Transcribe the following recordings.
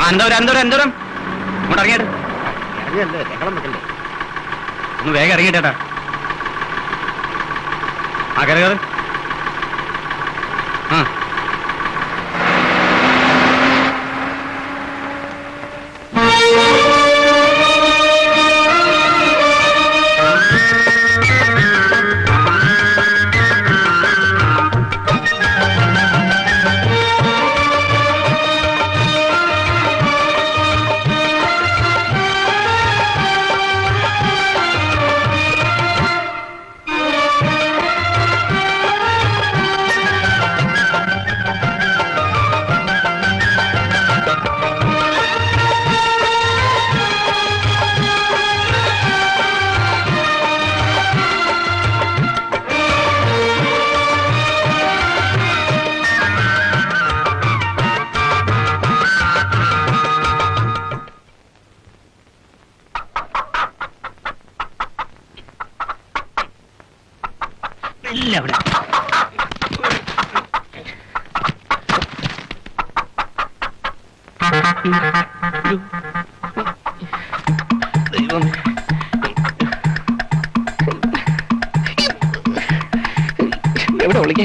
എന്തോരം എന്തോരം എന്തോരം ഇങ്ങോട്ട് ഇറങ്ങിയിട്ട് ഇറങ്ങിയല്ലേ ഞങ്ങളും നിൽക്കണ്ടേ ഒന്ന് വേഗം ഇറങ്ങിയിട്ടേട്ടാ ആ കയറി കയറി ആ ഇല്ല അവിടെ ദൈവം എവിടെ വിളിക്കേ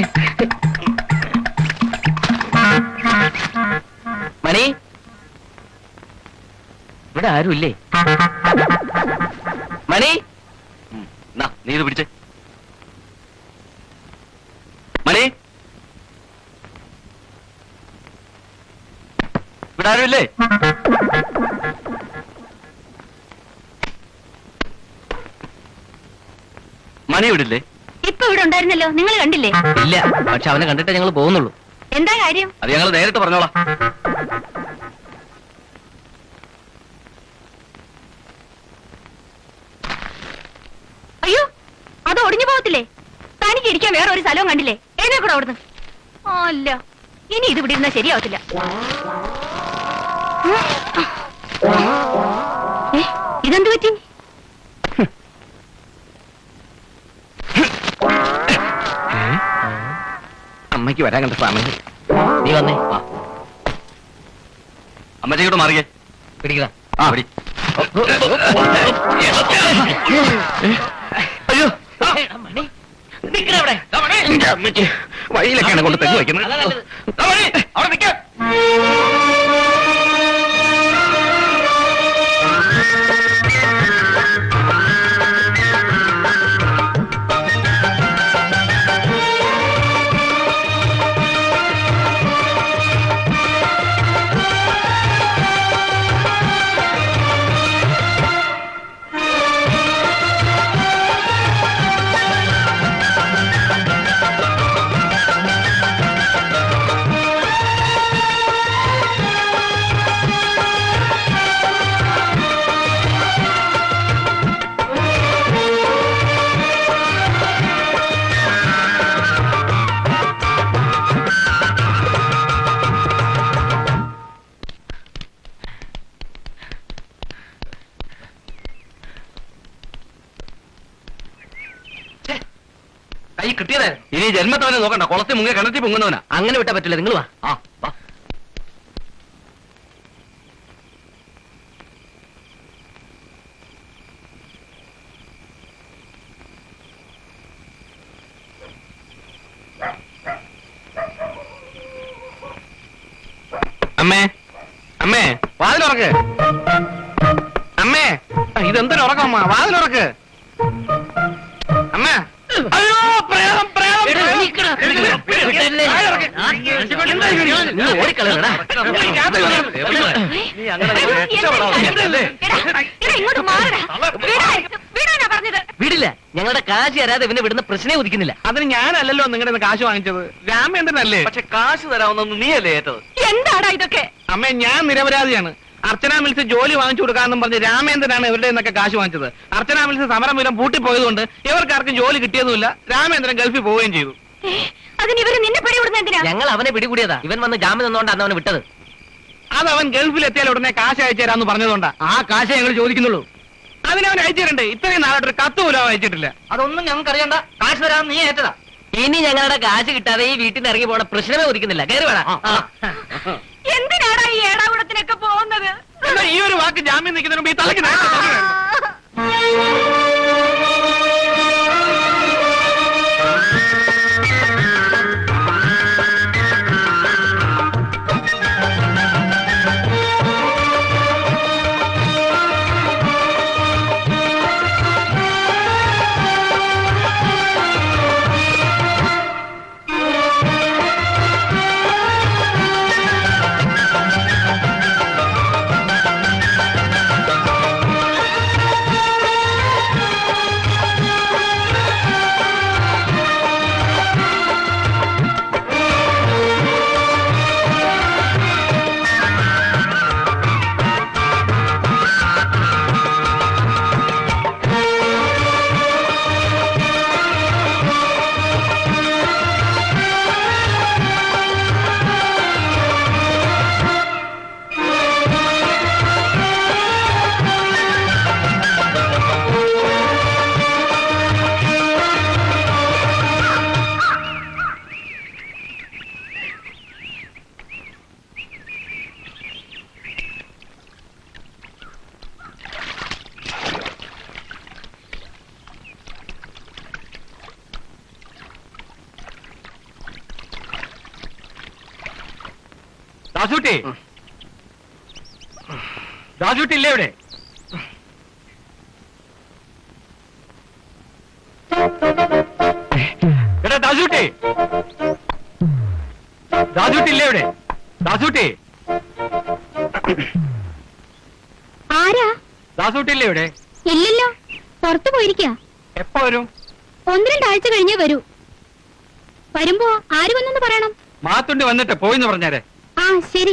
മണി ഇവിടെ ആരുമില്ലേ മണി എന്നാ നീ ഇത് പിടിച്ചേ മണി ഇവിടെ ആരുമില്ലേ മണി ഇവിടില്ലേ ഇപ്പൊ ഇവിടെ ഉണ്ടായിരുന്നല്ലോ നിങ്ങൾ കണ്ടില്ലേ ഇല്ല പക്ഷെ അവനെ കണ്ടിട്ടേ ഞങ്ങൾ പോകുന്നുള്ളൂ എന്താ കാര്യം അത് ഞങ്ങൾ നേരിട്ട് പറഞ്ഞോളാം അയ്യോ അത് ഒടിഞ്ഞു പോകത്തില്ലേ തനിക്ക് ഇരിക്കാൻ വേറെ ഒരു സ്ഥലവും കണ്ടില്ലേ എന്നെ കൂടെ അവിടുന്ന് അല്ല ഇനി ഇത് ഇവിടെ ഇരുന്നാ ശരിയാവത്തില്ല ഏ, ഇതെന്ത് പറ്റി അമ്മയ്ക്ക് വരാൻ കണ്ട സമയം നീ വന്നേ വാ അമ്മച്ചോട്ട് മാറിയേ പിടിക്കടാ ആ പിടി അയ്യോ മണി നിക്കടാ അവിടെ എന്റെ അമ്മച്ചി വഴിയിലൊക്കെയാണ് കൊണ്ട് തെങ്ങ് വെക്കുന്നത് അതാ നല്ലത്. ദാ മണി, അവിടെ നിൽക്കാം കൈ കിട്ടിയതാ ഇനി ജന്മത്തവനെ നോക്കണ്ട കുളത്തിൽ മുങ്ങി കിണറ്റി പൊങ്ങുന്നവനാ അങ്ങനെ വിട്ടാ പറ്റില്ല നിങ്ങൾ വാ ആ വാ. അമ്മേ അമ്മേ വാതിലുറക്ക് അമ്മേ ഇതെന്തൊരു ഉറക്കമ്മ വാതിലുറക്ക് അമ്മ അയ്യോ പ്രേതം പ്രേതം നീ ഓടിക്കളയണടാ നീ അങ്ങനെ എടാ, എടാ, ഇങ്ങോട്ട് മാറടാ വിടാ, വിടാനാ പറഞ്ഞത് വിടില്ല ഞങ്ങളുടെ കാശ് തരാതെ ഇവനെ വിടുന്ന പ്രശ്നമേ ഉദിക്കുന്നില്ല അതിന് ഞാനല്ലല്ലോ നിങ്ങളുടെ കാശ് വാങ്ങിച്ചത് രാമേന്ദ്രനല്ലേ പക്ഷെ കാശ് തരാവുന്ന നീയല്ലേ ഏറ്റത് എന്താടാ ഇതൊക്കെ അമ്മേ ഞാൻ നിരപരാധിയാണ് അർച്ചന മിൽസ് ജോലി വാങ്ങിച്ചു കൊടുക്കാന്നും പറഞ്ഞ് രാമേന്ദ്രനാണ് ഇവരുടെ നിന്നൊക്കെ കാശ് വാങ്ങിച്ചത് അർച്ചന മിൽസ് സമരം മൂലം പൂട്ടിപ്പോയതുകൊണ്ട് ഇവർക്കാർക്കും ജോലി കിട്ടിയതുമില്ല രാമേന്ദ്രൻ ഗൾഫിൽ പോവുകയും ചെയ്തു ഏ, അതിന് ഇവര് നിന്നെ പിടി വിടുന്ന എന്തിനാ ഞങ്ങൾ അവനെ പിടികൂടിയതാ ഇവൻ വന്ന് ജാമ്യം നിന്നോണ്ട് അന്ന് അവനെ വിട്ടത് അത് അവൻ ഗൾഫിൽ എത്തിയാൽ ഉടനെ കാശ് അയച്ചു തരാന്ന് പറഞ്ഞതുകൊണ്ടാ ആ കാശ് ഞങ്ങൾ ചോദിക്കുന്നുള്ളൂ അതിനവൻ അയച്ചിട്ടുണ്ട് ഇത്രയും നാളായിട്ട് ഒരു കത്ത് പോലും അവൻ അയച്ചിട്ടില്ല അതൊന്നും ഞങ്ങൾക്ക് അറിയണ്ട കാശ് തരാൻ നീ ഏറ്റതാ ഇനി ഞങ്ങളുടെ കാശ് കിട്ടാതെ ഈ വീട്ടിൽ നിന്ന് ഇറങ്ങി പോണ പ്രശ്നമേ ഉദിക്കുന്നില്ല കയറി വേണം എന്തിനാടാ ഈ ഏടാകുടത്തിനൊക്കെ പോകുന്നത് ഈ ഒരു വാക്ക് ജാമ്യം നിൽക്കുന്നതിന് മുമ്പ് ഈ തലയ്ക്ക് നേരത്തെ തലയ്ക്ക് ദാസൂട്ടി ദാസൂട്ടി ഇല്ലേ ഇവിടെ എടാ ദാസൂട്ടി ദാസൂട്ടി ഇല്ലേ ഇവിടെ ദാസൂട്ടി ആരാ ദാസൂട്ടി ഇല്ലേ ഇവിടെ ഇല്ലല്ലോ പുറത്തു പോയിരിക്കാ എപ്പോ വരും ഒന്ന് രണ്ടാഴ്ച കഴിഞ്ഞേ വരൂ വരുമ്പോ ആര് വന്നെന്ന് പറയണം മാത്തുണ്ടി വന്നിട്ട് പോയിന്ന് പറഞ്ഞാരെ ആ ശരി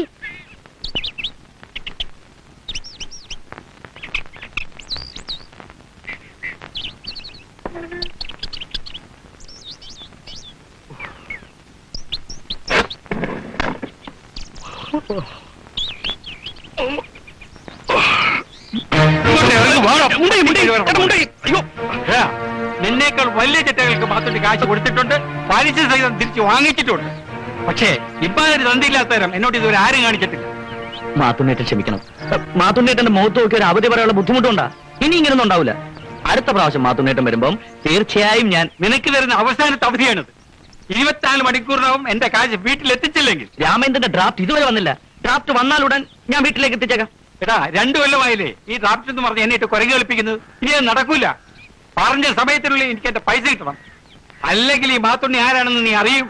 ഏ, നിന്നേക്കാൾ വലിയ ചെറ്റകൾക്ക് മാത്തുണ്ടി കാശ് കൊടുത്തിട്ടുണ്ട് പലിശ സഹിതം തിരിച്ചു വാങ്ങിച്ചിട്ടുണ്ട് പക്ഷേ ഇമ്മാതിരി തന്തിയില്ലാത്തരം എന്നോട് ഇതുവരെ ആരും കാണിച്ചിട്ടില്ല മാത്തുണ്ണേറ്റൻ ക്ഷമിക്കണം മാത്തുണ്ണേറ്റന്റെ മുഖത്ത് നോക്കി ഒരു അവധി പറയാനുള്ള ബുദ്ധിമുട്ടുണ്ടാ ഇനി ഇങ്ങനൊന്നും ഉണ്ടാവില്ല അടുത്ത പ്രാവശ്യം മാത്തുണ്ണേറ്റം വരുമ്പം തീർച്ചയായും ഞാൻ നിനക്ക് തരുന്ന അവസാനത്തെ അവധിയാണിത് ഇരുപത്തിനാല് മണിക്കൂറിനകം എന്റെ കാശ് വീട്ടിൽ എത്തിച്ചില്ലെങ്കിൽ രാമേന്ദ്രന്റെ ഡ്രാഫ്റ്റ് ഇതുവരെ വന്നില്ല ഡ്രാഫ്റ്റ് വന്നാലുടൻ ഞാൻ വീട്ടിലേക്ക് എത്തിച്ചേക്കാം എടാ രണ്ടു കൊല്ലമായില്ലേ ഈ ഡ്രാഫ്റ്റ് എന്ന് പറഞ്ഞ് എന്നെ ഇട്ട് കുരങ്ങി കളിപ്പിക്കുന്നത് ഇനി അത് നടക്കൂല പറഞ്ഞ സമയത്തിനുള്ളിൽ എനിക്ക് എന്റെ പൈസ കിട്ടണം അല്ലെങ്കിൽ ഈ മാത്തുണ്ണി ആരാണെന്ന് നീ അറിയും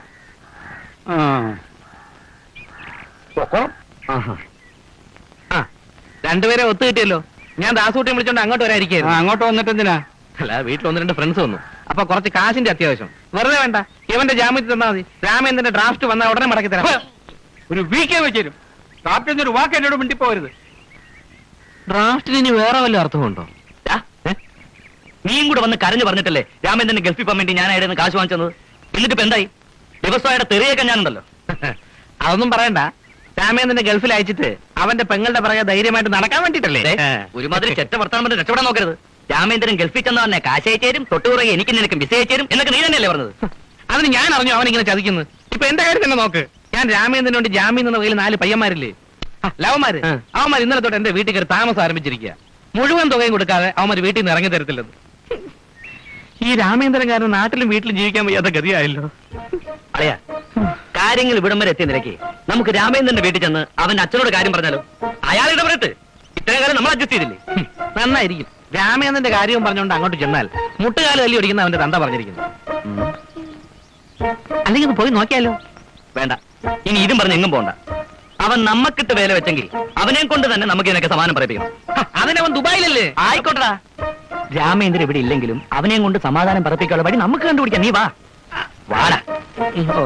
ആ രണ്ടുപേരെ ഒത്തു കിട്ടിയല്ലോ ഞാൻ ദാസൂട്ടിയെ വിളിച്ചോണ്ട് അങ്ങോട്ട് ആ, വരാതിരിക്കുന്നു അങ്ങോട്ട് വന്നിട്ട് എന്തിനാ അല്ല വീട്ടിൽ ഒന്ന് രണ്ട് ഫ്രണ്ട്സ് വന്നു അപ്പൊ കുറച്ച് കാശിന്റെ അത്യാവശ്യം വെറുതെ വേണ്ട ഇവന്റെ ജാമ്യത്തിൽ തന്നാ മതി രാമേന്ദ്രന്റെ ഡ്രാഫ്റ്റ് വന്നാൽ ഉടനെ മടക്കി തരാം ഒരു വീക്കേ വെച്ചേരും ഡ്രാഫ്റ്റ് ഒരു വാക്ക് എന്നോട് മിണ്ടിപ്പോരുത് ഡ്രാഫ്റ്റിന് ഇനി വേറെ വല്ല അർത്ഥമുണ്ടോ ദാ, ഏ? നീയും കൂടെ വന്ന് കരഞ്ഞു പറഞ്ഞിട്ടല്ലേ രാമേന്ദ്രന് ഗൾഫിൽ പോകാൻ വേണ്ടി ഞാൻ അയാളുടെ കാശ് വാങ്ങിച്ചത് എന്നിട്ട് ഇപ്പൊ എന്തായി ദിവസമായിട്ട് തെറിയൊക്കെ ഞാനുണ്ടല്ലോ അതൊന്നും പറയണ്ട രാമേന്ദ്രന്റെ ഗൾഫിൽ അയച്ചിട്ട് അവന്റെ പെങ്ങളുടെ പിറകെ ധൈര്യമായിട്ട് നടക്കാൻ വേണ്ടിട്ടല്ലേ ദേ, ഒരുമാതിരി ചെറ്റ വർത്താനം പറഞ്ഞ് രക്ഷപ്പെടാൻ നോക്കരുത് രാമേന്ദ്രൻ ഗൾഫിൽ ചെന്ന് തന്നെ കാശ് അയച്ചേരും തൊട്ടുപുറകെ എനിക്ക് നിനക്കും വിസ അയച്ചേരും എന്നൊക്കെ നീ തന്നെയല്ലേ പറഞ്ഞത് അതിന് ഞാൻ അറിഞ്ഞു അവൻ ഇങ്ങനെ ചതിക്കുന്നു ഇപ്പൊ എന്റെ കാര്യം തന്നെ നോക്ക് ഞാൻ രാമേന്ദ്രന് വേണ്ടി ജാമ്യം നിന്ന വകയിൽ നാല് പയ്യന്മാരില്ലേ ആ, ലവന്മാര് ആ. അവന്മാർ ഇന്നലെ തൊട്ട് എന്റെ വീട്ടിൽ കയറി താമസം ആരംഭിച്ചിരിക്കുക മുഴുവൻ തുകയും കൊടുക്കാതെ അവന്മാർ വീട്ടിൽ നിന്ന് ഇറങ്ങി തരത്തില്ലെന്ന് ഈ രാമേന്ദ്രൻകാരൻ നാട്ടിലും വീട്ടിലും ജീവിക്കാൻ വയ്യാത്ത ഗതിയായല്ലോ അളയാ കാര്യങ്ങൾ ഇവിടം വരെ എത്തിയ നിലയ്ക്ക് നമുക്ക് രാമേന്ദ്രന്റെ വീട്ടിൽ ചെന്ന് അവന്റെ അച്ഛനോട് കാര്യം പറഞ്ഞാലോ അയാൾ ഇടപെടട്ട് ഇത്രയും കാലം നമ്മൾ അഡ്ജസ്റ്റ് ചെയ്തില്ലേ ഹും, നന്നായിരിക്കും രാമേന്ദ്രന്റെ കാര്യവും പറഞ്ഞുകൊണ്ട് അങ്ങോട്ട് ചെന്നാൽ മുട്ടുകാല് തല്ലി ഒടിക്കുന്ന അവന്റെ തന്ത പറഞ്ഞിരിക്കുന്നു അല്ലെങ്കിൽ ഒന്ന് പോയി നോക്കിയാലോ വേണ്ട ഇനി ഇതും പറഞ്ഞ് എങ്ങും പോണ്ട അവൻ നമ്മക്കിട്ട് വേല വെച്ചെങ്കിൽ അവനെ കൊണ്ട് തന്നെ നമുക്ക് ഇതിനൊക്കെ സമാനം പറയിപ്പിക്കണം ഹ, അതിനവൻ ദുബായിലല്ലേ ആയിക്കോട്ടടാ രാമേന്ദ്രൻ ഇവിടെ ഇല്ലെങ്കിലും അവനെയും കൊണ്ട് സമാധാനം പറപ്പിക്കാനുള്ള വഴി നമുക്ക് കണ്ടുപിടിക്കാം നീ വാ വാടാ ഉം, ഓ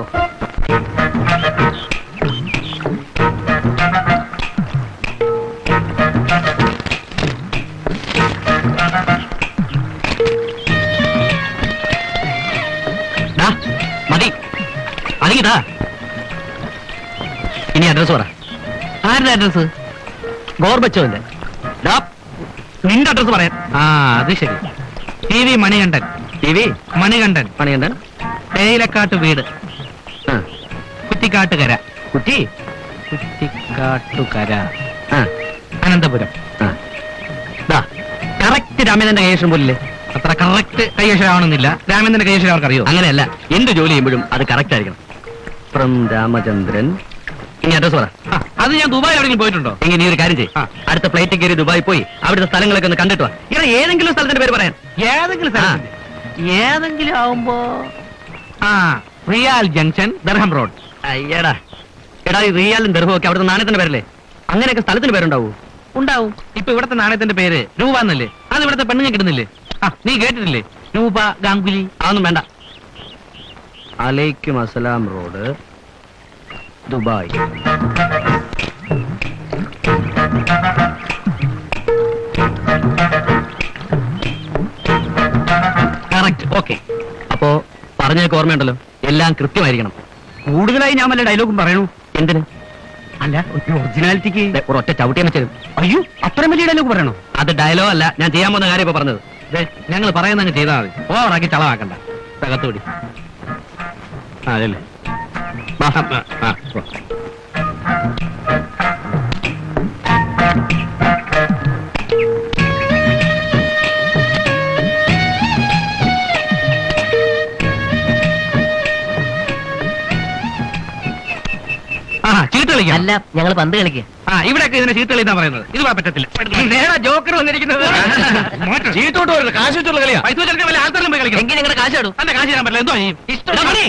ദാ, മതി അതിങ്ങിതാ ഇനി അഡ്രസ് പറ ആരുടെ അഡ്രസ് ഗോർബച്ചോന്റെ ദാ, നിന്റെ അഡ്രസ് പറയാൻ ആ അത് ശരി T V Manikandan T V Manikandan Manikandan Theyilakkattu വീട് ആ, കുറ്റിക്കാട്ടുകര കുറ്റി കുറ്റിക്കാട്ടുകര ആ, അനന്തപുരം കറക്റ്റ് രാമേന്ദ്രന്റെ കൈയേഷം പോലില്ലേ അത്ര കറക്റ്റ് കൈയക്ഷരാവണമെന്നില്ല രാമേന്ദ്രന്റെ കൈയക്ഷരം അവർക്കറിയോ അങ്ങനെയല്ല എന്ത് ജോലി ചെയ്യുമ്പോഴും അത് കറക്റ്റ് ആയിരിക്കണം ഫ്രം രാമചന്ദ്രൻ ഇനി അഡ്രസ് പറ ആ, അത് ഞാൻ ദുബായ് എവിടെയെങ്കിലും പോയിട്ടുണ്ടോ എങ്കിൽ നീ ഒരു കാര്യം ചെയ്യും ആ. അടുത്ത ഫ്ലൈറ്റ് കയറി ദുബായ് പോയി അവിടുത്തെ സ്ഥലങ്ങളൊക്കെ ഒന്ന് കണ്ടിട്ട് വാ ഇവിടെ ഏതെങ്കിലും സ്ഥലത്തിന്റെ പേര് പറയാൻ ഏതെങ്കിലും സ്ഥലത്തിന്റെ ഏതെങ്കിലും ആവുമ്പോ ആ റിയാൽ ജംഗ്ഷൻ ദർഹം റോഡ് അയ്യടാ എടാ ഈ റിയാലും ദർഭവും ഒക്കെ അവിടുത്തെ നാണയത്തിന്റെ പേരല്ലേ അങ്ങനെയൊക്കെ സ്ഥലത്തിന് പേരുണ്ടാവൂ ഉണ്ടാവും ഇപ്പൊ ഇവിടത്തെ നാണയത്തിന്റെ പേര് രൂപ എന്നല്ലേ അത് ഇവിടത്തെ പെണ്ണുങ്ങൾ കിട്ടുന്നില്ലേ ആ നീ കേട്ടിട്ടില്ലേ രൂപ ഗാംഗുലി അതൊന്നും വേണ്ട അലൈക്കും അസലാം റോഡ് ദുബായ് കറക്റ്റ് ഓക്കെ അപ്പോ പറഞ്ഞൊക്കെ ഓർമ്മയുണ്ടല്ലോ എല്ലാം കൃത്യമായിരിക്കണം കൂടുതലായി ഞാൻ വല്ല ഡയലോഗും പറയണു എന്തിന് അല്ല ഒറിജിനാലിറ്റിക്ക് ഒരൊറ്റ ചവിട്ടിയാൻ വെച്ചത് അയ്യോ അത്രയും വലിയ ഡയലോഗ് പറയണോ അത് ഡയലോഗ് അല്ല ഞാൻ ചെയ്യാൻ പോകുന്ന കാര്യം ഇപ്പൊ പറഞ്ഞത് ഞങ്ങൾ പറയുന്നങ്ങ് ചെയ്താൽ മതി ഓവറാക്കി ചളവാക്കണ്ട തകത്തോടി ആ അതല്ലേ വാ. ആ, പോ. ആ ചീട്ട് കളിക്കാം അല്ല ഞങ്ങൾ പന്ത് കളിക്കുക ആ ഇവിടെയൊക്കെ ഇതിനെ ചീട്ട് കളിന്നാ പറയുന്നത് ഇത് വാ പറ്റത്തില്ല നേടാ ജോക്കർ വന്നിരിക്കുന്നത് ചീട്ടോട്ട് വരുന്നത് കാശ് വെച്ചുള്ള കളിയാ പൈസ വെച്ചെടുക്കാൻ വല്ല ആൾക്കാരും പോയി കളിക്കണം എങ്കിൽ നിങ്ങളുടെ കാശ് ഇടും അല്ല കാശ് തരാൻ പറ്റില്ല എന്തോ ചെയ്യും എടാ, മണി.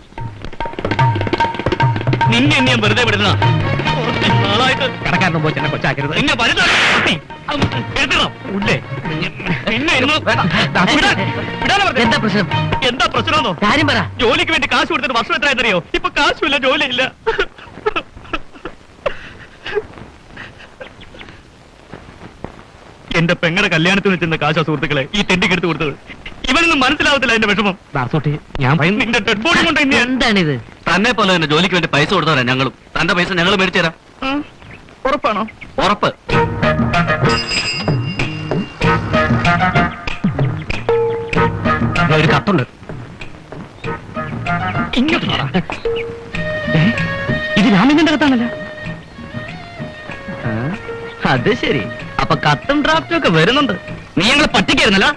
നിന്നെ എന്നെ ഞാൻ വെറുതെ വിടുന്ന കടക്കാരനും പോയി ചെന്നെ കൊച്ചാക്കരുത് നിന്നെ വലുതാ ഉള്ളേ പിന്നെ ഇന്ന് ദാ, വിടാൻ- വിടാനാ പറഞ്ഞത്. എന്താ പ്രശ്നം എന്താ പ്രശ്നമെന്നോ കാര്യം പറ ജോലിക്ക് വേണ്ടി കാശ് കൊടുത്തിട്ട് വർഷം എത്രയെന്നറിയോ ഇപ്പൊ കാശുമില്ല ജോലിയില്ല എന്റെ പെങ്ങളുടെ കല്യാണത്തിന് വെച്ചിരുന്ന കാശാ സുഹൃത്തുക്കളെ ഈ തെണ്ടിക്ക് എടുത്തു കൊടുത്തത് ഇവനൊന്നും മനസ്സിലാവത്തില്ല എന്റെ വിഷമം ദാസോട്ടി ഞാൻ പറയുന്നു നിന്റെ ഡെഡ് ബോഡി കൊണ്ട് ഇനി എന്താണിത് തന്നെ പോലെ തന്നെ ജോലിക്ക് വേണ്ടി പൈസ കൊടുത്തവരാ ഞങ്ങളും തന്റെ പൈസ ഞങ്ങൾ മേടിച്ചു തരാം ഉറപ്പാണോ ഉറപ്പ് ദേ ഒരു കത്തുണ്ട് ഇങ്ങോട്ട് വാടാ. ഏ, ഇത് രാമേന്ദ്രന്റെ കത്താണല്ലോ ആ, അത് ശരി അപ്പൊ കത്തും ഡ്രാഫ്റ്റും ഒക്കെ വരുന്നുണ്ട് നീ ഞങ്ങൾ പറ്റിക്കായിരുന്നല്ലോ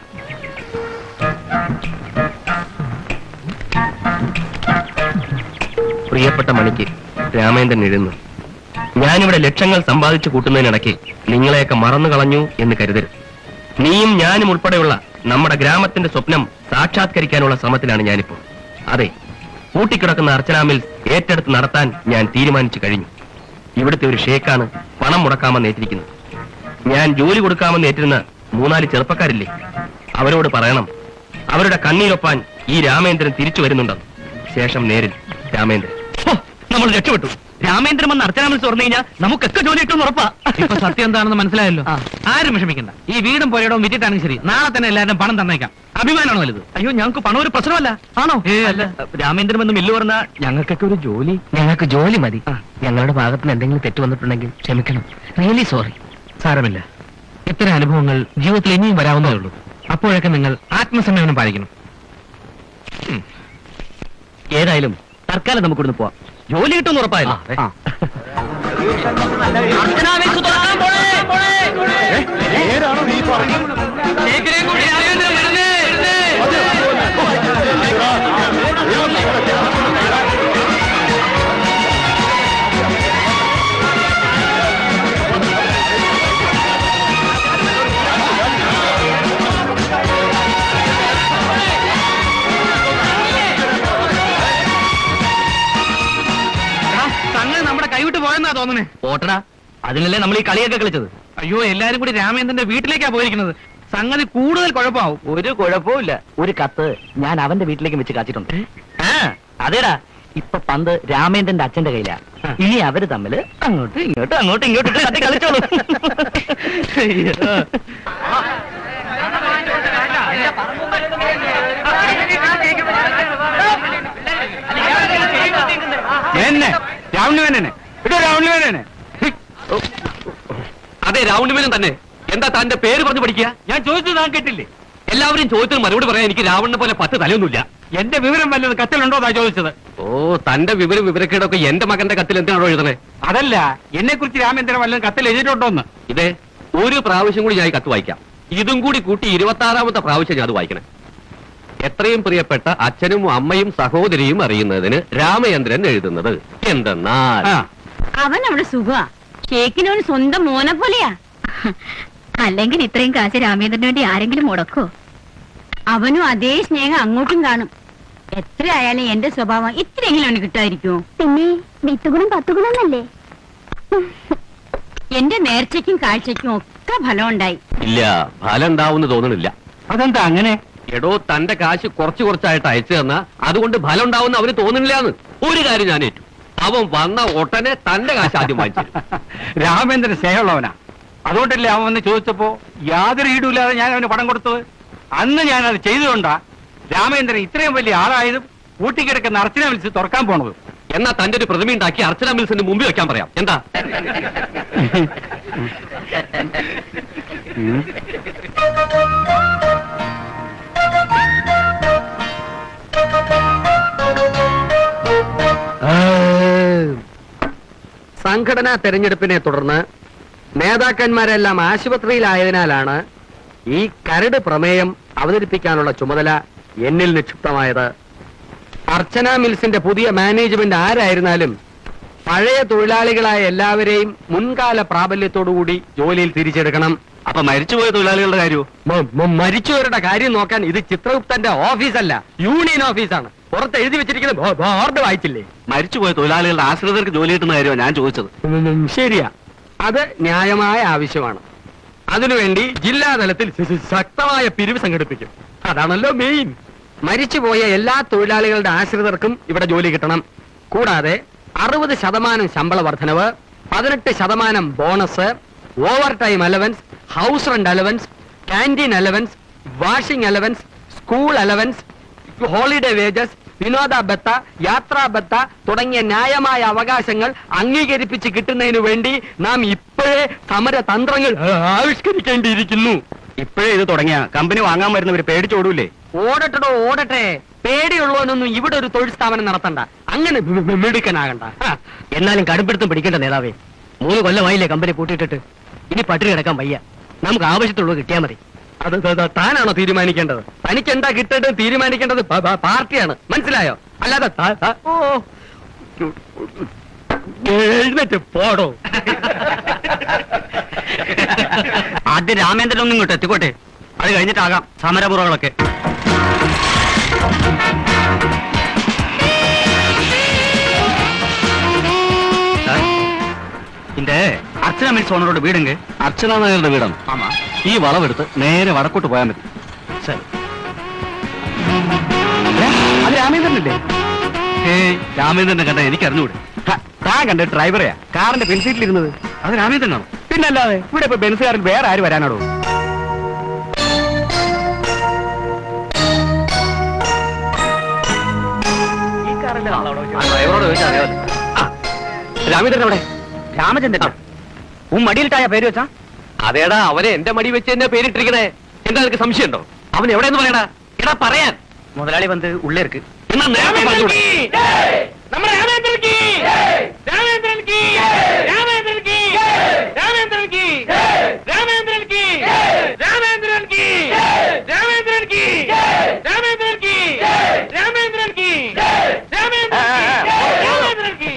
പ്രിയപ്പെട്ട മണിക്ക് രാമേന്ദ്രൻ എഴുന്നു ഞാനിവിടെ ലക്ഷങ്ങൾ സമ്പാദിച്ചു കൂട്ടുന്നതിനിടയ്ക്ക് നിങ്ങളെയൊക്കെ മറന്നു കളഞ്ഞു എന്ന് കരുതരുത് നീയും ഞാനും ഉൾപ്പെടെയുള്ള നമ്മുടെ ഗ്രാമത്തിന്റെ സ്വപ്നം സാക്ഷാത്കരിക്കാനുള്ള ശ്രമത്തിലാണ് ഞാനിപ്പോൾ അതെ പൂട്ടിക്കിടക്കുന്ന അർച്ചനാമിൽ ഏറ്റെടുത്ത് നടത്താൻ ഞാൻ തീരുമാനിച്ചു കഴിഞ്ഞു ഇവിടുത്തെ ഒരു ഷേക്കാണ് പണം മുടക്കാമെന്ന് ഏറ്റിരിക്കുന്നത് ഞാൻ ജോലി കൊടുക്കാമെന്ന് ഏറ്റിരുന്ന മൂന്നാല് ചെറുപ്പക്കാരില്ലേ അവരോട് പറയണം അവരുടെ കണ്ണീരൊപ്പാൻ ഈ രാമേന്ദ്രൻ തിരിച്ചു വരുന്നുണ്ടെന്ന് ശേഷം നേരിൽ രാമേന്ദ്രൻ ഹോ, നമ്മൾ രക്ഷപ്പെട്ടു രാമേന്ദ്രൻ വന്ന് അർച്ചനാമിൽ തുറന്നു കഴിഞ്ഞാൽ നമുക്കൊക്കെ ജോലി കിട്ടുമെന്ന് ഉറപ്പാ ഇപ്പൊ സത്യം എന്താണെന്ന് മനസ്സിലായല്ലോ ആ. ആരും വിഷമിക്കണ്ട ഈ വീടും പുരയിടവും വിറ്റിട്ടാണെങ്കിൽ ശരി നാളെ തന്നെ എല്ലാവരും പണം തന്നേക്കാം അഭിമാനമാണോ വലുത് അയ്യോ ഞങ്ങൾക്ക് പണം ഒരു പ്രശ്നമല്ല ആണോ ഏ, അല്ല. രാമേന്ദ്രൻ വന്ന് മില്ല് പറഞ്ഞാൽ ഞങ്ങൾക്കൊക്കെ ഒരു ജോലി ഞങ്ങൾക്ക് ജോലി മതി ഞങ്ങളുടെ ഭാഗത്ത് നിന്ന് എന്തെങ്കിലും തെറ്റ് വന്നിട്ടുണ്ടെങ്കിൽ ക്ഷമിക്കണം റിയലി സോറി സാരമില്ല ഇത്തരം അനുഭവങ്ങൾ ജീവിതത്തിൽ ഇനിയും വരാവുന്നതേ ഉള്ളൂ അപ്പോഴൊക്കെ നിങ്ങൾ ആത്മസംയമനം പാലിക്കണം ഏതായാലും തൽക്കാലം നമുക്ക് ഇവിടുന്ന് പോവാം ജോലി കിട്ടുമെന്ന് ഉറപ്പായല്ലോ ആ. അർച്ചനാമിൽ തുറക്കാൻ പോണേ, പോണേ, പോണേ. ശേഖരൻ കൂടി രാമേന്ദ്രൻ വരുന്നേ, വരുന്നേ. എടാ, സംഗതി നമ്മുടെ കൈവിട്ട് പോയെന്നാ തോന്നണേ പോട്ടടാ അതിനല്ലേ നമ്മൾ ഈ കളിയൊക്കെ കളിച്ചത് അയ്യോ എല്ലാരും കൂടി രാമേന്ദ്രന്റെ വീട്ടിലേക്കാ പോയിരിക്കുന്നത് സംഗതി കൂടുതൽ കുഴപ്പമാവും ഒരു കുഴപ്പമില്ല ഒരു കത്ത് ഞാൻ അവന്റെ വീട്ടിലേക്ക് വെച്ച് കാച്ചിട്ടുണ്ട് ആ അതേടാ ഇപ്പൊ പന്ത് രാമേന്ദ്രന്റെ അച്ഛന്റെ കയ്യിലാ ഇനി അവര് തമ്മില് അങ്ങോട്ടും ഇങ്ങോട്ടും അങ്ങോട്ടും ഇങ്ങോട്ടും ഇട്ട് തട്ടി കളിച്ചോളൂ എന്നെ രാവണി വേനെ ഇട്ടോ രാവണി വേനെ അതെ രാവുണ്ടി മേനൻ തന്നെ എന്താ തന്റെ പേര് പറഞ്ഞു പഠിക്കുക ഞാൻ ചോദിച്ചത് താൻ കേട്ടില്ലേ എല്ലാവരും ചോദ്യത്തിന് മറുപടി പറയാൻ എനിക്ക് രാവണനെ പോലെ പത്ത് തലയൊന്നുമില്ല എന്റെ വിവരം വല്ലത് കത്തിലുണ്ടോ എന്നാ ചോദിച്ചത് ഓ തന്റെ വിവരം വിവരക്കേടൊക്കെ എന്റെ മകന്റെ കത്തിൽ എന്തിനാണോ എഴുതണേ അതല്ല എന്നെ കുറിച്ച് രാമേന്ദ്രൻ വല്ലതും കത്തിൽ എഴുതിയിട്ടുണ്ടോന്ന് ഇതേ ഒരു പ്രാവശ്യം കൂടി ഞാൻ ഈ കത്ത് വായിക്കാം ഇതും കൂടി കൂട്ടി ഇരുപത്തി ആറാമത്തെ പ്രാവശ്യം ഞാൻ അത് വായിക്കണേ എത്രയും പ്രിയപ്പെട്ട അച്ഛനും അമ്മയും സഹോദരിയും അറിയുന്നതിന് രാമചന്ദ്രൻ എഴുതുന്നത് എന്തെന്നാൽ അവൻ അവിടെ സുഖമാ ഷേക്കിനോന് സ്വന്തം മോനെ പോലെയാ അല്ലെങ്കിൽ ഇത്രയും കാശ് രാമേന്ദ്രന് വേണ്ടി ആരെങ്കിലും മുടക്കോ അവനും അതേ സ്നേഹം അങ്ങോട്ടും കാണും എത്ര ആയാലും എന്റെ സ്വഭാവം ഇത്രയെങ്കിലും അവന് കിട്ടാതിരിക്കുമോ പിന്നെ വിത്തുഗുണം പത്തുഗുണമെന്നല്ലേ എന്റെ നേർച്ചയ്ക്കും കാഴ്ചയ്ക്കും ഒക്കെ ഫലം ഉണ്ടായി ഇല്ല ഫലം ഉണ്ടാവുമെന്ന് തോന്നണില്ല അതെന്താ അങ്ങനെ എടോ തന്റെ കാശ് കുറച്ച് കുറച്ചായിട്ട് അയച്ചു തന്ന അതുകൊണ്ട് ഫലം ഉണ്ടാവുന്ന അവന് തോന്നുന്നില്ലാന്ന് ഒരു കാര്യം ഞാൻ ഏറ്റു അവൻ വന്ന ഉടനെ തന്റെ കാശ് ആദ്യം വാങ്ങിച്ചു രാമേന്ദ്രൻ സ്നേഹമുള്ളവനാ അതുകൊണ്ടല്ലേ അവൻ വന്ന് ചോദിച്ചപ്പോ യാതൊരു ഈടുമില്ലാതെ ഞാൻ അവന് പണം കൊടുത്തത് അന്ന് ഞാൻ അത് ചെയ്തുകൊണ്ടാ രാമേന്ദ്രൻ ഇത്രയും വലിയ ആളായതും കൂട്ടിക്കിടക്കുന്ന അർച്ചന വിളിച്ച് തുറക്കാൻ പോണത് എന്നാ തന്റെ ഒരു പ്രതിമ ഉണ്ടാക്കി അർച്ചന മിൽസിന്റെ മുമ്പിൽ വെക്കാൻ പറയാം എന്താ സംഘടനാ തെരഞ്ഞെടുപ്പിനെ തുടർന്ന് നേതാക്കന്മാരെല്ലാം ആശുപത്രിയിലായതിനാലാണ് ഈ കരട് പ്രമേയം അവതരിപ്പിക്കാനുള്ള ചുമതല എന്നിൽ നിക്ഷിപ്തമായത് അർച്ചന മിൽസിന്റെ പുതിയ മാനേജ്മെന്റ് ആരായിരുന്നാലും പഴയ തൊഴിലാളികളായ എല്ലാവരെയും മുൻകാല പ്രാബല്യത്തോടുകൂടി ജോലിയിൽ തിരിച്ചെടുക്കണം അപ്പൊ മരിച്ചുപോയ തൊഴിലാളികളുടെ കാര്യമോ മ- മ- മരിച്ചവരുടെ കാര്യം നോക്കാൻ ഇത് ചിത്രഗുപ്തന്റെ ഓഫീസല്ല യൂണിയൻ ഓഫീസാണ് പുറത്ത് എഴുതി വെച്ചിരിക്കുന്ന ബോ- ബോർഡ് വായിച്ചില്ലേ മരിച്ചുപോയ തൊഴിലാളികളുടെ ആശ്രിതർക്ക് ജോലി കിട്ടുന്ന കാര്യമാണ് ഞാൻ ചോദിച്ചത് ഉം, ശരിയാ അത് ന്യായമായ ആവശ്യമാണ് അതിനുവേണ്ടി ജില്ലാതലത്തിൽ ശ- ശ- ശക്തമായ പിരിവ് സംഘടിപ്പിക്കും അതാണല്ലോ മെയിൻ മരിച്ചുപോയ എല്ലാ തൊഴിലാളികളുടെ ആശ്രിതർക്കും ഇവിടെ ജോലി കിട്ടണം കൂടാതെ അറുപത് ശതമാനം ശമ്പള വർധനവ് പതിനെട്ട് ശതമാനം bonus overtime allowance house rent allowance canteen allowance washing allowance school allowance holiday wages വിനോദ ബത്ത യാത്രാ ബത്ത തുടങ്ങിയ ന്യായമായ അവകാശങ്ങൾ അംഗീകരിപ്പിച്ച് കിട്ടുന്നതിന് വേണ്ടി നാം ഇപ്പോഴേ സമര തന്ത്രങ്ങൾ ആവിഷ്കരിക്കേണ്ടിയിരിക്കുന്നു ഇപ്പോഴേ ഇത് തുടങ്ങിയ കമ്പനി വാങ്ങാൻ വരുന്നവര് പേടിച്ചോടൂലേ ഓടട്ടടോ ഓടട്ടെ പേടിയുള്ളവനൊന്നും ഇവിടെ ഒരു തൊഴിൽ സ്ഥാപനം നടത്തണ്ട അങ്ങനെ മി- മി- മിടുക്കനാകണ്ട ഹ. എന്നാലും കടുപ്പിടുത്തം പിടിക്കേണ്ട നേതാവേ മൂന്ന് കൊല്ലമായില്ലേ കമ്പനി കൂട്ടിയിട്ടിട്ട് ഇനി പട്ടിണി കിടക്കാൻ വയ്യ നമുക്ക് ആവശ്യത്തുള്ളത് കിട്ടിയാൽ മതി അത് ത- ത- താനാണോ തീരുമാനിക്കേണ്ടത് തനിക്ക് എന്താ കിട്ടേണ്ടത് തീരുമാനിക്കേണ്ടത് പ- പ- പാർട്ടിയാണ് മനസ്സിലായോ അല്ലാതെ ത- ത- ഓ എഴുന്നേറ്റ് പോടോ ആദ്യം രാമേന്ദ്രൻ ഒന്നും ഇങ്ങോട്ട് എത്തിക്കോട്ടെ അത് കഴിഞ്ഞിട്ടാകാം സമരമുറകളൊക്കെ இந்த அர்ச்சனா மில்ஸ் ஓனரோட வீடுங்க அர்ச்சனா நாயരുടെ വീടാണ് ஆமா ഈ വളവെടുത്ത് നേരെ വടക്കോട്ട് പോയാൽ മതി ശരി അത് രാമേന്ദ്രനല്ലേ ഏയ് രാമേന്ദ്രനെ കണ്ട എനിക്ക് അറിഞ്ഞുകൂടെ താൻ കണ്ട ഡ്രൈവറെയാ കാറിന്റെ പിൻസീറ്റിലിരുന്നത് അത് രാമേന്ദ്രനാണോ പിന്നല്ലാതെ ഇവിടെ ഇപ്പൊ ബെൻസുകാരൻ വേറെ ആര് വരാനാടോ ഡ്രൈവറോട് ചോദിച്ചാൽ അറിയാമല്ലോ രാമേന്ദ്രൻ അവിടെ രാമചന്ദ്രൻ ഉം മടിയിലിട്ടായ പേര് വെച്ചാ അതേടാ അവനെ എന്റെ മടി വെച്ച് എന്നെ പേരിട്ടിരിക്കണേ എന്താ നിനക്ക് സംശയമുണ്ടോ അവൻ എവിടെയെന്ന് പറയടാ എടാ പറയാൻ മുതലാളി വന്ന് ഉള്ളേ ഇருக்கு എന്നാ നേരത്തെ പറഞ്ഞൂടെ? നമ്മുടെ രാമേന്ദ്രൻ കീ രാമേന്ദ്രൻ കീ രാമേന്ദ്രൻ കീ രാമേന്ദ്രൻ കീ രാമേന്ദ്രൻ കീ രാമേന്ദ്രൻ കീ രാമേന്ദ്രൻ കീ രാമേന്ദ്രൻ കീ രാമേന്ദ്രൻ കീ രാമേന്ദ്രൻ കീ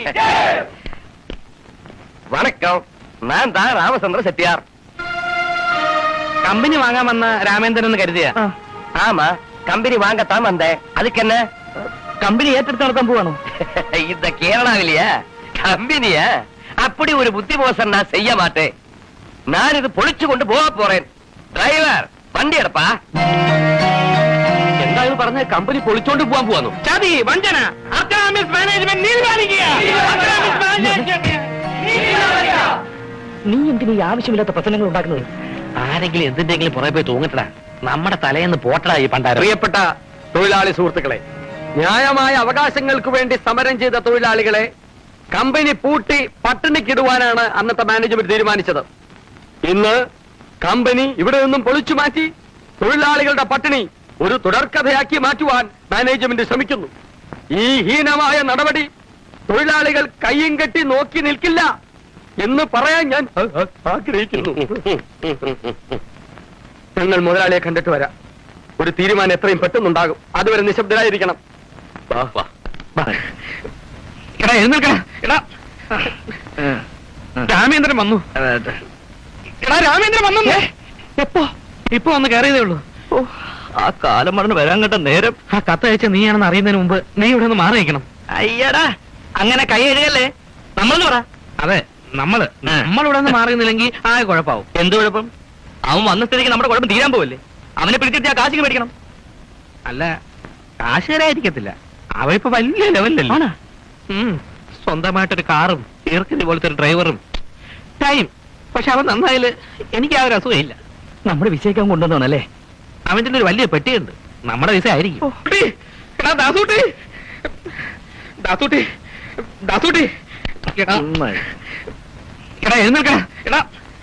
വണക്കം ഞാൻ താ രാമചന്ദ്ര സെട്ടിയാർ കമ്പനി വാങ്ങാൻ വന്ന രാമേന്ദ്രൻ എന്ന് കരുതിയ ആമാ കമ്പനി വാങ്ങത്താൻ വന്നേ അതുക്കെന്നെ കമ്പനി ഏറ്റെടുത്ത് നടത്താൻ പോവാണോ இந்த கேரளாவிலையா கம்பெனியா அப்படி ஒரு புத்தி மோசம் நான் செய்ய மாட்டேன் நான் இது பொழிச்சு கொண்டு போக போறேன் டிரைவர் വണ്ടി എടുപ്പാ എന്താ ഇത് പറഞ്ഞ കമ്പനി പൊളിച്ചോണ്ട് പോവാൻ പോവാന്നു ചതി വഞ്ചന അർക്കാമിസ് മാനേജ്മെന്റ് നീതി പാലിക്കുക അർക്കാമിസ് മാനേജ്മെന്റ് നീതി പാലിക്കുക നീ എന്തിനീ ആവശ്യമില്ലാത്ത പ്രശ്നങ്ങൾ ഉണ്ടാക്കുന്നത് ആരെങ്കിലും എന്തിന്റെങ്കിലും പുറകെ പോയി തൂങ്ങട്ടടാ നമ്മുടെ തലേന്ന് പോട്ടടാ ഈ പണ്ടാരം പ്രിയപ്പെട്ട തൊഴിലാളി സുഹൃത്തുക്കളെ ന്യായമായ അവകാശങ്ങൾക്ക് വേണ്ടി സമരം ചെയ്ത തൊഴിലാളികളെ കമ്പനി പൂട്ടി പട്ടിണിക്കിടുവാനാണ് അന്നത്തെ മാനേജ്മെന്റ് തീരുമാനിച്ചത് ഇന്ന് കമ്പനി ഇവിടെ നിന്നും പൊളിച്ചു മാറ്റി തൊഴിലാളികളുടെ പട്ടിണി ഒരു തുടർക്കഥയാക്കി മാറ്റുവാൻ മാനേജ്മെന്റ് ശ്രമിക്കുന്നു ഈ ഹീനമായ നടപടി തൊഴിലാളികൾ കയ്യും കെട്ടി നോക്കി നിൽക്കില്ല എന്ന് പറയാൻ ഞാൻ ആ- ആ- ആഗ്രഹിക്കുന്നു ഞങ്ങൾ മുതലാളിയെ കണ്ടിട്ട് വരാം ഒരു തീരുമാനം എത്രയും പെട്ടെന്നുണ്ടാകും അതുവരെ നിശബ്ദരായിരിക്കണം വാ വാ വാ. എടാ എഴുന്നേൽക്കടാ എടാ രാമേന്ദ്രൻ വന്നു എടാ രാമേന്ദ്രൻ വന്നു എപ്പോ ഇപ്പൊ വന്ന് കയറിയതേ ഉള്ളൂ ആ കാലം മറന്ന് വരാൻ കേട്ട നേരം ആ കത്തയച്ച നീയാണെന്ന് അറിയുന്നതിന് മുമ്പ് നീ ഇവിടെ നിന്ന് മാറി നിൽക്കണം അയ്യടാ അങ്ങനെ കൈ എഴുകല്ലേ നമ്മളെന്ന് പറ അതെ നമ്മള് നമ്മളിവിടെ നിന്ന് മാറിയുന്നില്ലെങ്കിൽ ആ കുഴപ്പാവും എന്ത് കുഴപ്പം അവൻ വന്ന സ്ഥിതിക്ക് നമ്മുടെ കുഴപ്പം തീരാൻ പോവല്ലേ അവനെ പിടിച്ചിട്ട് ആ കാശിക്ക് മേടിക്കണം അല്ല കാശുകാരായിരിക്കത്തില്ല അവ ഇപ്പൊ വലിയ ലെവലല്ലേ ഉം. സ്വന്തമായിട്ടൊരു കാറും ഈർക്കിന് പോലത്തെ ഒരു ഡ്രൈവറും ടൈം പക്ഷെ അവൻ നന്നായാല് എനിക്ക് ആ ഒരു അസുഖമില്ല നമ്മുടെ വിഷയിക്കാൻ കൊണ്ടുവന്നാണല്ലേ അവന്റെ ഒരു വലിയ പെട്ടിയുണ്ട് നമ്മുടെ വിസ ആയിരിക്കും എടാ ദാസൂട്ടി ദാസൂട്ടി ദാസൂട്ടി എടാ എടാ എഴുന്നേൽക്കടാ എടാ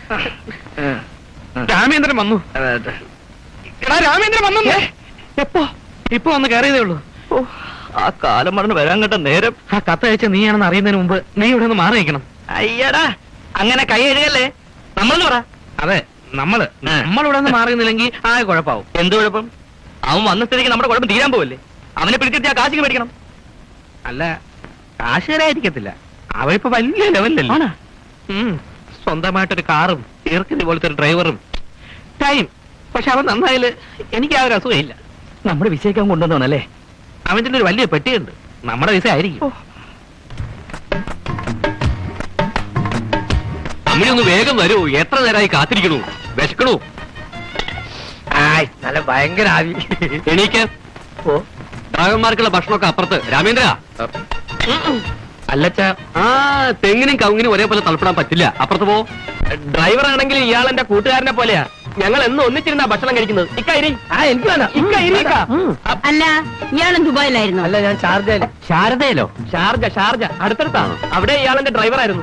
രാമേന്ദ്രൻ വന്നു എടാ രാമേന്ദ്രൻ വന്നു എപ്പോ ഇപ്പൊ വന്ന് കയറിയതേ ഉള്ളൂ ആ കാലം മറന്ന് വരാൻ കേട്ട നേരം ആ കത്തയച്ച നീയാണെന്ന് അറിയുന്നതിന് മുമ്പ് നീ ഇവിടെ നിന്ന് മാറി നിൽക്കണം അയ്യടാ അങ്ങനെ കൈ എഴുകല്ലേ നമ്മളെന്ന് പറ അതെ നമ്മള് നമ്മളിവിടെ നിന്ന് മാറിയുന്നില്ലെങ്കിൽ ആ കുഴപ്പാവും എന്ത് കുഴപ്പം അവൻ വന്ന സ്ഥിതിക്ക് നമ്മുടെ കുഴപ്പം തീരാൻ പോവല്ലേ അവനെ പിടിച്ചിട്ട് ആ കാശിക്ക് മേടിക്കണം അല്ല കാശുകാരായിരിക്കത്തില്ല അവ ഇപ്പൊ വലിയ ലെവലല്ലേ ഉം. സ്വന്തമായിട്ടൊരു കാറും ഈർക്കിന് പോലത്തെ ഒരു ഡ്രൈവറും ടൈം പക്ഷെ അവൻ നന്നായാല് എനിക്ക് ആ ഒരു അസുഖമില്ല നമ്മുടെ വിഷയിക്കാൻ കൊണ്ടുവന്നാണല്ലേ അവന്റെ ഒരു വലിയ പെട്ടിയുണ്ട് നമ്മുടെ വിസ ആയിരിക്കും അമ്മണി ഒന്ന് വേഗം വരൂ എത്ര നേരമായി കാത്തിരിക്കണു വിശക്കണു നല്ല ഭയങ്കര ആവി എണീക്ക് ഓ ഡ്രാഗന്മാർക്കുള്ള ഭക്ഷണമൊക്കെ അപ്പുറത്ത് രാമേന്ദ്ര അല്ലച്ചാ ആ തെങ്ങിനും കവുങ്ങിനും ഒരേപോലെ തളപ്പിടാൻ പറ്റില്ല അപ്പുറത്ത് പോ ഡ്രൈവർ ആണെങ്കിൽ ഇയാൾ എന്റെ കൂട്ടുകാരനെ പോലെയാ ഞങ്ങൾ എന്നും ഒന്നിച്ചിരുന്നാ ഭക്ഷണം കഴിക്കുന്നത് ഇക്കൈരി ആ എനിക്ക് വേണം ഇക്കൈരി അല്ല ഇയാളും ദുബായിലായിരുന്നു അല്ല ഞാൻ ഷാർജയിൽ ശാരദയിലോ ഷാർജ ഷാർജ അടുത്തടുത്താണ് അവിടെ ഇയാൾ എന്റെ ഡ്രൈവർ ആയിരുന്നു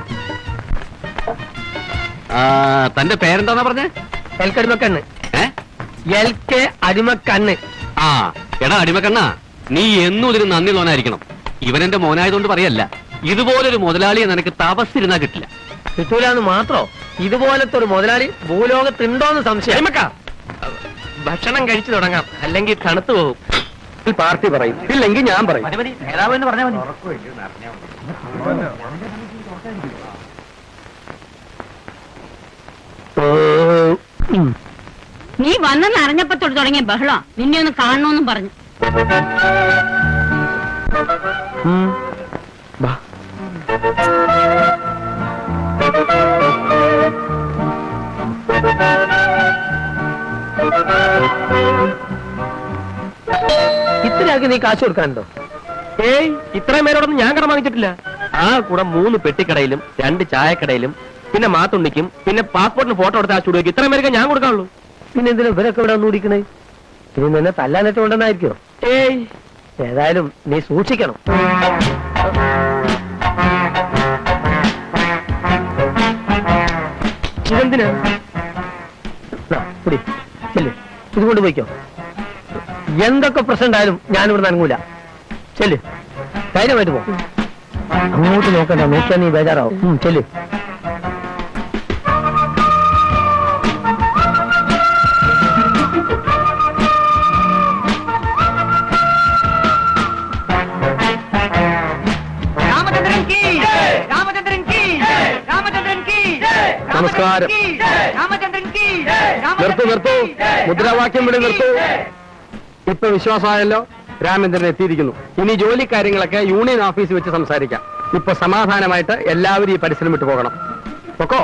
തന്റെ പേരെന്താന്നാ പറഞ്ഞേ എൽക്കടിമക്കണ്ണ് ഏ എൽ കെ അടിമക്കണ്ണ് ആ എടാ അടിമക്കണ്ണ നീ എന്നും ഇതിന് നന്ദിയുള്ളവനായിരിക്കണം ഇവൻ എന്റെ മോനായതുകൊണ്ട് പറയല്ല ഇതുപോലൊരു മുതലാളിയെ നിനക്ക് തപസ്സിരുന്നാ കിട്ടില്ല കിട്ടൂലെന്ന് മാത്രോ ഇതുപോലത്തെ ഒരു മുതലാളി ഭൂലോകത്തുണ്ടോന്ന് സംശയം അടിമക്ക, ഭക്ഷണം കഴിച്ചു തുടങ്ങാം അല്ലെങ്കിൽ തണുത്തു പോകും പാർട്ടി പറയും ഇല്ലെങ്കിൽ ഞാൻ പറയും നേതാവ് എന്ന് പറഞ്ഞാൽ മതി നീ വന്നെന്ന് അറിഞ്ഞപ്പോ തൊട്ട് തുടങ്ങിയ ബഹളം നിന്നെ ഒന്ന് കാണണമെന്നും പറഞ്ഞു ഇത്രയാക്കി നീ കാശ് കൊടുക്കാനുണ്ടോ ഏയ് ഇത്രയും പേരോടൊന്നും ഞാൻ കടം വാങ്ങിച്ചിട്ടില്ല ആ കൂടെ മൂന്ന് പെട്ടിക്കടയിലും രണ്ട് ചായക്കടയിലും പിന്നെ മാത്തുണ്ണിക്കും പിന്നെ പാസ്പോർട്ടിന് ഫോട്ടോ എടുത്ത് ആ സ്റ്റുഡിയോക്ക് ഇത്രയും പേർക്ക് ഞാൻ കൊടുക്കാനുള്ളൂ പിന്നെ എന്തിനാ ഇവരൊക്കെ ഇവിടെ വന്ന് കുടിക്കണേ ഇനി നിന്നെ തല്ലാനിട്ട് കൊണ്ടെന്നായിരിക്കോ ഏയ് ഏതായാലും നീ സൂക്ഷിക്കണം ഇതെന്തിനാ ദാ, കുടി ചെല്ല് ഇത് കൊണ്ട് പോയിക്കോ എന്തൊക്കെ പ്രശ്നം ഉണ്ടായാലും ഞാനിവിടെ നനങ്ങൂല ചെല്ല് ധൈര്യമായിട്ട് പോ അങ്ങോട്ട് നോക്കണ്ട നോക്കിയാ നീ ബേജാറാവും ഉം, ചെല്ല് രാമചന്ദ്രൻ കീ രാമചന്ദ്രൻ കീ രാമചന്ദ്രൻ കീ നമസ്കാരം. രാമചന്ദ്രൻ കീ നിർത്തൂ നിർത്തൂ മുദ്രാവാക്യം വിളി നിർത്തൂ ഇപ്പൊ വിശ്വാസമായല്ലോ രാമേന്ദ്രൻ എത്തിയിരിക്കുന്നു ഇനി ജോലി കാര്യങ്ങളൊക്കെ യൂണിയൻ ഓഫീസിൽ വെച്ച് സംസാരിക്കാം ഇപ്പൊ സമാധാനമായിട്ട് എല്ലാവരും ഈ പരിസരം വിട്ടു പോകണം പൊക്കോ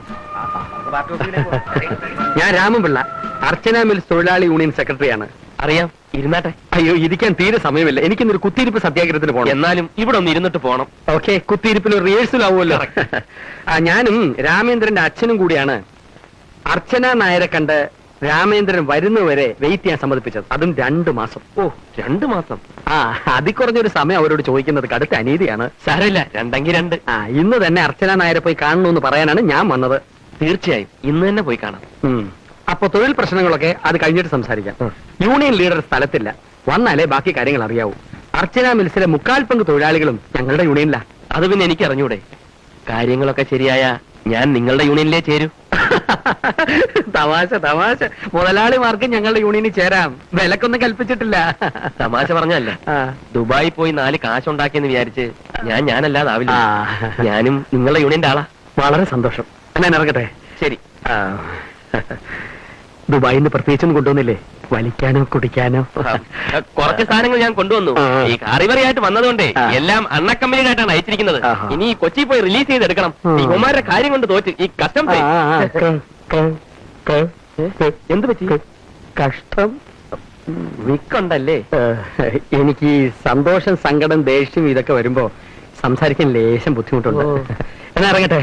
ഞാൻ രാമൻപിള്ള അർച്ചന മിൽസ് തൊഴിലാളി യൂണിയൻ സെക്രട്ടറിയാണ് അറിയാം ഇരുന്നാട്ടെ അയ്യോ ഇരിക്കാൻ തീരെ സമയമില്ല എനിക്കിന്നൊരു കുത്തിയിരിപ്പ് സത്യാഗ്രഹത്തിന് പോകണം എന്നാലും ഇവിടെ ഒന്ന് ഇരുന്നിട്ട് പോകണം ഓക്കെ കുത്തിയിരിപ്പിന് റിഹേഴ്സൽ ആവുമല്ലോ ആ, ഞാനും രാമേന്ദ്രന്റെ അച്ഛനും കൂടിയാണ് അർച്ചന നായരെ കണ്ട് രാമേന്ദ്രൻ വരുന്നവരെ വെയിറ്റ് ചെയ്യാൻ സമ്മതിപ്പിച്ചത് അതും രണ്ടു മാസം ഓ രണ്ടു മാസം ആ അതിൽ കുറഞ്ഞൊരു സമയം അവരോട് ചോദിക്കുന്നത് കടുത്ത അനീതിയാണ് സാരമില്ല രണ്ടെങ്കിൽ രണ്ട് ആ ഇന്ന് തന്നെ അർച്ചന നായരെ പോയി കാണണമെന്ന് പറയാനാണ് ഞാൻ വന്നത് തീർച്ചയായും ഇന്ന് തന്നെ പോയി കാണാം അപ്പൊ തൊഴിൽ പ്രശ്നങ്ങളൊക്കെ അത് കഴിഞ്ഞിട്ട് സംസാരിക്കാം യൂണിയൻ ലീഡർ സ്ഥലത്തില്ല വന്നാലേ ബാക്കി കാര്യങ്ങൾ അറിയാവൂ അർച്ചന മിൽസിലെ മുക്കാൽ പങ്ക് തൊഴിലാളികളും ഞങ്ങളുടെ യൂണിയനിലാ അത് പിന്നെ എനിക്ക് അറിഞ്ഞൂടെ കാര്യങ്ങളൊക്കെ ശരിയായ ഞാൻ നിങ്ങളുടെ യൂണിയനിലേ ചേരൂ തമാശ തമാശ മുതലാളിമാർക്ക് ഞങ്ങളുടെ യൂണിയനിൽ ചേരാം വിലക്കൊന്നും കൽപ്പിച്ചിട്ടില്ല തമാശ പറഞ്ഞല്ല ആ. ദുബായി പോയി നാല് കാശുണ്ടാക്കിയെന്ന് വിചാരിച്ച് ഞാൻ ഞാനല്ലാതാവില്ല ആ. ഞാനും നിങ്ങളുടെ യൂണിയന്റെ ആളാ വളരെ സന്തോഷം എന്നാ ഞാൻ ഇറങ്ങട്ടെ ശരി ആ. ദുബായിൽ നിന്ന് പ്രത്യേകിച്ചൊന്നും കൊണ്ടുവന്നില്ലേ വലിക്കാനോ കുടിക്കാനോ കുറച്ച് സാധനങ്ങൾ ഞാൻ കൊണ്ടുവന്നു ആ. ഈ കാറിവറിയായിട്ട് വന്നതുകൊണ്ടേ ആ. എല്ലാം അണ്ണ കമ്പനിയായിട്ടാണ് അയച്ചിരിക്കുന്നത് ആഹാ. ഇനി കൊച്ചി പോയി റിലീസ് ചെയ്തെടുക്കണം ഉം. ഈ കുമാരുടെ കാര്യം കൊണ്ട് തോറ്റ് ഈ കസ്റ്റംസ് ആ, ആ, ക- ക- ക- എന്ത് പറ്റി ക- കഷ്ടം വിക്കുണ്ടല്ലേ ഏഹ്, എനിക്ക് ഈ സന്തോഷം സങ്കടം ദേഷ്യം ഇതൊക്കെ വരുമ്പോ സംസാരിക്കാൻ ലേശം ബുദ്ധിമുട്ടുണ്ട് ഓ. എന്നാ ഇറങ്ങട്ടെ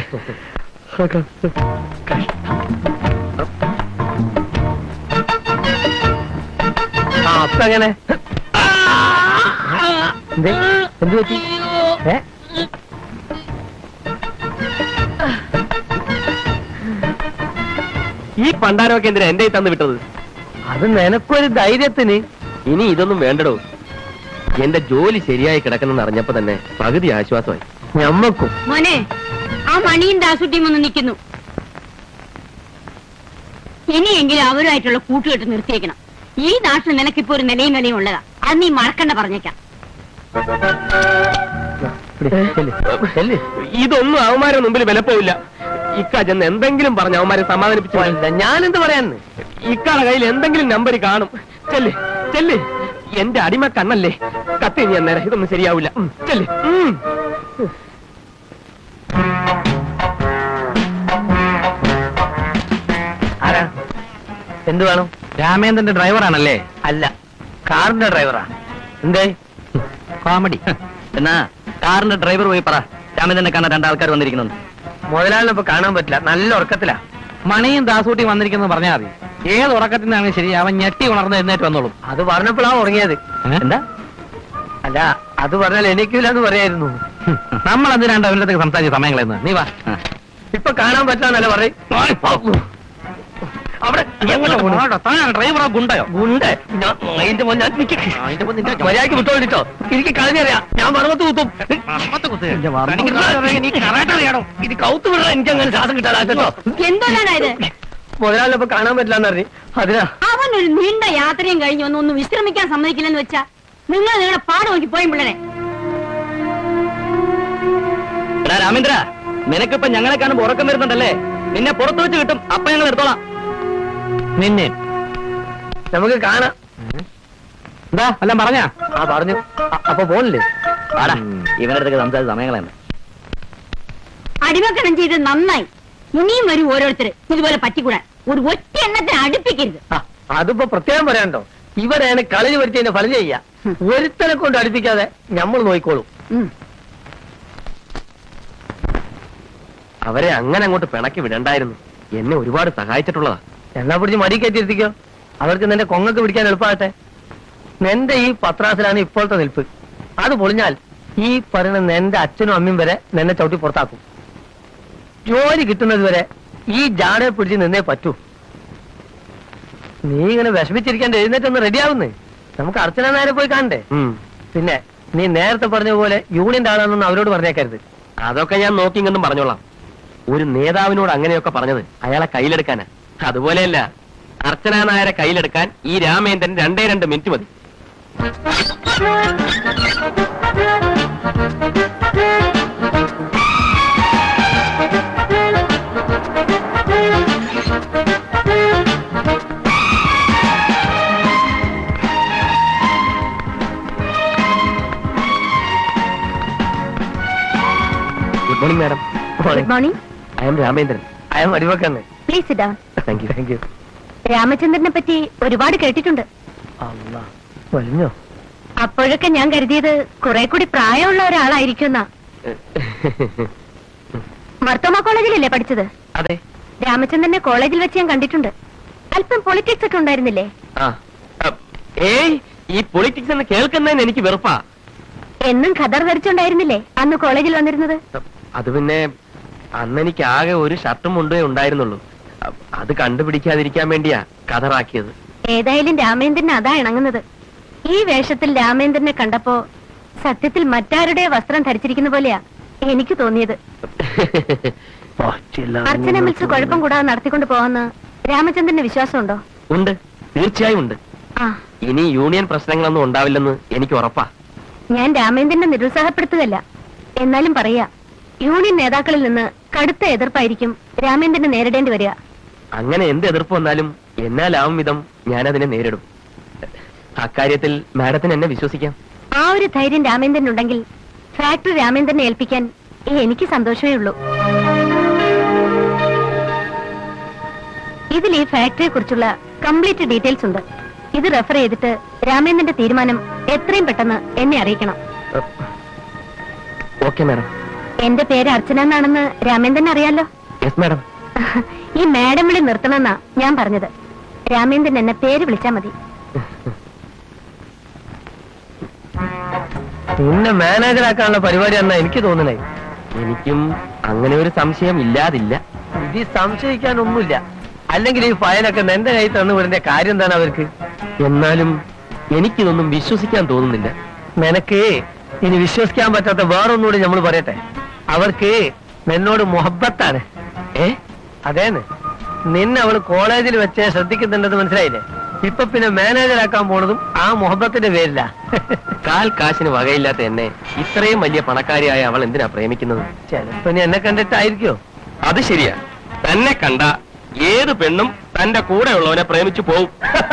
ആ അപ്പൊ എങ്ങനെ എന്തേ? എന്ത് പറ്റി ഏ ഈ പണ്ടാരമൊക്കെ എന്തിനാ എന്റെ കയ്യിൽ തന്നു വിട്ടത് അത് നിനക്കൊരു ധൈര്യത്തിന് ഇനി ഇതൊന്നും വേണ്ടടോ എന്റെ ജോലി ശരിയായി കിടക്കുന്നെന്ന് അറിഞ്ഞപ്പോ തന്നെ പകുതി ആശ്വാസമായി ഞമ്മക്കും മോനെ ആ മണിയും ദാസുട്ടിയും ഒന്ന് നിൽക്കുന്നു ഇനിയെങ്കിലും അവരുമായിട്ടുള്ള കൂട്ടുകെട്ട് നിർത്തിയേക്കണം ഈ നാട്ടിൽ നിനക്കിപ്പോ ഒരു നിലയും വിലയും ഉള്ളതാ അത് നീ മറക്കണ്ട പറഞ്ഞേക്കാം പിടി, ചെല്ല്, ചെല്ല്. ഇതൊന്നും അവന്മാരെ മുമ്പിൽ വിലപ്പോവില്ല ഇക്ക ചെന്ന് എന്തെങ്കിലും പറഞ്ഞ് അവന്മാരെ സമാധാനിപ്പിച്ചു അല്ല, ഞാനെന്ത് പറയാന്ന് ഇക്കാടെ കയ്യിൽ എന്തെങ്കിലും നമ്പർ കാണും ചെല്ല് ചെല്ല് എന്റെ അടിമ കണ്ണല്ലേ കത്തി നീ അന്നേരം ഇതൊന്നും ശരിയാവില്ല ഉം, ചെല്ല് ഉം. ആരാ എന്ത് വേണം രാമേന്ദ്രന്റെ ഡ്രൈവറാണല്ലേ അല്ല കാറിന്റെ ഡ്രൈവറാ എന്തേ കോമഡി എന്നാ കാറിന്റെ ഡ്രൈവർ പോയി പറ രാമചന്ദ്രനെ കാണാൻ രണ്ടാൾക്കാർ വന്നിരിക്കുന്നുണ്ട് മുതലാളിനെ ഇപ്പൊ കാണാൻ പറ്റില്ല നല്ല ഉറക്കത്തിലാ മണിയും ദാസൂട്ടിയും വന്നിരിക്കുന്നത് പറഞ്ഞാൽ മതി ഏത് ഉറക്കത്തിൽ നിന്നാണ് ശരി അവൻ ഞെട്ടി ഉണർന്ന് എഴുന്നേറ്റ് വന്നോളും അത് പറഞ്ഞപ്പോഴാ ഉറങ്ങിയത് ഏ? എന്താ അല്ല അത് പറഞ്ഞാൽ എനിക്കില്ല എന്ന് പറയായിരുന്നു നമ്മൾ എന്തിനാണ്ട് അവരുടെ അടുത്ത് സംസാരിച്ച സമയങ്ങളെന്ന് നീ വാ ഇപ്പൊ കാണാൻ പറ്റാന്നല്ല പറയും അവിടെ ഡ്രൈവറോ ഗുണ്ടയോ ഗുണ്ട് ഞാൻ അതിന്റെ മോൻ ഞാൻ നിക്ക്. മര്യാദയ്ക്ക് വിട്ടോണ്ടിട്ടോ എനിക്ക് കളഞ്ഞറിയാം ഞാൻ മറമത്ത് കുത്തും ഇത് കൗത്ത് വിടാൻ എനിക്ക് അങ്ങനെ ശ്വാസം കിട്ടാതെ കേട്ടോ എന്തോന്നാണ് ഇത് മുതലാളിനെ ഇപ്പൊ കാണാൻ പറ്റില്ല എന്നറിഞ്ഞ് അതിനാ അവൻ ഒരു നീണ്ട യാത്രയും കഴിഞ്ഞ് ഒന്ന് ഒന്ന് വിശ്രമിക്കാൻ സമ്മതിക്കില്ലെന്ന് വെച്ചാ നിങ്ങൾ നിങ്ങളുടെ പാട് നോക്കി പോയി പിള്ളേരെ എടാ രാമേന്ദ്ര നിനക്കിപ്പൊ ഞങ്ങളെ കാണുമ്പോ ഉറക്കം വരുന്നുണ്ടല്ലേ നിന്നെ പുറത്തു വെച്ച് കിട്ടും അപ്പൊ ഞങ്ങൾ എടുത്തോളാം നിന്നെ നമുക്ക് കാണാം എന്താ എല്ലാം പറഞ്ഞാ ആ പറഞ്ഞു അ- അപ്പൊ പോണില്ലേ ആടാ ഇവന്റെ അടുത്തേക്ക് സംസാരിച്ച സമയങ്ങളാണ് അടിമക്കണം ചെയ്ത് നന്നായി ഇനിയും വരും ഓരോരുത്തര് ഇതുപോലെ പറ്റിക്കൂടാൻ ഒരു ഒറ്റ എണ്ണത്തെ അടുപ്പിക്കരുത് ആ, അതിപ്പോ പ്രത്യേകം പറയാനുണ്ടോ ഇവരാണ് കളി വരുത്തിയതിന്റെ ഫലം ചെയ്യാ ഒരുത്തനെ കൊണ്ട് അടുപ്പിക്കാതെ നമ്മൾ നോക്കിക്കോളും ഉം. അവരെ അങ്ങനെ അങ്ങോട്ട് പിണക്കി വിടണ്ടായിരുന്നു എന്നെ ഒരുപാട് സഹായിച്ചിട്ടുള്ളതാ എന്നാ പിടിച്ച് മടി കയറ്റിയിരുത്തിക്കോ അവർക്ക് നിന്റെ കൊങ്ങക്ക് പിടിക്കാൻ എളുപ്പമാകട്ടെ നിന്റെ ഈ പത്രാസിലാണ് ഇപ്പോഴത്തെ നിൽപ്പ് അത് പൊളിഞ്ഞാൽ ഈ പറയുന്ന നിന്റെ അച്ഛനും അമ്മയും വരെ നിന്നെ ചവിട്ടി പുറത്താക്കും ജോലി കിട്ടുന്നത് വരെ ഈ ജാടയെ പിടിച്ച് നിന്നേ പറ്റൂ നീ ഇങ്ങനെ വിഷമിച്ചിരിക്കാണ്ട് എഴുന്നേറ്റൊന്ന് റെഡിയാവുന്നേ നമുക്ക് അർച്ചന നേരെ പോയി കാണണ്ടേ ഉം. പിന്നെ നീ നേരത്തെ പറഞ്ഞ പോലെ യൂണിയന്റെ ആളാണെന്ന് അവരോട് പറഞ്ഞേക്കരുത് അതൊക്കെ ഞാൻ നോക്കിങ്ങെന്നും പറഞ്ഞോളാം ഒരു നേതാവിനോട് അങ്ങനെയൊക്കെ പറഞ്ഞത് അയാളെ കയ്യിലെടുക്കാനാ അതുപോലെയല്ല അർച്ചന നായരെ കയ്യിലെടുക്കാൻ ഈ രാമേന്ദ്രൻ രണ്ടേ രണ്ട് മിനിറ്റ് മതി good morning madam good morning I am Ramendran അയാൾ മടിവെക്കന്നെ please sit down thank you thank you രാമചന്ദ്രനെ പറ്റി ഒരുപാട് കേട്ടിട്ടുണ്ട് അല്ല വലിഞ്ഞോ അപ്പോഴൊക്കെ ഞാൻ കരുതിയത് കുറെ കൂടി പ്രായമുള്ള ഒരാളായിരിക്കും മർത്തോമ കോളേജിലല്ലേ പഠിച്ചത് അതെ രാമചന്ദ്രനെ കോളേജിൽ വെച്ച് ഞാൻ കണ്ടിട്ടുണ്ട് അല്പം പൊളിറ്റിക്സ് ഒക്കെ ഉണ്ടായിരുന്നില്ലേ ആ അ, ഏയ് ഈ പൊളിറ്റിക്സ് എന്ന് കേൾക്കുന്നതിന് എനിക്ക് വെറുപ്പാ എന്നും ഖദർ ധരിച്ചുണ്ടായിരുന്നില്ലേ അന്ന് കോളേജിൽ വന്നിരുന്നത് അത് പിന്നെ അന്ന് എനിക്ക് ആകെ ഒരു ഷർട്ടും മുണ്ടേ ഉണ്ടായിരുന്നുള്ളൂ അ- അത് കണ്ടുപിടിക്കാതിരിക്കാൻ വേണ്ടിയാ കഥറാക്കിയത് ഏതായാലും രാമേന്ദ്രൻ അതാ ഇണങ്ങുന്നത് ഈ വേഷത്തിൽ രാമേന്ദ്രനെ കണ്ടപ്പോ സത്യത്തിൽ മറ്റാരുടെ വസ്ത്രം ധരിച്ചിരിക്കുന്ന പോലെയാ എനിക്ക് തോന്നിയത് അർച്ചന മിൽസ് കുഴപ്പം കൂടാതെ നടത്തിക്കൊണ്ട് പോകാന്ന് രാമചന്ദ്രന് വിശ്വാസമുണ്ടോ ഉണ്ട് തീർച്ചയായും ഉണ്ട് ആ ഇനി യൂണിയൻ പ്രശ്നങ്ങളൊന്നും ഉണ്ടാവില്ലെന്ന് എനിക്ക് ഉറപ്പാ ഞാൻ രാമേന്ദ്രനെ നിരുത്സാഹപ്പെടുത്തുകയല്ല എന്നാലും പറയാ യൂണിയൻ നേതാക്കളിൽ നിന്ന് കടുത്ത എതിർപ്പായിരിക്കും രാമേന്ദ്രനെ നേരിടേണ്ടി വരിക അങ്ങനെ എന്ത് എതിർപ്പ് വന്നാലും എന്നാലാവും വിധം ഞാനതിനെ നേരിടും അക്കാര്യത്തിൽ മാഡത്തിന് എന്നെ വിശ്വസിക്കാം ആ ഒരു ധൈര്യം രാമേന്ദ്രനുണ്ടെങ്കിൽ ഫാക്ടറി രാമേന്ദ്രനെ ഏൽപ്പിക്കാൻ എനിക്ക് സന്തോഷമേ ഉള്ളൂ ഇതിൽ ഈ ഫാക്ടറിയെ കുറിച്ചുള്ള കംപ്ലീറ്റ് ഡീറ്റെയിൽസ് ഉണ്ട് ഇത് റെഫർ ചെയ്തിട്ട് രാമേന്ദ്രന്റെ തീരുമാനം എത്രയും പെട്ടെന്ന് എന്നെ അറിയിക്കണം ഓക്കെ മാഡം എന്റെ പേര് അർച്ചന എന്നാണെന്ന് രാമേന്ദ്രൻ അറിയാലോ യെസ് മാഡം ഈ മാഡം വിളി നിർത്തണമെന്നാ ഞാൻ പറഞ്ഞത് രാമേന്ദ്രൻ എന്നെ പേര് വിളിച്ചാ മതി നിന്നെ മാനേജറാക്കാനുള്ള പരിപാടിയാണെന്നാ എനിക്ക് തോന്നണേ എനിക്കും അങ്ങനെ ഒരു സംശയം ഇല്ലാതില്ല ഇത് സംശയിക്കാനൊന്നുമില്ല അല്ലെങ്കിൽ ഈ ഫയലൊക്കെ എന്റെ കയ്യിൽ തന്നു വിടുന്ന കാര്യം എന്താണ് അവർക്ക് എന്നാലും എനിക്കിതൊന്നും വിശ്വസിക്കാൻ തോന്നുന്നില്ല നിനക്ക് ഇനി വിശ്വസിക്കാൻ പറ്റാത്ത വേറൊന്നുകൂടി നമ്മൾ പറയട്ടെ അവർക്ക് നിന്നോട് മുഹബത്താണ് ഏ അതേന്ന് നിന്നെ അവൾ കോളേജിൽ വെച്ച് ശ്രദ്ധിക്കുന്നുണ്ടെന്ന് മനസ്സിലായില്ലേ ഇപ്പൊ പിന്നെ മാനേജറാക്കാൻ പോണതും ആ മുഹബത്തിന്റെ പേരില കാൽ കാശിന് വകയില്ലാത്ത എന്നെ ഇത്രയും വലിയ പണക്കാരിയായ അവൾ എന്തിനാ പ്രേമിക്കുന്നത് ചിലപ്പോ ഇനി എന്നെ കണ്ടിട്ടായിരിക്കോ അത് ശരിയാ തന്നെ കണ്ട ഏത് പെണ്ണും തന്റെ കൂടെയുള്ളവനെ പ്രേമിച്ചു പോവും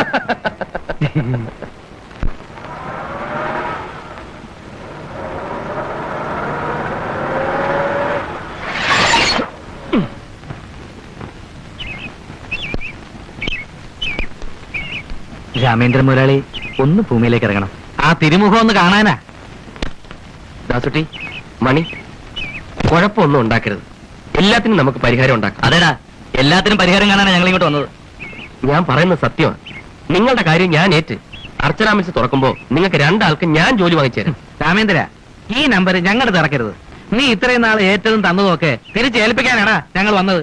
രാമേന്ദ്ര മുതലാളി ഒന്ന് ഭൂമിയിലേക്ക് ഇറങ്ങണം ആ തിരുമുഖം ഒന്ന് കാണാനാ ദാസുട്ടി മണി കുഴപ്പമൊന്നും ഉണ്ടാക്കരുത് എല്ലാത്തിനും നമുക്ക് പരിഹാരം ഉണ്ടാക്കാം അതേടാ എല്ലാത്തിനും പരിഹാരം കാണാനാണ് ഞങ്ങൾ ഇങ്ങോട്ട് വന്നത് ഞാൻ പറയുന്നത് സത്യമാണ് നിങ്ങളുടെ കാര്യം ഞാൻ ഏറ്റ് അർച്ചന മിൽസ് തുറക്കുമ്പോ നിങ്ങൾക്ക് രണ്ടാൾക്ക് ഞാൻ ജോലി വാങ്ങിച്ചു തരാം രാമേന്ദ്ര ഈ നമ്പർ ഞങ്ങളുടെ തിറക്കരുത് നീ ഇത്രയും നാൾ ഏറ്റതും തന്നതും ഒക്കെ തിരിച്ചേൽപ്പിക്കാനാടാ ഞങ്ങൾ വന്നത്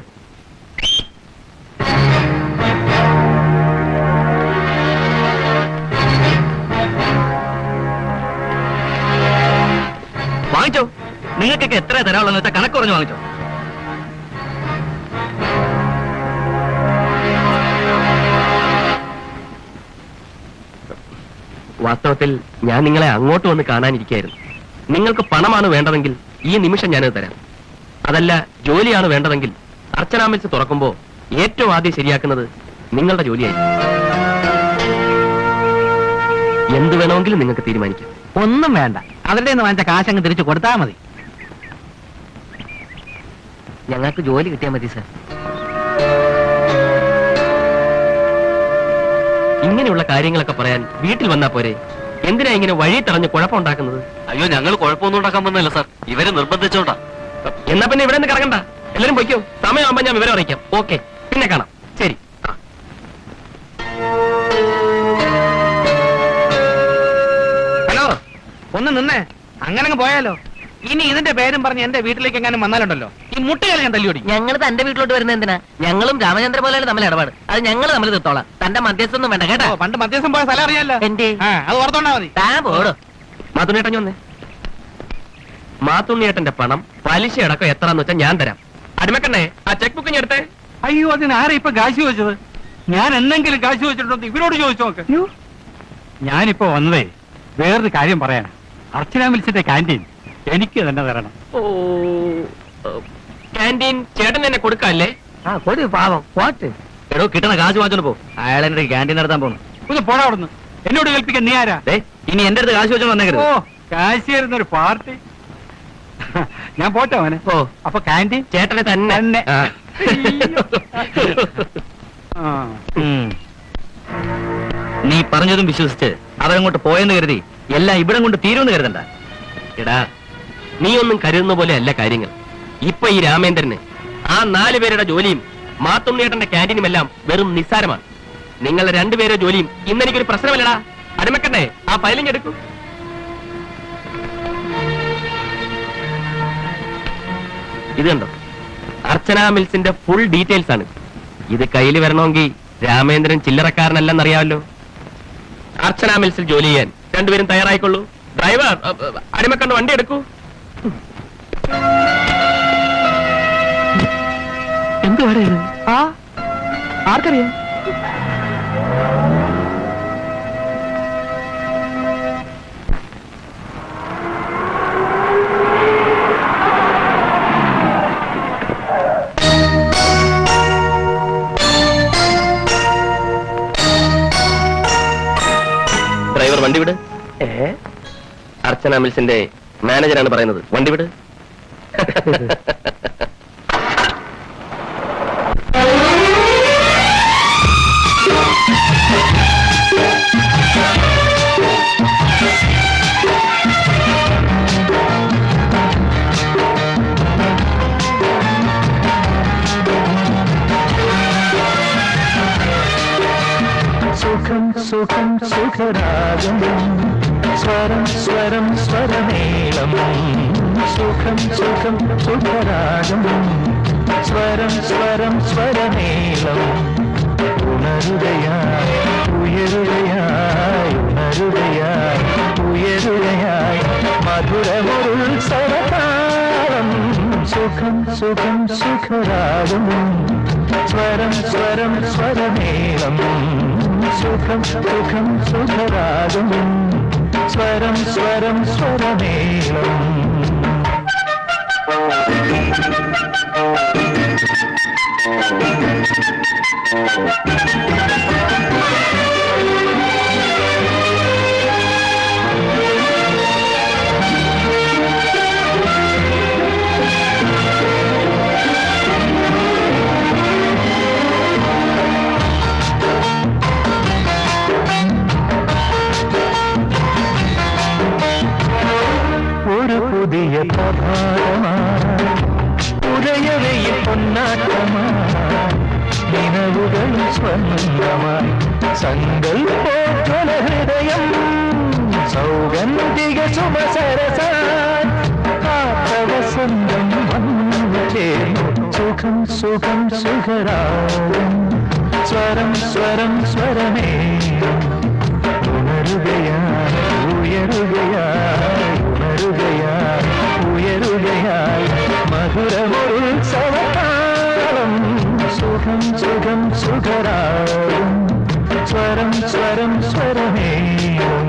വാങ്ങിച്ചോ നിങ്ങൾക്കൊക്കെ എത്ര തരാനുള്ളതെന്ന് വെച്ചാൽ കണക്ക് കുറഞ്ഞ് വാങ്ങിച്ചോ വാസ്തവത്തിൽ ഞാൻ നിങ്ങളെ അങ്ങോട്ട് വന്ന് കാണാനിരിക്കായിരുന്നു നിങ്ങൾക്ക് പണമാണ് വേണ്ടതെങ്കിൽ ഈ നിമിഷം ഞാനത് തരാം അതല്ല ജോലിയാണ് വേണ്ടതെങ്കിൽ അർച്ചന മിൽസ് തുറക്കുമ്പോ ഏറ്റവും ആദ്യം ശരിയാക്കുന്നത് നിങ്ങളുടെ ജോലിയായിരിക്കും എന്ത് വേണമെങ്കിലും നിങ്ങൾക്ക് തീരുമാനിക്കാം ഒന്നും വേണ്ട അവരുടെ നിന്ന് വാങ്ങിച്ച കാശങ്ങ് തിരിച്ചു കൊടുത്താൽ മതി ഞങ്ങൾക്ക് ജോലി കിട്ടിയാൽ മതി സാർ ഇങ്ങനെയുള്ള കാര്യങ്ങളൊക്കെ പറയാൻ വീട്ടിൽ വന്നാ പോരെ എന്തിനാ ഇങ്ങനെ വഴി തടഞ്ഞ് കുഴപ്പമുണ്ടാക്കുന്നത് അയ്യോ ഞങ്ങൾ കുഴപ്പമൊന്നും ഉണ്ടാക്കാൻ വന്നല്ല സാർ ഇവരെ നിർബന്ധിച്ചോണ്ടാ എന്നാ പിന്നെ ഇവിടെ നിന്ന് കറങ്ങണ്ട എല്ലാരും പൊയ്ക്കോ സമയമാകുമ്പോ ഞാൻ വിവരം അറിയിക്കാം ഓക്കെ പിന്നെ കാണാം ശരി ആ. ഹലോ ഒന്ന് നിന്നേ അങ്ങനെ അങ്ങ് പോയാലോ ഇനി ഇതിന്റെ പേരും പറഞ്ഞ് എന്റെ വീട്ടിലേക്ക് എങ്ങാനും വന്നാലുണ്ടല്ലോ ഈ മുട്ടുകാലം ഞാൻ തല്ലി ഓടിക്കും ഞങ്ങൾ തന്റെ വീട്ടിലോട്ട് വരുന്ന എന്തിനാ ഞങ്ങളും രാമചന്ദ്ര പോലെയാണ് തമ്മിൽ ഇടപാട് അത് ഞങ്ങൾ തമ്മിൽ തീർത്തോളാം തന്റെ മധ്യസ്ഥൊന്നും വേണ്ട കേട്ടാ ഓ, പണ്ട് മധ്യസ്ഥം പോയ സ്ഥലം അറിയാലോ എന്റെ ആ അത് ഓർത്തോണ്ടാ മതി താൻ പോടോ മാത്തുണ്ണിയേട്ടൻ വന്നേ മാത്തുണ്ണിയേട്ടന്റെ പണം പലിശ അടക്കം എത്രാന്ന് വെച്ചാൽ ഞാൻ തരാം അടിമക്കണ്ണേ ആ ചെക്ക് ബുക്ക് ഞാൻ എടുത്തേ അയ്യോ അതിന് ആരാ ഇപ്പൊ കാശ് ചോദിച്ചത് ഞാൻ എന്തെങ്കിലും കാശ് ചോദിച്ചിട്ടുണ്ടോ ഇവരോട് ചോദിച്ചു നോക്ക് ഞാനിപ്പോ വന്നതേ വേറൊരു കാര്യം പറയാനാ അർച്ചന മിൽസിന്റെ ക്യാൻറ്റീൻ എനിക്ക് തന്നെ തരണം ഓ ക്യാൻറ്റീൻ ചേട്ടൻ എന്നെ കൊടുക്കല്ലേ ആ കൊടി പാവം പോട്ട് എടോ കിട്ടണ കാശ് വാങ്ങിച്ചോണ്ട് പോ അയാൾ എന്റെ ക്യാൻറ്റീൻ നടത്താൻ പോകുന്നു ഒന്ന് പോടാ അവിടുന്ന് എന്നോട് കേൾപ്പിക്കാൻ നീ ആരാ ദേ, ഇനി എന്റെ അടുത്ത് കാശ് വെച്ചോണ്ട് ഓ വന്നേക്കരുത് കാശ് തരുന്നൊരു പാർട്ടി ഞാൻ പോട്ടെ അവന് ഓ അപ്പൊ ക്യാൻറ്റീൻ ചേട്ടനെ തന്നെ തന്നെ. ആ. ആ ഉം. നീ പറഞ്ഞതും വിശ്വസിച്ച് അവരങ്ങോട്ട് പോയെന്ന് കരുതി എല്ലാം ഇവിടം കൊണ്ട് തീരുമെന്ന് കരുതണ്ട എടാ നീ ഒന്നും കരുതുന്ന പോലെ അല്ല കാര്യങ്ങൾ ഇപ്പൊ ഈ രാമേന്ദ്രന് ആ നാല് പേരുടെ ജോലിയും മാത്തുണ്ണിയേട്ടന്റെ ക്യാൻറ്റീനും എല്ലാം വെറും നിസ്സാരമാണ് നിങ്ങളുടെ രണ്ടുപേരുടെ ജോലിയും ഇന്നെനിക്കൊരു പ്രശ്നമല്ലടാ അടിമക്കണ്ടേ ആ ഫയലിംഗ് എടുക്കൂ ഇത് കണ്ടോ അർച്ചന മിൽസിന്റെ ഫുൾ ഡീറ്റെയിൽസ് ആണ് ഇത് കയ്യിൽ വരണമെങ്കിൽ രാമേന്ദ്രൻ ചില്ലറക്കാരനല്ലെന്നറിയാമല്ലോ അർച്ചന മിൽസിൽ ജോലി ചെയ്യാൻ രണ്ടുപേരും തയ്യാറായിക്കൊള്ളൂ ഡ്രൈവർ അ, അ, അടിമക്കണ്ട് വണ്ടി എടുക്കൂ എന്തുവാടെ ഇത് ആ ആർക്കറിയാം ഡ്രൈവർ വണ്ടി വിട് ഏ അർച്ചന മിൽസിന്റെ മാനേജറാണ് പറയുന്നത് വണ്ടി വിട് സുഖം സുഖം സുഖരാഗം സ്വരം സ്വരം സ്വരമേളം സുഖം സുഖം സുഖരാഗം സ്വരം സ്വരം സ്വരമേളം ഉണരുകയായി ഉയരുകയായി ഉണരുകയായി ഉയരുകയായി മധുരമുത്സവതാളം സുഖം സുഖം സുഖരാഗം സ്വരം സ്വരം സ്വരമേളം സുഖം സുഖം സുഖരാഗം സ്വരം സ്വരം സ്വരമേളം ഒരു പുതിയ പ്രഭാതമാണ് ഉദയവയിൽ പൊന്നാട്ടമാണ് നിലവുകളും സ്വന്തമായി സങ്കൽപ്പോജ്വല ഹൃദയം സൗഗന്ധിക സുമസരസാൻ കാത്തവസന്തം വന്നു ചേർന്നു സുഖം സുഖം സുഖരാഗം സ്വരം സ്വരം സ്വരമേ ഉണരുകയായി ഉയരുകയായി ഉണരുകയായി ഉയരുകയായി മധുരമുത്സവകാലം സുഖം സുഖം സുഖരാഗം സ്വരം സ്വരം സ്വരമേയം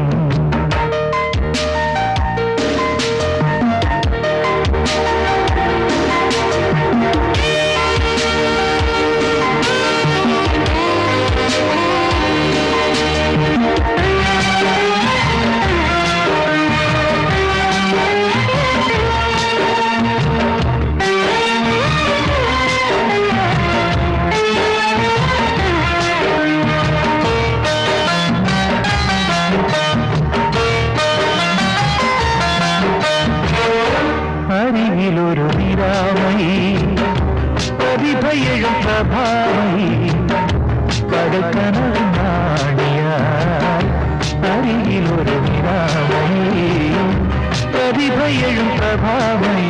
അരികിലൊരു നിരാമയി പ്രതിഭയഴും പ്രഭാമയി കടക്കനാണിയായി അരികിലൊരു നിരാമയി പ്രതിഭയഴും പ്രഭാമയി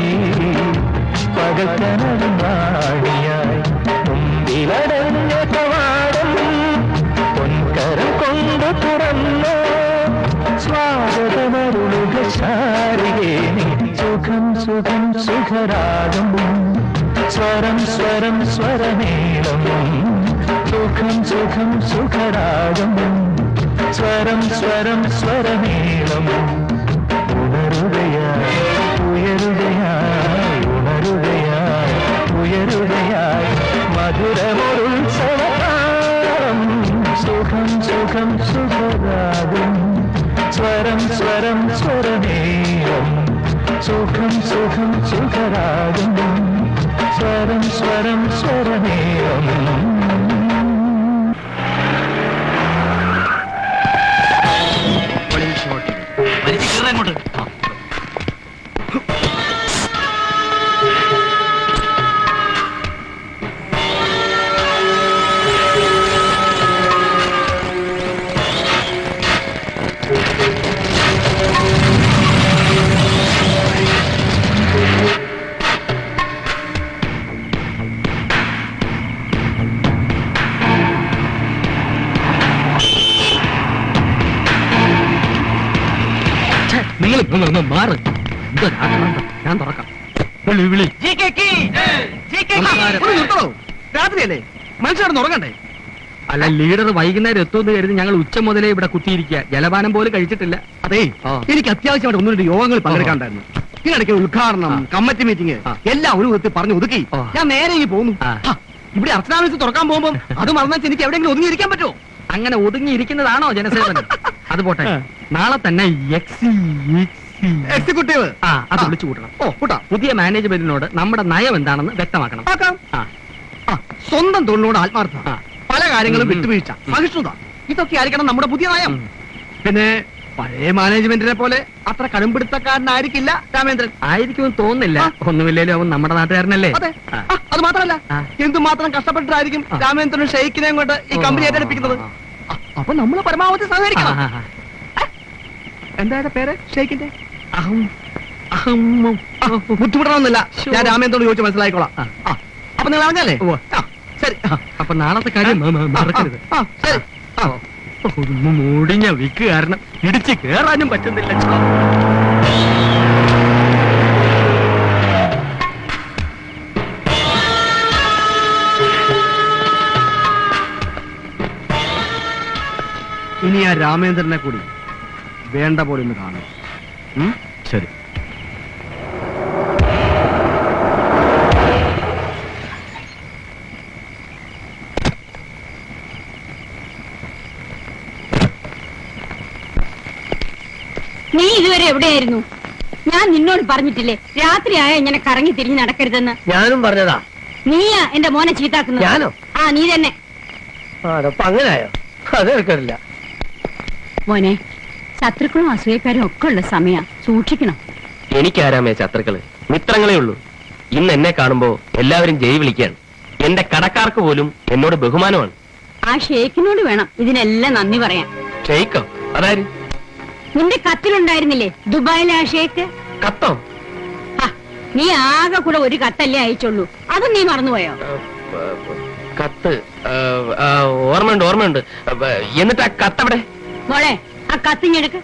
പകക്കനാണിയായി മുമ്പിലടഞ്ഞ കവാടം പൊൻകരം കൊണ്ട് തുറന്നു സ്വാഗതമരുളുക ശാരികേ നീ സുഖം സുഖം സുഖരാഗം സ്വരം സ്വരം സ്വരമേളം സുഖം സുഖം സുഖരാഗം സ്വരം സ്വരം സ്വരമേളം ഉണരുകയായി ഉയരുകയായി ഉണരുകയായി ഉയരുകയായി മധുരമൊരുത്സവകാലം സുഖം സുഖം സുഖരാഗം സ്വരം സ്വരം സ്വരമേളം സുഖം സുഖം സുഖരാഗം സ്വരം സ്വരം സ്വരമേളം അങ്ങോട്ട് നിങ്ങൾ ഇപ്പൊ ഒന്ന് മാറ് എന്തൊരാക്രാന്തം ഞാൻ തുറക്കാം വിളി വിളി നമസ്കാരം. ഒന്ന് നിർത്തണോ? രാത്രിയല്ലേ മനുഷ്യർ ഉറങ്ങണ്ടേ അല്ല ലീഡർ വൈകുന്നേരം എത്തുമെന്ന് കരുതി ഞങ്ങൾ ഉച്ച മുതലേ ഇവിടെ കുത്തിയിരിക്കുക ജലപാനം പോലും കഴിച്ചിട്ടില്ല അതേ ആ. എനിക്ക് അത്യാവശ്യമായിട്ട് ഒന്ന് രണ്ട് യോഗങ്ങൾ പങ്കെടുക്കാണ്ടായിരുന്നു ഇതിനിടയ്ക്ക് ഉദ്ഘാടനം ആ. കമ്മിറ്റി മീറ്റിംഗ് ആ. എല്ലാം ഒരു വിധത്തിൽ പറഞ്ഞു ഒതുക്കി ആ. ഞാൻ നേരെ ഇങ്ങ് പോന്നു ആ. ആ, ഇവിടെ അർച്ചനാമത്സരം തുറക്കാൻ പോകുമ്പോൾ അത് മറന്നാൽ എനിക്ക് എവിടെയെങ്കിലും ഒതുങ്ങിയിരിക്കാൻ പറ്റുമോ അങ്ങനെ ഒതുങ്ങിയിരിക്കുന്നതാണോ ജനസേവനം അത് പോട്ടെ ആ. നാളെ തന്നെ എക്സി എക്സിക്യൂട്ടീവ് ആ അത് ആ. വിളിച്ചു കൂട്ടണം ഓ കൂട്ടാ പുതിയ മാനേജ്മെന്റിനോട് നമ്മുടെ നയം എന്താണെന്ന് വ്യക്തമാക്കണം ആക്കാം ആ ആ, സ്വന്തം തൊഴിലിനോട് ആത്മാർത്ഥ ആ. പല കാര്യങ്ങളും ഉം, ഉം. വിട്ടുവീഴ്ച സഹിഷ്ണുത ഇതൊക്കെ ആയിരിക്കണം നമ്മുടെ പുതിയ നയം ഉം. പിന്നെ പഴയ മാനേജ്മെന്റിനെ പോലെ അത്ര കടുംപിടുത്തക്കാരനായിരിക്കില്ല രാമേന്ദ്രൻ ആയിരിക്കുമെന്ന് തോന്നുന്നില്ല ആ. ഒന്നുമില്ലേലും അവൻ നമ്മുടെ നാട്ടുകാരനല്ലേ അതെ ആ. ആ, അത് മാത്രമല്ല ആ. എന്തുമാത്രം കഷ്ടപ്പെട്ടിട്ടായിരിക്കും ആ. രാമേന്ദ്രനും ഷെയ്ക്കിനെയും കൊണ്ട് ഈ ഓ, കമ്പനി ആ, ഏറ്റെടുപ്പിക്കുന്നത് ആ, ആ, അപ്പൊ നമ്മൾ പരമാവധി സഹകരിക്കണം ആ, ആ, ആ. എന്താണ് പേര് ഷെയ്ക്കിന്റെ അഹം അഹം ആ, ബുദ്ധിമുട്ടണമെന്നില്ല ശോ. ഞാൻ രാമേന്ദ്രനോട് ചോദിച്ച് മനസ്സിലായിക്കോളാം ആ. ആ, അപ്പൊ നിങ്ങൾ അറിഞ്ഞല്ലേ ഉവ്വ്. ആ, ശരി ആ. അപ്പൊ നാളത്തെ കാര്യം മ- മ- മറക്കരുത് ആ, ആ, ശരി ആ. ഒന്ന് മൂടിഞ്ഞ വിക്ക് കാരണം ഇടിച്ച് കേറാനും പറ്റുന്നില്ല ഛോ. ഇനി ആ രാമേന്ദ്രനെ കൂടി വേണ്ട പോലെ ഒന്ന് കാണും ഉം? ശരി നീ ഇതുവരെ എവിടെയായിരുന്നു ഞാൻ നിന്നോട് പറഞ്ഞിട്ടില്ലേ രാത്രിയായ ഇങ്ങനെ കറങ്ങി തിരിഞ്ഞ് നടക്കരുതെന്ന് ഞാനും പറഞ്ഞതാ നീയാ എന്റെ മോനെ ചീത്താക്കുന്നത് ഞാനോ? ആ നീ തന്നെ ആ അതപ്പൊ അങ്ങനായോ അത് കേൾക്കാറില്ല മോനെ ശത്രുക്കളും അസൂയക്കാരും ഒക്കെ ഉള്ള സമയ സൂക്ഷിക്കണം എനിക്കാരാമേ ശത്രുക്കള് മിത്രങ്ങളേ ഉള്ളൂ ഇന്ന് എന്നെ കാണുമ്പോ എല്ലാവരും ജയ് വിളിക്കുകയാണ് എന്റെ കടക്കാർക്ക് പോലും എന്നോട് ബഹുമാനമാണ് ആ ഷേക്കിനോട് വേണം ഇതിനെല്ലാം നന്ദി പറയാൻ ഷെയ്ക്കോ അതായത് നിന്റെ കത്തിലുണ്ടായിരുന്നില്ലേ ദുബായിലെ ആ ഷേക്ക് കത്തോ ആ, നീ ആകെ കൂടെ ഒരു കത്തല്ലേ അയച്ചുള്ളൂ അത് നീ മറന്നുപോയോ ആ, കത്ത് ആ, ആ, ഓർമ്മയുണ്ട് ഓർമ്മയുണ്ട് ആ, എന്നിട്ട് ആ കത്തവിടെ മോളെ ആ കത്തിഞ്ഞെടുക്ക്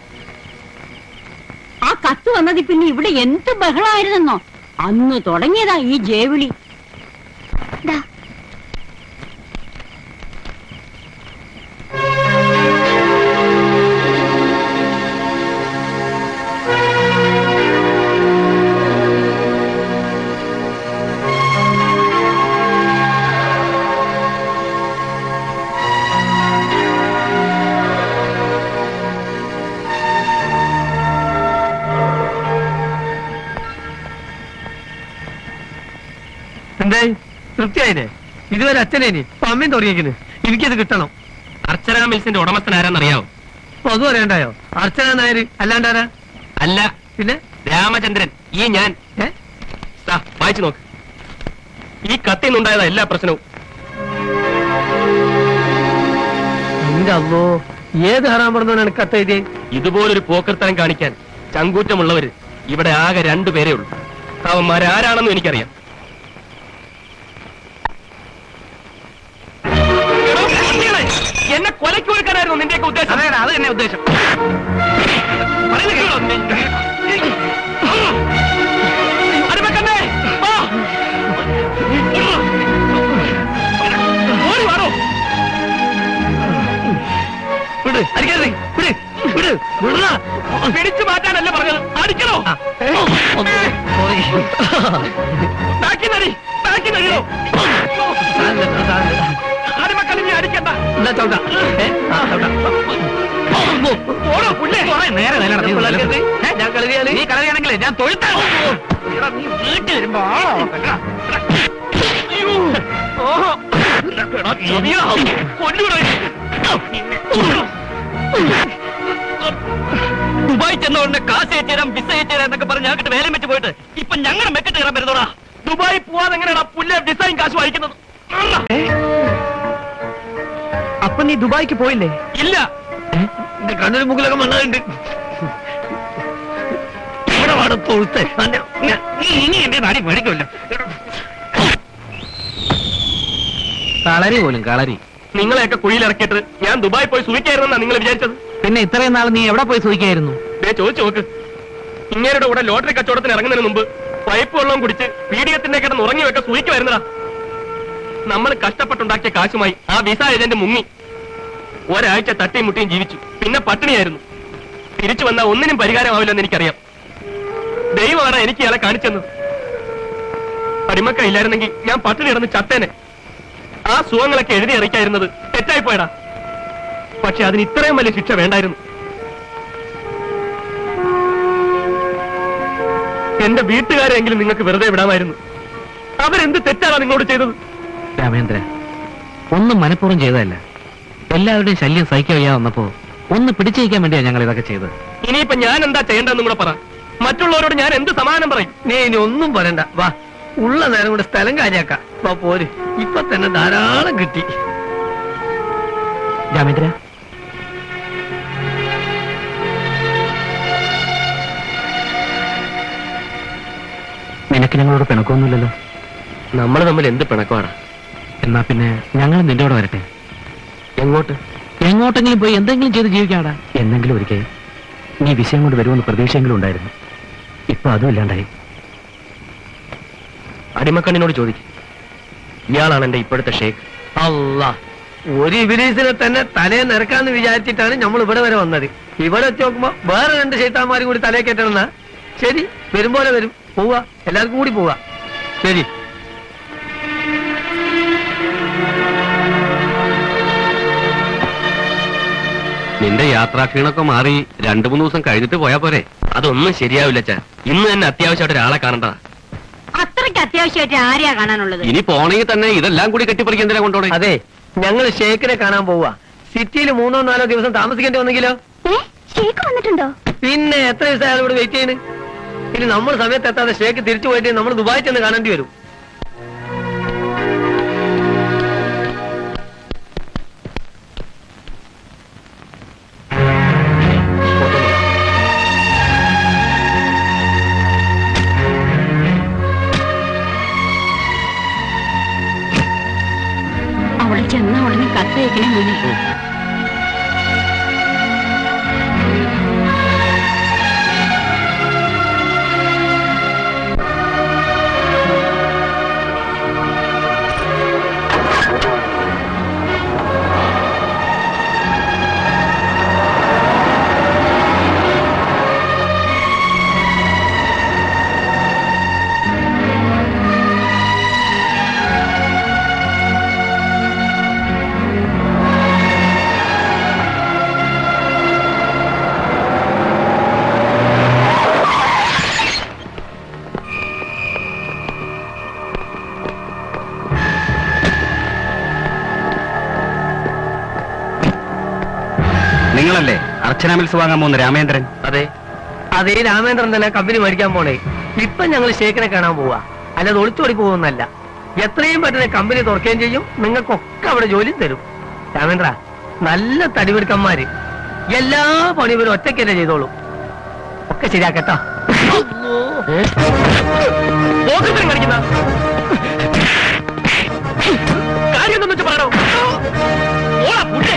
ആ കത്ത് വന്നത് പിന്നെ ഇവിടെ എന്ത് ബഹളമായിരുന്നെന്നോ അന്ന് തുടങ്ങിയതാ ഈ ജേവിളി ദാ എന്തായി തൃപ്തിയായില്ലേ ഇതുവരെ അച്ഛനേനി ഇപ്പൊ അമ്മയും തുടങ്ങിയിരിക്കുന്നു എനിക്കത് കിട്ടണം അർച്ചന മിൽസിന്റെ ഉടമസ്ഥൻ ആരാന്നറിയാവോ അപ്പൊ അതും അറിയണ്ടായോ അർച്ചന നായര് അല്ലാണ്ടാരാ അല്ല പിന്നെ രാമചന്ദ്രൻ ഈ ഞാൻ ഏ ദാ, വായിച്ചു നോക്ക് ഈ കത്തിൽ നിന്നുണ്ടായതാ എല്ലാ പ്രശ്നവും എന്റെ അമ്മോ ഏത് ഹറാൻ പറഞ്ഞവനാണ് കത്ത് എഴുതിയേ ഇതുപോലൊരു പോക്കർത്തനം കാണിക്കാൻ ചങ്കൂറ്റമുള്ളവര് ഇവിടെ ആകെ രണ്ടു പേരേ ഉള്ളൂ അവന്മാരാരാണെന്നും എനിക്കറിയാം എടോ, കുട്ടികളെ, എന്നെ കൊലയ്ക്ക് കൊടുക്കാനായിരുന്നു നിന്റെയൊക്കെ ഉദ്ദേശം അതെ അത് തന്നെ ഉദ്ദേശം പറയുന്നത് കേട്ടോ നീ? അടിമക്കണ്ണേ, വാ. ഓടി വാടോ. വിട് അടിക്കരുത് വിട് വിട് വിടുന്ന പിടിച്ചു മാറ്റാനല്ല പറഞ്ഞത് അടിക്കണോ ബാക്കി നടി ബാക്കി നടിയോ അടിമക്കളിഞ്ഞ് അടിക്കണ്ട എന്താ ചവിട്ട ഏ ആ ചവിട്ട ഓടോ പുല്ലേ നേരെ നിലട നീ പിള്ളേർക്ക് ഏ, ഞാൻ കളരിയാല് നീ കളരിയാണെങ്കിലേ ഞാൻ തൊഴുത്താ എടാ, നീ വീട്ടിൽ വരുമ്പോ ആളോ നോക്കണ്ട. അയ്യോ. ഓഹോ. എടാ, ചതിയാ. കൊല്ലുവിടാ. ദുബായ് ചെന്ന ഉടനെ കാശ് ഏറ്റുതരാം വിസ ഏറ്റുതരാം എന്നൊക്കെ പറഞ്ഞ് ഞങ്ങൾക്ക് വേലം വെച്ച് പോയിട്ട് ഇപ്പൊ ഞങ്ങളുടെ മെക്കിട്ട് കയറാൻ വരുന്നോടാ ദുബായ് പോവാതെ എങ്ങനെയാടാ പുല്ല ഡിസൈൻ കാശ് വായിക്കുന്നത് അപ്പൊ നീ ദുബായിക്ക് പോയില്ലേ ഇല്ല എന്റെ കണ്ണിന് മുകളിലൊക്കെ മണ്ണുണ്ട് ഇവിടെ വാട തൊഴുത്ത് നീ ഇനി എന്റെ നാടി മേടിക്കുമല്ലോ കളരി പോലും കളരി നിങ്ങളെയൊക്കെ കുഴിയിലിറക്കിയിട്ട് ഞാൻ ദുബായ് പോയി സുഖിക്കായിരുന്നാ നിങ്ങൾ വിചാരിച്ചത് പിന്നെ ഇത്രയും നാൾ നീ എവിടെ പോയി സൂഹിക്കായിരുന്നു ദേ ചോദിച്ചു നോക്ക് ഇങ്ങേരുടെ കൂടെ ലോട്ടറി കച്ചവടത്തിന് ഇറങ്ങുന്നതിന് മുമ്പ് പൈപ്പ് വെള്ളം കുടിച്ച് പീഡിയത്തിന്റെ കിടന്ന് ഉറങ്ങി വെക്ക സൂയിക്കുമായിരുന്നടാ നമ്മൾ കഷ്ടപ്പെട്ടുണ്ടാക്കിയ കാശുമായി ആ വിസ ഏജന്റ് മുങ്ങി ഒരാഴ്ച തട്ടിയും മുട്ടിയും ജീവിച്ചു പിന്നെ പട്ടിണിയായിരുന്നു തിരിച്ചു വന്ന ഒന്നിനും പരിഹാരമാവില്ലെന്ന് എനിക്കറിയാം ദൈവമാണ് എനിക്ക് ഇയാളെ കാണിച്ചെന്ന് അടിമക്ക ഇല്ലായിരുന്നെങ്കിൽ ഞാൻ പട്ടിണി കിടന്ന് ചത്തേനെ ആ സുഖങ്ങളൊക്കെ എഴുതി അറിയിക്കായിരുന്നത് തെറ്റായിപ്പോയടാ പക്ഷെ അതിന് ഇത്രയും വലിയ ശിക്ഷ വേണ്ടായിരുന്നു എന്റെ വീട്ടുകാരെങ്കിലും നിങ്ങൾക്ക് വെറുതെ വിടാമായിരുന്നു അവരെന്ത് തെറ്റാണ് നിങ്ങളോട് ചെയ്തത് രാമേന്ദ്ര ഒന്നും മനഃപൂർവ്വം ചെയ്തതല്ല എല്ലാവരുടെയും ശല്യം സഹിക്കാൻ വയ്യാതെ വന്നപ്പോ ഒന്ന് പിടിച്ചേക്കാൻ വേണ്ടിയാ ഞങ്ങൾ ഇതൊക്കെ ചെയ്തത് ഇനിയിപ്പോ ഞാൻ എന്താ ചെയ്യേണ്ടതെന്നും കൂടെ പറ മറ്റുള്ളവരോട് ഞാൻ എന്ത് സമാധാനം പറയും നീ ഇനി ഒന്നും പറയണ്ട വാ ഉള്ള നേരം കൂടെ സ്ഥലം കാര്യാക്ക വാ പോര് ഇപ്പൊ തന്നെ ധാരാളം കിട്ടി രാമേന്ദ്ര നിനക്ക് ഞങ്ങളോട് പിണക്കമൊന്നുമില്ലല്ലോ നമ്മൾ തമ്മിൽ എന്ത് പിണക്കമാണ് എന്നാ പിന്നെ ഞങ്ങൾ നിന്റെ കൂടെ വരട്ടെ എങ്ങോട്ട് എങ്ങോട്ടെങ്കിലും പോയി എന്തെങ്കിലും ചെയ്ത് ജീവിക്കാടാ എന്നെങ്കിലും ഒരിക്കൽ നീ വിഷയം കൊണ്ട് വരുമെന്ന് പ്രതീക്ഷയെങ്കിലും ഉണ്ടായിരുന്നു ഇപ്പൊ അതും ഇല്ലാണ്ടായി അടിമക്കണ്ണിനോട് ചോദിക്കും ഇയാളാണ് എന്റെ ഇപ്പോഴത്തെ ഷേക്ക് അല്ല ഒരു ഇബിലീസിനെ തന്നെ തലയെ നിറക്കാന്ന് വിചാരിച്ചിട്ടാണ് നമ്മൾ ഇവിടെ വരെ വന്നത് ഇവിടെ വെച്ച് നോക്കുമ്പോ വേറെ രണ്ട് ശൈത്താന്മാരും കൂടി തലയെ കെട്ടണമെന്നാ ശരി വരും പോലെ വരും പോവാ എല്ലാവർക്കും കൂടി പോവാ ശരി നിന്റെ യാത്രാക്ഷീണൊക്കെ മാറി രണ്ടു മൂന്ന് ദിവസം കഴിഞ്ഞിട്ട് പോയാ പോരെ അതൊന്നും ശരിയാവില്ല ചാ ഇന്ന് തന്നെ അത്യാവശ്യമായിട്ട് ഒരാളെ കാണണ്ട അത്രയ്ക്ക് അത്യാവശ്യമായിട്ട് ആരെയാ കാണാനുള്ളത് ഇനി പോണെങ്കിൽ തന്നെ ഇതെല്ലാം കൂടി കെട്ടിപ്പറിക്കാൻ എന്തിനാ കൊണ്ടോണേ അതെ ഞങ്ങൾ ഷേഖിനെ കാണാൻ പോവാ സിറ്റിയിൽ മൂന്നോ നാലോ ദിവസം താമസിക്കേണ്ടി വന്നെങ്കിലോ ഏ ഷേക്ക് വന്നിട്ടുണ്ടോ പിന്നെ എത്ര ദിവസം അയാൾ ഇവിടെ വെയിറ്റ് ചെയ്യുന്നു ഇനി നമ്മൾ സമയത്ത് എത്താതെ ഷേക്ക് തിരിച്ചു പോയിട്ട് നമ്മൾ ദുബായി ചെന്ന് കാണേണ്ടി വരും അവള് ചെന്ന ഉടനെ കത്തയക്കണേ മോനെ നിങ്ങളല്ലേ അർച്ചന മിൽസ് വാങ്ങാൻ പോകുന്ന രാമേന്ദ്രൻ അതെ അതേ രാമേന്ദ്രൻ തന്നെ കമ്പനി മേടിക്കാൻ പോണേ ഇപ്പൊ ഞങ്ങൾ ഷേഖിനെ കാണാൻ പോവാ അല്ലാതെ ഒളിച്ചോടി പോകുന്നല്ല എത്രയും പെട്ടെന്ന് കമ്പനി തുറക്കുകയും ചെയ്യും നിങ്ങൾക്കൊക്കെ അവിടെ ജോലിയും തരും രാമേന്ദ്ര നല്ല തടിവെടുക്കന്മാര് എല്ലാ പണിയും ഇവരും ഒറ്റയ്ക്ക് തന്നെ ചെയ്തോളൂ ഒക്കെ ശരിയാക്കട്ടോ പോക്കറ്റിലും കളിക്കുന്ന കാര്യം എന്തെന്ന് വെച്ച് പറയണോ ഓടാ, പുല്ലേ.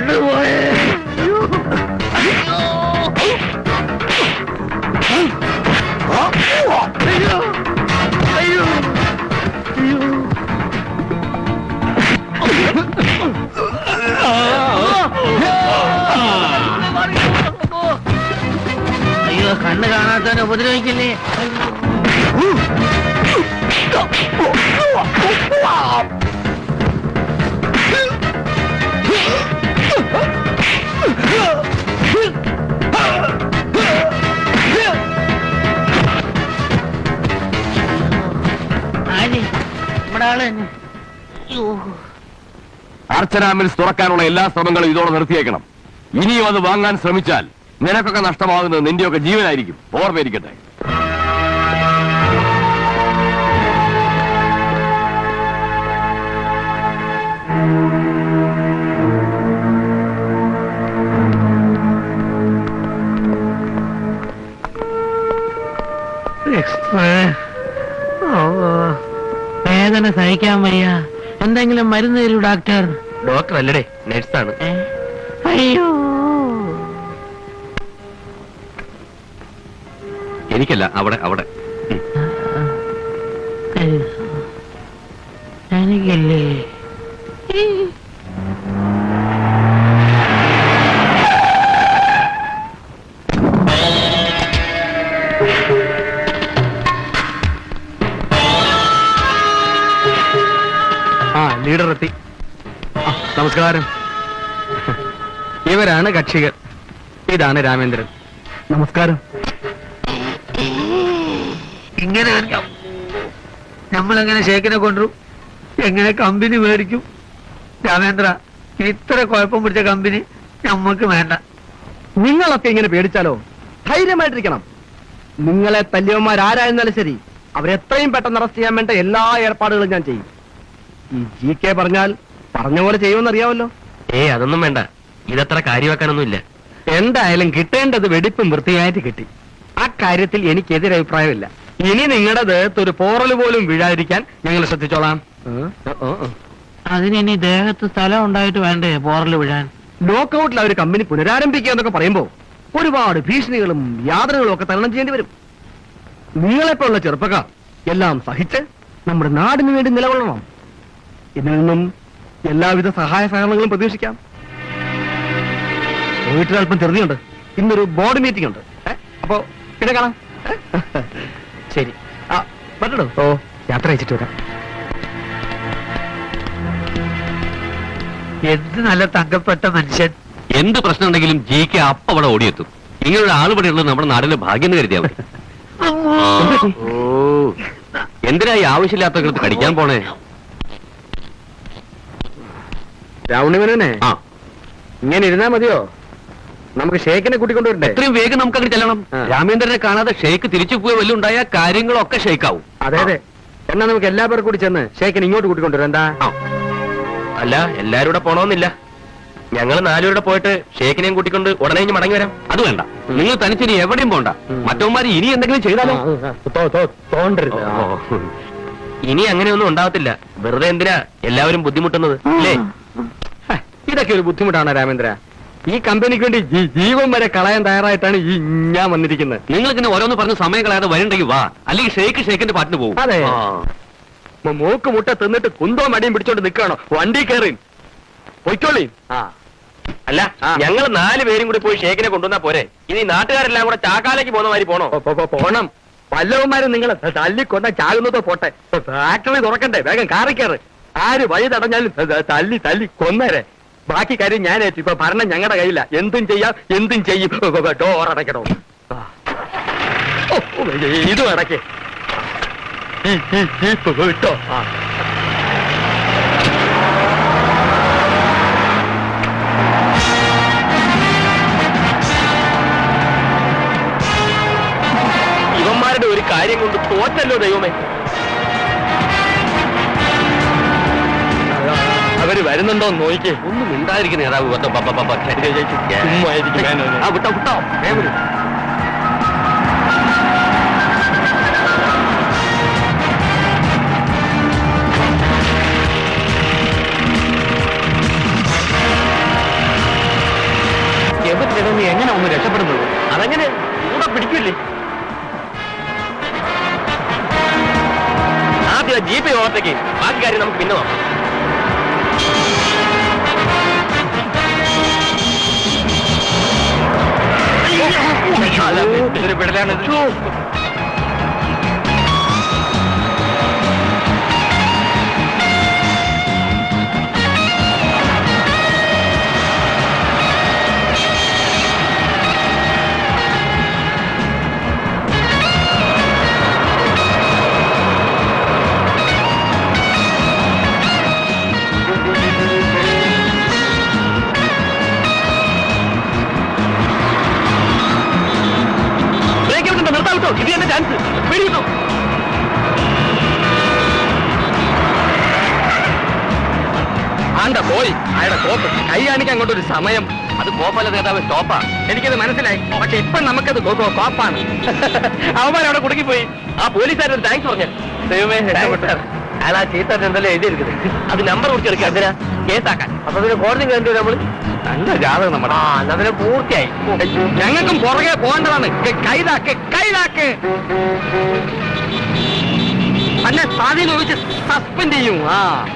കണ്ണു പോയേ അയ്യോ അയ്യോ അയ്യോ അയ്യോ കണ്ണ് കാണാത്തവനെ ഉപദ്രവിക്കില്ലേ ആര് നമ്മുടെ ആള് തന്നെ അയ്യോ അർച്ചന മിൽസ് തുറക്കാനുള്ള എല്ലാ ശ്രമങ്ങളും ഇതോടെ നിർത്തിയേക്കണം ഇനിയും അത് വാങ്ങാൻ ശ്രമിച്ചാൽ നിനക്കൊക്കെ നഷ്ടമാകുന്നത് നിന്റെയൊക്കെ ജീവനായിരിക്കും ഓർമ്മയിരിക്കട്ടെ വേദന സഹിക്കാൻ വയ്യ എന്തെങ്കിലും മരുന്ന് തരൂ ഡോക്ടർ ഡോക്ടർ അല്ലടേ നഴ്സാണ് ഏ? അയ്യോ എനിക്കല്ല അവിടെ അവിടെ എനിക്കല്ലേ ആ ലീഡർ എത്തി ആ, നമസ്കാരം ഇവരാണ് കക്ഷികൾ ഇതാണ് രാമേന്ദ്രൻ നമസ്കാരം ഇങ്ങനെ നമ്മളെങ്ങനെ ഷേക്കിനെ കൊണ്ടുവരും എങ്ങനെ കമ്പനി മേടിക്കും രാമേന്ദ്ര ഇത്ര കുഴപ്പം പിടിച്ച കമ്പനി നമ്മക്ക് വേണ്ട നിങ്ങളൊക്കെ ഇങ്ങനെ പേടിച്ചാലോ ധൈര്യമായിട്ടിരിക്കണം നിങ്ങളെ തല്ലിയവന്മാരാരായിരുന്നാലും ശരി അവരെത്രയും പെട്ടെന്ന് അറസ്റ്റ് ചെയ്യാൻ വേണ്ട എല്ലാ ഏർപ്പാടുകളും ഞാൻ ചെയ്യും ഈ ജി കെ പറഞ്ഞാൽ പറഞ്ഞ പോലെ ചെയ്യുമെന്ന് അറിയാമല്ലോ ഏ അതൊന്നും വേണ്ട ഇതത്ര കാര്യമാക്കാനൊന്നുമില്ല എന്തായാലും കിട്ടേണ്ടത് വെടിപ്പും വൃത്തിയായിട്ട് കിട്ടി ആ കാര്യത്തിൽ എനിക്ക് എതിരഭിപ്രായമില്ല ഇനി നിങ്ങളുടെ ദേഹത്ത് ഒരു പോറൽ പോലും വീഴാതിരിക്കാൻ ഞങ്ങൾ ശ്രദ്ധിച്ചോളാം അതിനി ദേഹത്ത് സ്ഥലം ഉണ്ടായിട്ട് വേണ്ടേ പോറൽ വീഴാൻ ലോക്കൌട്ടിൽ അവർ കമ്പനി പുനരാരംഭിക്കുക എന്നൊക്കെ പറയുമ്പോൾ ഒരുപാട് ഭീഷണികളും യാതനകളും ഒക്കെ തരണം ചെയ്യേണ്ടി വരും നിങ്ങളെപ്പോലുള്ള ചെറുപ്പക്കാർ എല്ലാം സഹിച്ച് നമ്മുടെ നാടിന് വേണ്ടി നിലകൊള്ളണം ഇതിൽ നിന്നും എല്ലാവിധ സഹായ സഹകരണങ്ങളും പ്രതീക്ഷിക്കാം വീട്ടിൽ അല്പം ചെറുതിയുണ്ട് ഇന്നൊരു ബോർഡ് മീറ്റിംഗ് ഉണ്ട് ഏ? അപ്പോ പിന്നെ കാണാം ഏ? ശരി ആ പറ്റോ ഓ യാത്ര അയച്ചിട്ട് വരാം എന്ത് നല്ല തങ്കപ്പെട്ട മനുഷ്യൻ എന്ത് പ്രശ്നം ഉണ്ടെങ്കിലും ജി കെ അപ്പ അവിടെ ഓടിയെത്തും ഇങ്ങനൊരു ആൾ ഇവിടെ ഉള്ളത് നമ്മുടെ നാടിന്റെ ഭാഗ്യം എന്ന് കരുതിയാ മതി ഓ എന്തിനാ ഈ ആവശ്യമില്ലാത്ത കടിക്കാൻ പോണേ രാവണിവനെ ആ ഇങ്ങനെ ഇരുന്നാ മതിയോ നമുക്ക് ഷേക്കിനെ കൂട്ടിക്കൊണ്ടുവരണ്ടേ എത്രയും വേഗം നമുക്ക് അങ്ങോട്ട് ചെല്ലണം ആ. രാമേന്ദ്രനെ കാണാതെ ഷെയ്ക്ക് തിരിച്ചു പോയി വല്ലതും ഉണ്ടായ കാര്യങ്ങളൊക്കെ ഷെയ്ക്കാവും അതെ അതെ എന്നാ നമുക്ക് എല്ലാ പേരും കൂടി ചെന്ന് ഷേക്കിനെ ഇങ്ങോട്ട് കൂട്ടിക്കൊണ്ടുവരാം എന്താ ആ. അല്ല എല്ലാരും കൂടെ പോണോന്നില്ല ഞങ്ങൾ നാലുപേരുടെ പോയിട്ട് ഷേക്കിനെയും കൂട്ടിക്കൊണ്ട് ഉടനെ ഇങ്ങ് മടങ്ങി വരാം അത് വേണ്ട നിങ്ങൾ തനിച്ചിനി എവിടെയും പോണ്ട ഉം. മറ്റവന്മാർ ഇനി എന്തെങ്കിലും ചെയ്താലോ തോണ്ടരുത് ഓ. ഇനി അങ്ങനെയൊന്നും ഉണ്ടാവത്തില്ല വെറുതെ എന്തിനാ എല്ലാവരും ബുദ്ധിമുട്ടുന്നത് അല്ലേ ഹ, ഇതൊക്കെ ഒരു ബുദ്ധിമുട്ടാണ് രാമേന്ദ്ര ഈ കമ്പനിക്ക് വേണ്ടി ജീ- ജീവൻ വരെ കളയാൻ തയ്യാറായിട്ടാണ് ഈ ഞാൻ വന്നിരിക്കുന്നത് നിങ്ങൾ ഇങ്ങനെ ഓരോന്ന് പറഞ്ഞ് സമയം കളയാതെ വരണ്ടെങ്കിൽ വാ അല്ലെങ്കിൽ ഷേക്ക് ഷേക്കിന്റെ പാട്ടിന് പോകും അതെ. ആ. മ- മൂക്ക് മുട്ട തിന്നിട്ട് കുന്തോ മടിയും പിടിച്ചോണ്ട് നിൽക്കണോ വണ്ടി കയറി പൊയ്ക്കോളി ആ അല്ല ആ. ഞങ്ങൾ നാല് പേരും കൂടി പോയി ഷേക്കിനെ കൊണ്ടുവന്നാ പോരെ ഇനി നാട്ടുകാരെല്ലാം കൂടെ ചാക്കാലേക്ക് പോകുന്ന മാതിരി പോണോ പോ- പോ- പോ- പോണം വല്ലവന്മാരും നിങ്ങളെ തല്ലിക്കൊന്ന ചാകുന്നതോ പോട്ടെ ഫാക്ടറി തുറക്കണ്ടേ വേഗം കാറി കയറ് ആര് വഴി തടഞ്ഞാലും ത- തല്ലി തല്ലി കൊന്നേരെ ബാക്കി കാര്യം ഞാൻ ഏറ്റു ഇപ്പൊ ഭരണം ഞങ്ങളുടെ കയ്യില എന്തും ചെയ്യാം എന്തും ചെയ്യും ഡോർ അടയ്ക്കണോ ആ. ഓ, ഓ, ഇതും അടയ്ക്കേ വിട്ടോ ആ ഇവന്മാരുടെ ഒരു കാര്യം കൊണ്ട് തോറ്റല്ലോ ദൈവമേ അവര് വരുന്നുണ്ടോ എന്ന് നോക്കിക്കേ ഒന്നും മിണ്ടാതിരിക്കുന്ന നേതാവ് പത്ത പ- പ- പ- പ- ചുമ്മാ ഇരിക്കും. ആ വിട്ടോ വിട്ടോ വേഗം വിട്. നീ എങ്ങനെ ഒന്ന് രക്ഷപ്പെടുന്നത് അതെങ്ങനെ കൂടെ പിടിക്കില്ലേ ആദ്യം ആ ജീപ്പ് ഓർത്തേക്ക് ബാക്കി കാര്യം നമുക്ക് പിന്നെ നോക്കാം ഇതൊരു വിടലാണ് ബ്രേക്ക് ഔട്ട് നിർത്താൻ വിട്ടോ ഇത് തന്നെ ചാൻസ് പേടി കിട്ടോ ആണ്ട പോയി അയാളുടെ കോപ്പ് കൈ കാണിക്കാൻ അങ്ങോട്ട് ഒരു സമയം അത് കോപ്പല്ല നേതാവ് സ്റ്റോപ്പാ എനിക്കത് മനസ്സിലായി പക്ഷെ ഇപ്പൊ നമുക്കത് കോ- കോ- കോപ്പാണ് അവന്മാരവിടെ കുടുങ്ങിപ്പോയി ആ പോലീസുകാരൊരു താങ്ക്സ് പറഞ്ഞു ദൈവമേ അയാൾ ആ ചീത്ത എന്തല്ലോ എഴുതിയിരിക്കുന്നത് അത് നമ്പർ കുറിച്ചെടുക്കുക എന്തിനാ കേസാക്കാൻ അപ്പൊ പിന്നെ കോടതി കണ്ടു നമ്മൾ നല്ല ജാതകം നമ്മുടെ ആ എന്നാ പിന്നെ പൂർത്തിയായി ഞങ്ങൾക്കും പുറകെ പോകേണ്ടതാണ് കൈതാക്ക് കൈതാക്ക് അന്നെ സ്വാധീനം ഒഴിച്ച് സസ്പെൻഡ് ചെയ്യും ആ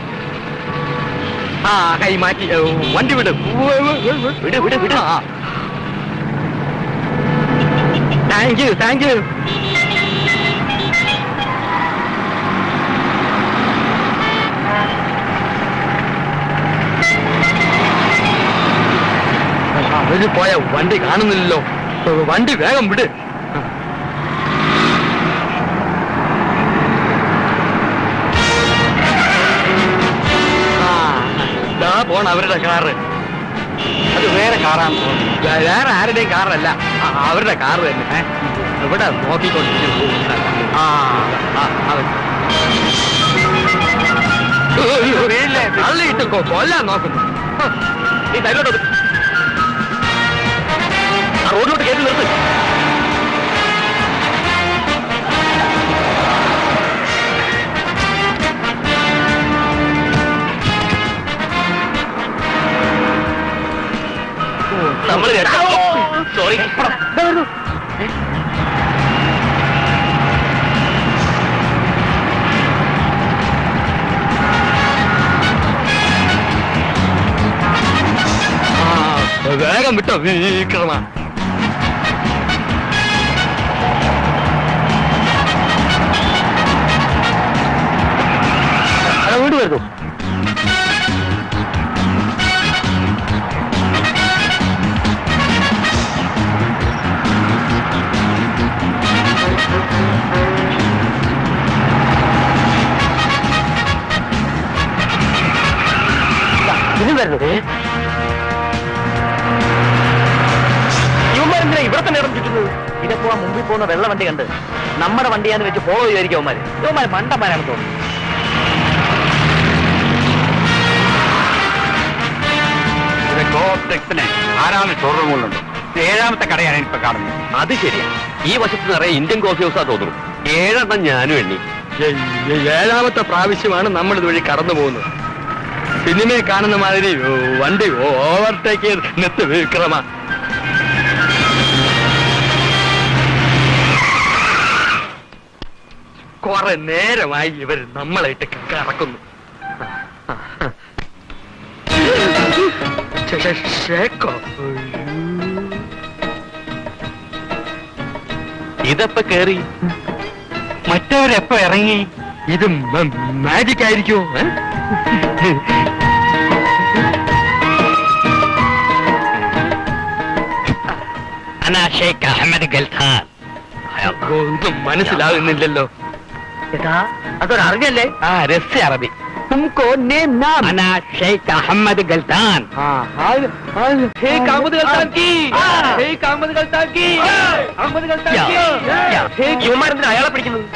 ആ കൈ മാറ്റി ഏ, വണ്ടി വിട് വിട് വിട് വിട് ആ താങ്ക് യു താങ്ക് യു അവര് പോയ വണ്ടി കാണുന്നില്ലല്ലോ വണ്ടി വേഗം വിട് ആ, ദാ പോണ അവരുടെ കാറ് അത് വേറെ കാറാണ് വേ- വേറെ ആരുടെയും കാറല്ല ആ, അവരുടെ കാറ് തന്നെ ഏ. ഇവിടെ നോക്കിക്കൊണ്ടിരിക്കുന്നു ആ ആ, അവൻ തള്ളിയിട്ട് കൊ- കൊല്ലാൻ നോക്കുന്നു ഹ, നീ തലോട്ട് ആ റോഡിലോട്ട് കയറ്റി നിർത്ത് നമ്മൾ സോറി വേഗം വിട്ടോ വിക്രമ വീട് വരുന്നു ഇത് വരുന്നത് ഇവന്മാരെന്തിനാ ഇവിടെ തന്നെ ഇറങ്ങിക്കുന്നത് ഇതപ്പോ ആ മുമ്പിൽ പോകുന്ന വെള്ള വണ്ടി കണ്ട് നമ്മുടെ വണ്ടിയാന്ന് വെച്ച് ഫോളോ ചെയ്യുമായിരിക്കും അവന്മാര് ഇവന്മാര് മണ്ടന്മാരാണ് തോന്നുന്നു ആരാണ് ഷോറൂമുകളുണ്ട് ഏഴാമത്തെ കടയാണ് ഇപ്പൊ കാണുന്നത് അത് ശരിയാ ഈ വശത്ത് നിറയെ ഇന്ത്യൻ കോഫി ഹൗസാ തോന്നുന്നു ഏഴെണ്ണം ഞാനും എണ്ണി ഏഴാമത്തെ പ്രാവശ്യമാണ് നമ്മൾ ഇതുവഴി കടന്നു പോകുന്നത് സിനിമയെ കാണുന്ന മാതിരി ഓ, വണ്ടി ഓവർടേക്ക് ചെയ്ത് നിർത്ത് വിക്രമ കുറെ നേരമായി ഇവർ നമ്മളായിട്ട് കറക്കുന്നു ശ്ശെ, ശ്ശെ, ഷേക്കോ ഇതപ്പ കേറി മറ്റവരെപ്പ ഇറങ്ങി ഇത് മാജിക് ആയിരിക്കുമോ ഏ? അനാ ഷേഖ് അഹമ്മദ് ഗൽഖാൻ ഒന്നും മനസ്സിലാകുന്നില്ലല്ലോ അതൊരു അറബിയല്ലേ ആ രസ്യ അറബി തുംകോ നേം നാം അനാ ഷേഖ് അഹമ്മദ് ഗൽഖാൻ ഷേഖ് അഹമ്മദ് ഗൽത്താൻ കി ഷേഖ് അഹമ്മദ് ഗൽത്താൻ കി അഹമ്മദ് ഗൽത്താൻ കി ഇവന്മാരെന്തിനാ അയാളെ പിടിക്കുന്നത്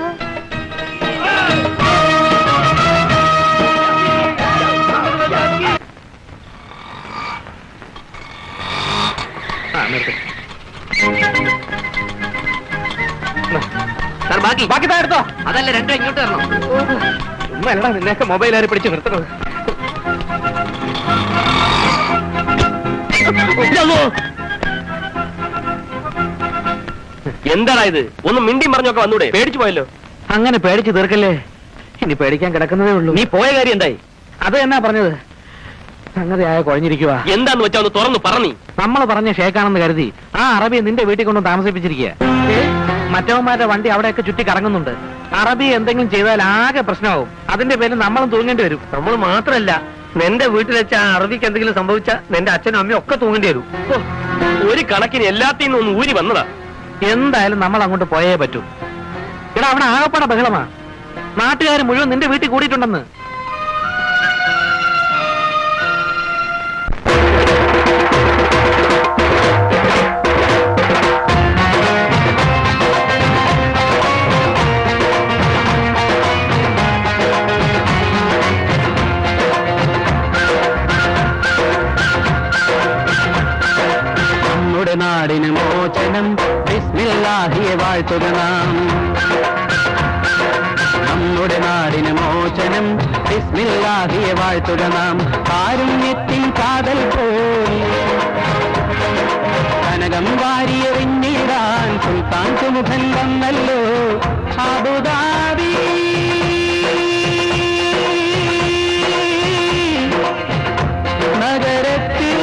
സാർ ബാക്കി ബാക്കി താ എടുത്തോ അതല്ല രണ്ടും ഇങ്ങോട്ട് തരണം ഉമ്മല്ലടാ നിന്നെയൊക്കെ മൊബൈൽ ആര് പിടിച്ച് നിർത്തണത് എന്താടാ ഇത് ഒന്ന് മിണ്ടിയും പറഞ്ഞൊക്കെ വന്നൂടെ പേടിച്ചു പോയല്ലോ അങ്ങനെ പേടിച്ച് തീർക്കല്ലേ ഇനി പേടിക്കാൻ കിടക്കുന്നതേ ഉള്ളൂ നീ പോയ കാര്യം എന്തായി അത് എന്നാ പറഞ്ഞത് സംഗതി ആയ കുഴഞ്ഞിരിക്കുക എന്താന്ന് വെച്ചാ ഒന്ന് തുറന്നു പറഞ്ഞി നമ്മൾ പറഞ്ഞ ഷേക്കാണെന്ന് കരുതി ആ അറബി നിന്റെ വീട്ടിൽ കൊണ്ട് താമസിപ്പിച്ചിരിക്കുക മറ്റവന്മാരുടെ വണ്ടി അവിടെയൊക്കെ ചുറ്റി കറങ്ങുന്നുണ്ട് അറബി എന്തെങ്കിലും ചെയ്താൽ ആകെ പ്രശ്നമാവും അതിന്റെ പേരിൽ നമ്മളും തൂങ്ങേണ്ടി വരും നമ്മൾ മാത്രല്ല നിന്റെ വീട്ടിൽ വെച്ച ആ അറബിക്ക് എന്തെങ്കിലും സംഭവിച്ച നിന്റെ അച്ഛനും അമ്മയും ഒക്കെ തൂങ്ങേണ്ടി വരും ഓ, ഒരു കണക്കിന് എല്ലാത്തിൽ നിന്നും ഒന്ന് ഊരി വന്നതാ എന്തായാലും നമ്മൾ അങ്ങോട്ട് പോയേ പറ്റൂ എടാ അവിടെ ആകപ്പാടെ ബഹളമാ നാട്ടുകാർ മുഴുവൻ നിന്റെ വീട്ടിൽ കൂടിയിട്ടുണ്ടെന്ന് നമ്മുടെ നാടിന് മോചനം ബിസ്മില്ലാഹിയെ വാഴ്ത്തുക നാം നമ്മുടെ നാടിന് മോചനം ബിസ്മില്ലാഹിയെ വാഴ്ത്തുക നാം കാരുണ്യത്തിൻ കാതൽ പോൽ കനകം വാരിയെറിഞ്ഞിടാൻ സുൽത്താൻ സുമുഖൻ വന്നല്ലോ അബുദാബി നഗരത്തിൽ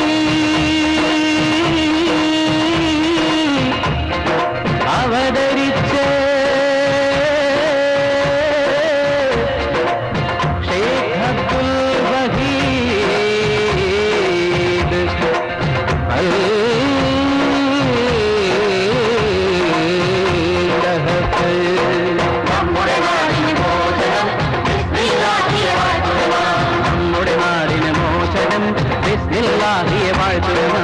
അവതരിച്ച ഷേഖ് അബ്ദുൽ വഹീദ് അൽ നമ്മുടെ നാടിന് മോചനം നമ്മുടെ നാടിന് മോചനം ബിസ്മില്ലാഹിയെ വാഴ്ത്തുക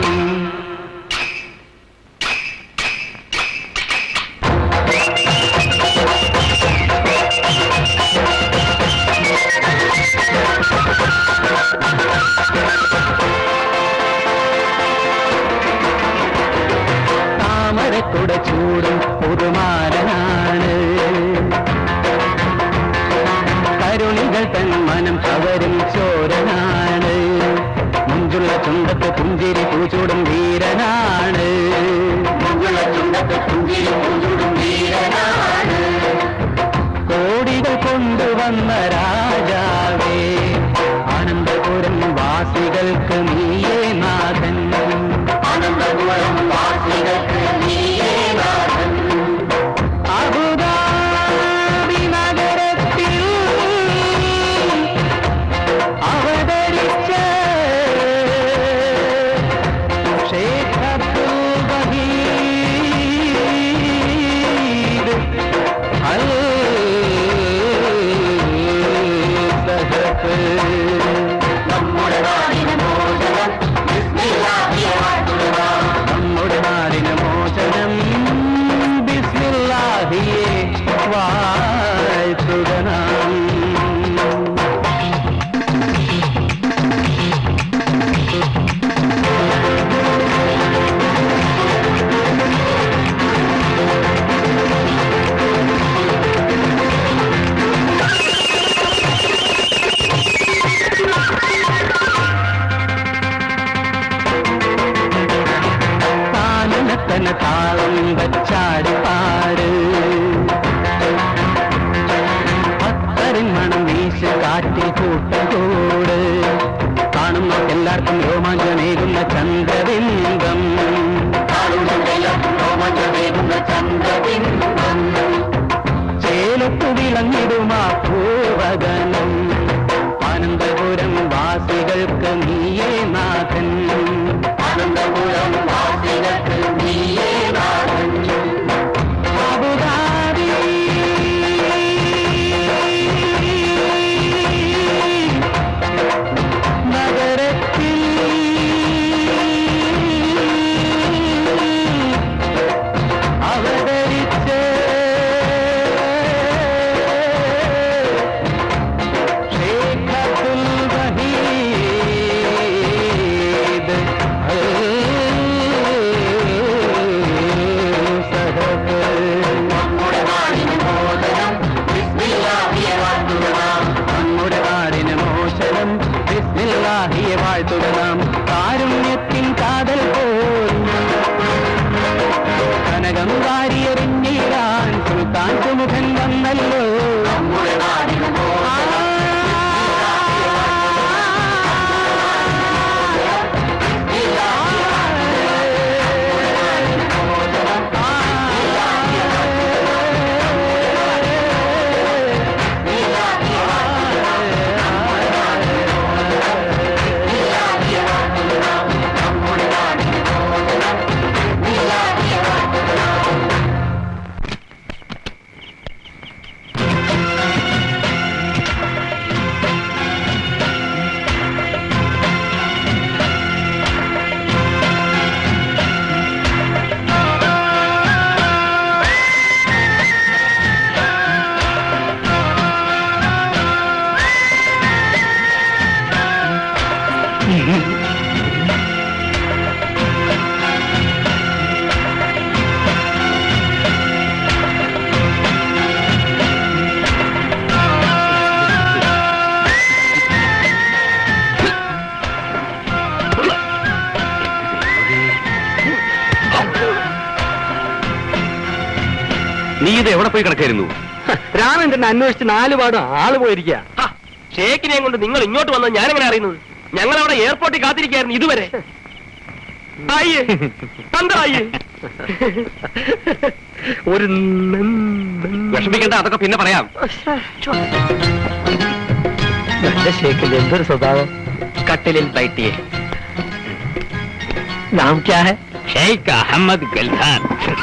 താമരക്കുട ചൂടും പുതുമാരനാണ് കരുണികൾ തൻ മനം കവരും ചോരനാണ് മുഞ്ചുള്ള ചുണ്ടത്ത് പുഞ്ചിരി പൂച്ചൂടും വീരനാണ് മുഞ്ചുള്ള ചുണ്ടത്ത് പുഞ്ചിരി പൂച്ചൂടും വീരനാണ് കോടികൾ കൊണ്ടുവന്ന രാജാവേ ആനന്ദപുരം വാസികൾക്ക് നീയേ നാഥൻ ആനന്ദപുരം വാസികൾക്ക് നീയേ നാഥൻ അബുദാബി നഗരത്തിൽ അവതരിച്ച ഷേഖ് അബ്ദുൽ വഹീദ് അൽ സഹഫ് നമ്മുടെ നാടിന് മോചനം നമ്മുടെ നാടിന് മോചനം ബിസ്മില്ലാഹിയെ വാഴ്ത്തുക നാം താനത്തന താളം വച്ചാടി പാട് അത്തറിൻ മണം വീശ് കാറ്റിൽ കൂട്ടത്തോട് കാണുന്ന എല്ലാവർക്കും രോമാഞ്ചമേകുന്ന ചന്ദ്രബിംബം രോമാഞ്ചമേകുന്ന ചന്ദ്രബിംബം ചേലത്തു വിളങ്ങിടുമാ പൂവകനം ആനന്ദപുരം വാസികൾക്ക് നീയേ നാഥൻ ആനന്ദപുരം വാസികൾക്ക് നീയേ നാഥൻ നീ ഇത് എവിടെ പോയി കിടക്കായിരുന്നു രാമേന്ദ്രനെ അന്വേഷിച്ച് നാല് പാടും ആള് പോയിരിക്കുക ഹ, ഷേക്കിനെയും കൊണ്ട് നിങ്ങൾ ഇങ്ങോട്ട് വന്നത് ഞാനെങ്ങനെ അറിയുന്നത് ഞങ്ങൾ അവിടെ എയർപോർട്ടിൽ കാത്തിരിക്കായിരുന്നു ഇതുവരെ ആയിേ തന്തായേ ഒരു വിഷമിക്കണ്ട അതൊക്കെ പിന്നെ പറയാം നല്ല ഷേക്കിന്റെ എന്തൊരു സ്വഭാവം കട്ടിലിൽ ബൈറ്റിയെ നാം ക്യാ ഹെ ഷെയ്ഖ് അഹമ്മദ് ഗൽഖാൻ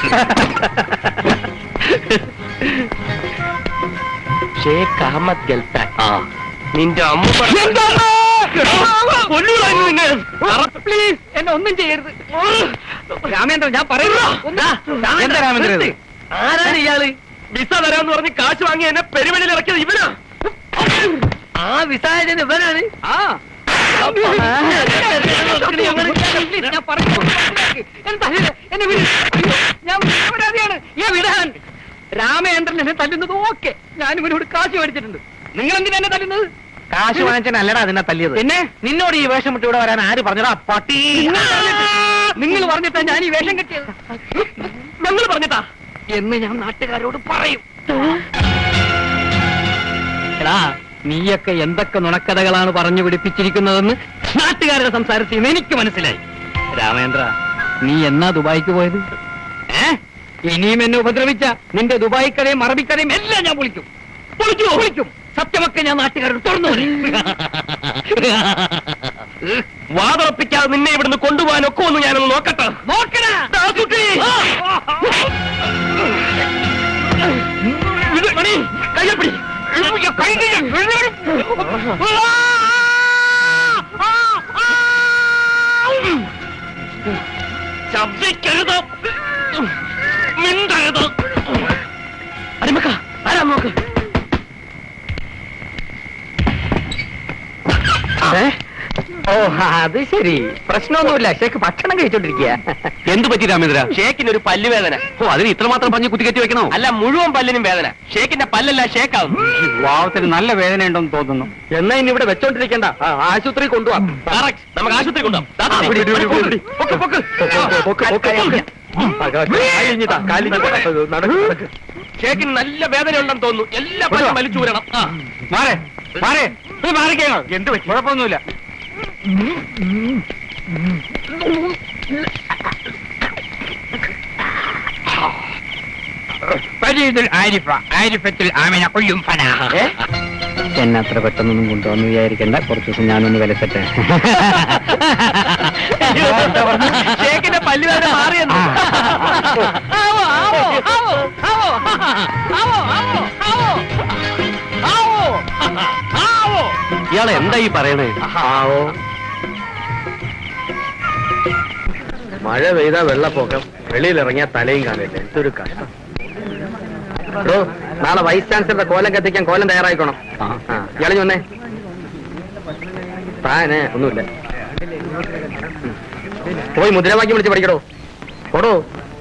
ഷേഖ് അഹമ്മദ് ഗൽഖാൻ ആ നിന്റെ അമ്മ പ്ലീസ് എന്നെ ഒന്നും ചെയ്യരുത് രാമേന്ദ്രൻ ഞാൻ പറയുന്നു എന്താ രാമേന്ദ്രൻ ഇത്? ആരാണ് ഇയാള് വിസ തരാന്ന് പറഞ്ഞ് കാശ് വാങ്ങി എന്നെ പെരുവഴിയിൽ ഇറക്കിയത് ഇവനാ ആ വിസായജൻ ഇവനാണ് ആ ഞാൻ പറഞ്ഞു എന്നെ വിട് അയ്യോ, ഞാൻ നിരപരാധിയാണ് ഏ വിടാൻ രാമേന്ദ്രൻ എന്നെ തല്ലുന്നത് ഓക്കെ ഞാൻ ഇവനോട് കാശ് മേടിച്ചിട്ടുണ്ട് നിങ്ങൾ എന്തിനാ എന്നെ തല്ലുന്നത് കാശ് വാങ്ങിച്ചനല്ലടാ അതിനെ തല്ലിയത് പിന്നെ നിന്നോട് ഈ വേഷം വിട്ട് ഇവിടെ വരാൻ ആര് പറഞ്ഞടാ പട്ടി നിങ്ങൾ പറഞ്ഞിട്ട് നിങ്ങൾ പറഞ്ഞിട്ടാ ഞാൻ ഈ വേഷം കെട്ടിയത് ഞങ്ങൾ പറഞ്ഞിട്ടാ എന്ന് ഞാൻ നാട്ടുകാരോട് പറയും എടാ നീയൊക്കെ എന്തൊക്കെ നുണക്കഥകളാണ് പറഞ്ഞു പിടിപ്പിച്ചിരിക്കുന്നതെന്ന് നാട്ടുകാരുടെ സംസാരത്തിൽ നിന്ന് എനിക്ക് മനസ്സിലായി രാമേന്ദ്ര നീ എന്നാ ദുബായിക്ക് പോയത് ഏ ഇനിയും എന്നെ ഉപദ്രവിച്ച നിന്റെ ദുബായ് കഥയും അറബിക്കഥയും എല്ലാം ഞാൻ വിളിക്കും വിളിക്കും വിളിക്കും സത്യമൊക്കെ ഞാൻ നാട്ടുകാരോട് തുറന്നു പറയും. വാതുറപ്പിക്കാതെ നിന്നെ ഇവിടുന്ന് കൊണ്ടുപോകാൻ ഒക്കെ ഒന്ന് ഞാനൊന്ന് നോക്കട്ടെ നോക്കടാ ദാസുട്ടി! ഇത് മണി, കയ്യിൽ പിടി. ശബ്ദിക്കരുത് മിണ്ടരുത് അടിമക്ക ആരാ നോക്ക് ഏ? ഓ അത് ശരി പ്രശ്നമൊന്നുമില്ല ഷേക്ക് ഭക്ഷണം കഴിച്ചോണ്ടിരിക്കുക എന്തു പറ്റി രാമേന്ദ്ര ഷേക്കിന് ഒരു പല്ലുവേദന ഓ അതിന് ഇത്രമാത്രം പഞ്ഞ് കുത്തിക്കറ്റി വെക്കണോ അല്ല മുഴുവൻ പല്ലിനും വേദന ഷേക്കിന്റെ പല്ലല്ല ഷേക്കാവും വാവത്തിന് നല്ല വേദന ഉണ്ടെന്ന് തോന്നുന്നു എന്നാ ഇനി ഇവിടെ വെച്ചോണ്ടിരിക്കണ്ട ആ, ആശുപത്രി കൊണ്ടുപോവാം Correct. നമുക്ക് ആശുപത്രി കൊണ്ടുപോകാം ദാ, ദാ, പിടി, പിടി, പിടി, പിടി. പൊക്ക്, പൊക്ക്. പൊക്ക്, പൊക്ക്, പൊക്ക്. കാലിഞ്ഞിതാ, കാലിഞ്ഞിതാ. നടക്ക്, നടക്ക്. ഷേക്കിന് നല്ല വേദന ഉണ്ടെന്ന് തോന്നുന്നു എല്ലാ പല്ലും വലിച്ചു ഊരണം ആ. മാറേ മാറേ നീ മാറിക്കോ എന്ത് പറ്റി കുഴപ്പമൊന്നുമില്ല എന്നെ അത്ര പെട്ടെന്നൊന്നും കൊണ്ടുവന്ന് വിചാരിക്കണ്ട കുറച്ച് ദിവസം ഞാനൊന്ന് വിലസട്ടെ ഷേക്കിന്റെ പല്ലുവേദന മാറിയെന്ന് ഇയാളെ എന്താ ഈ പറയണേ ആവോ മഴ പെയ്താ വെള്ളപ്പൊക്കം വെളിയിലിറങ്ങിയാ തലയും കാണില്ല എന്തൊരു കഷ്ടം ബ്രോ നാളെ വൈസ് ചാൻസലറുടെ കോലം കത്തിക്കാൻ കോലം തയ്യാറായിക്കോണം ആ ഇയാളി വന്നേ താനെ ഒന്നുമില്ല ഉം. പോയി മുദ്രാവാക്യം വിളിച്ച് പഠിക്കടോ പോടോ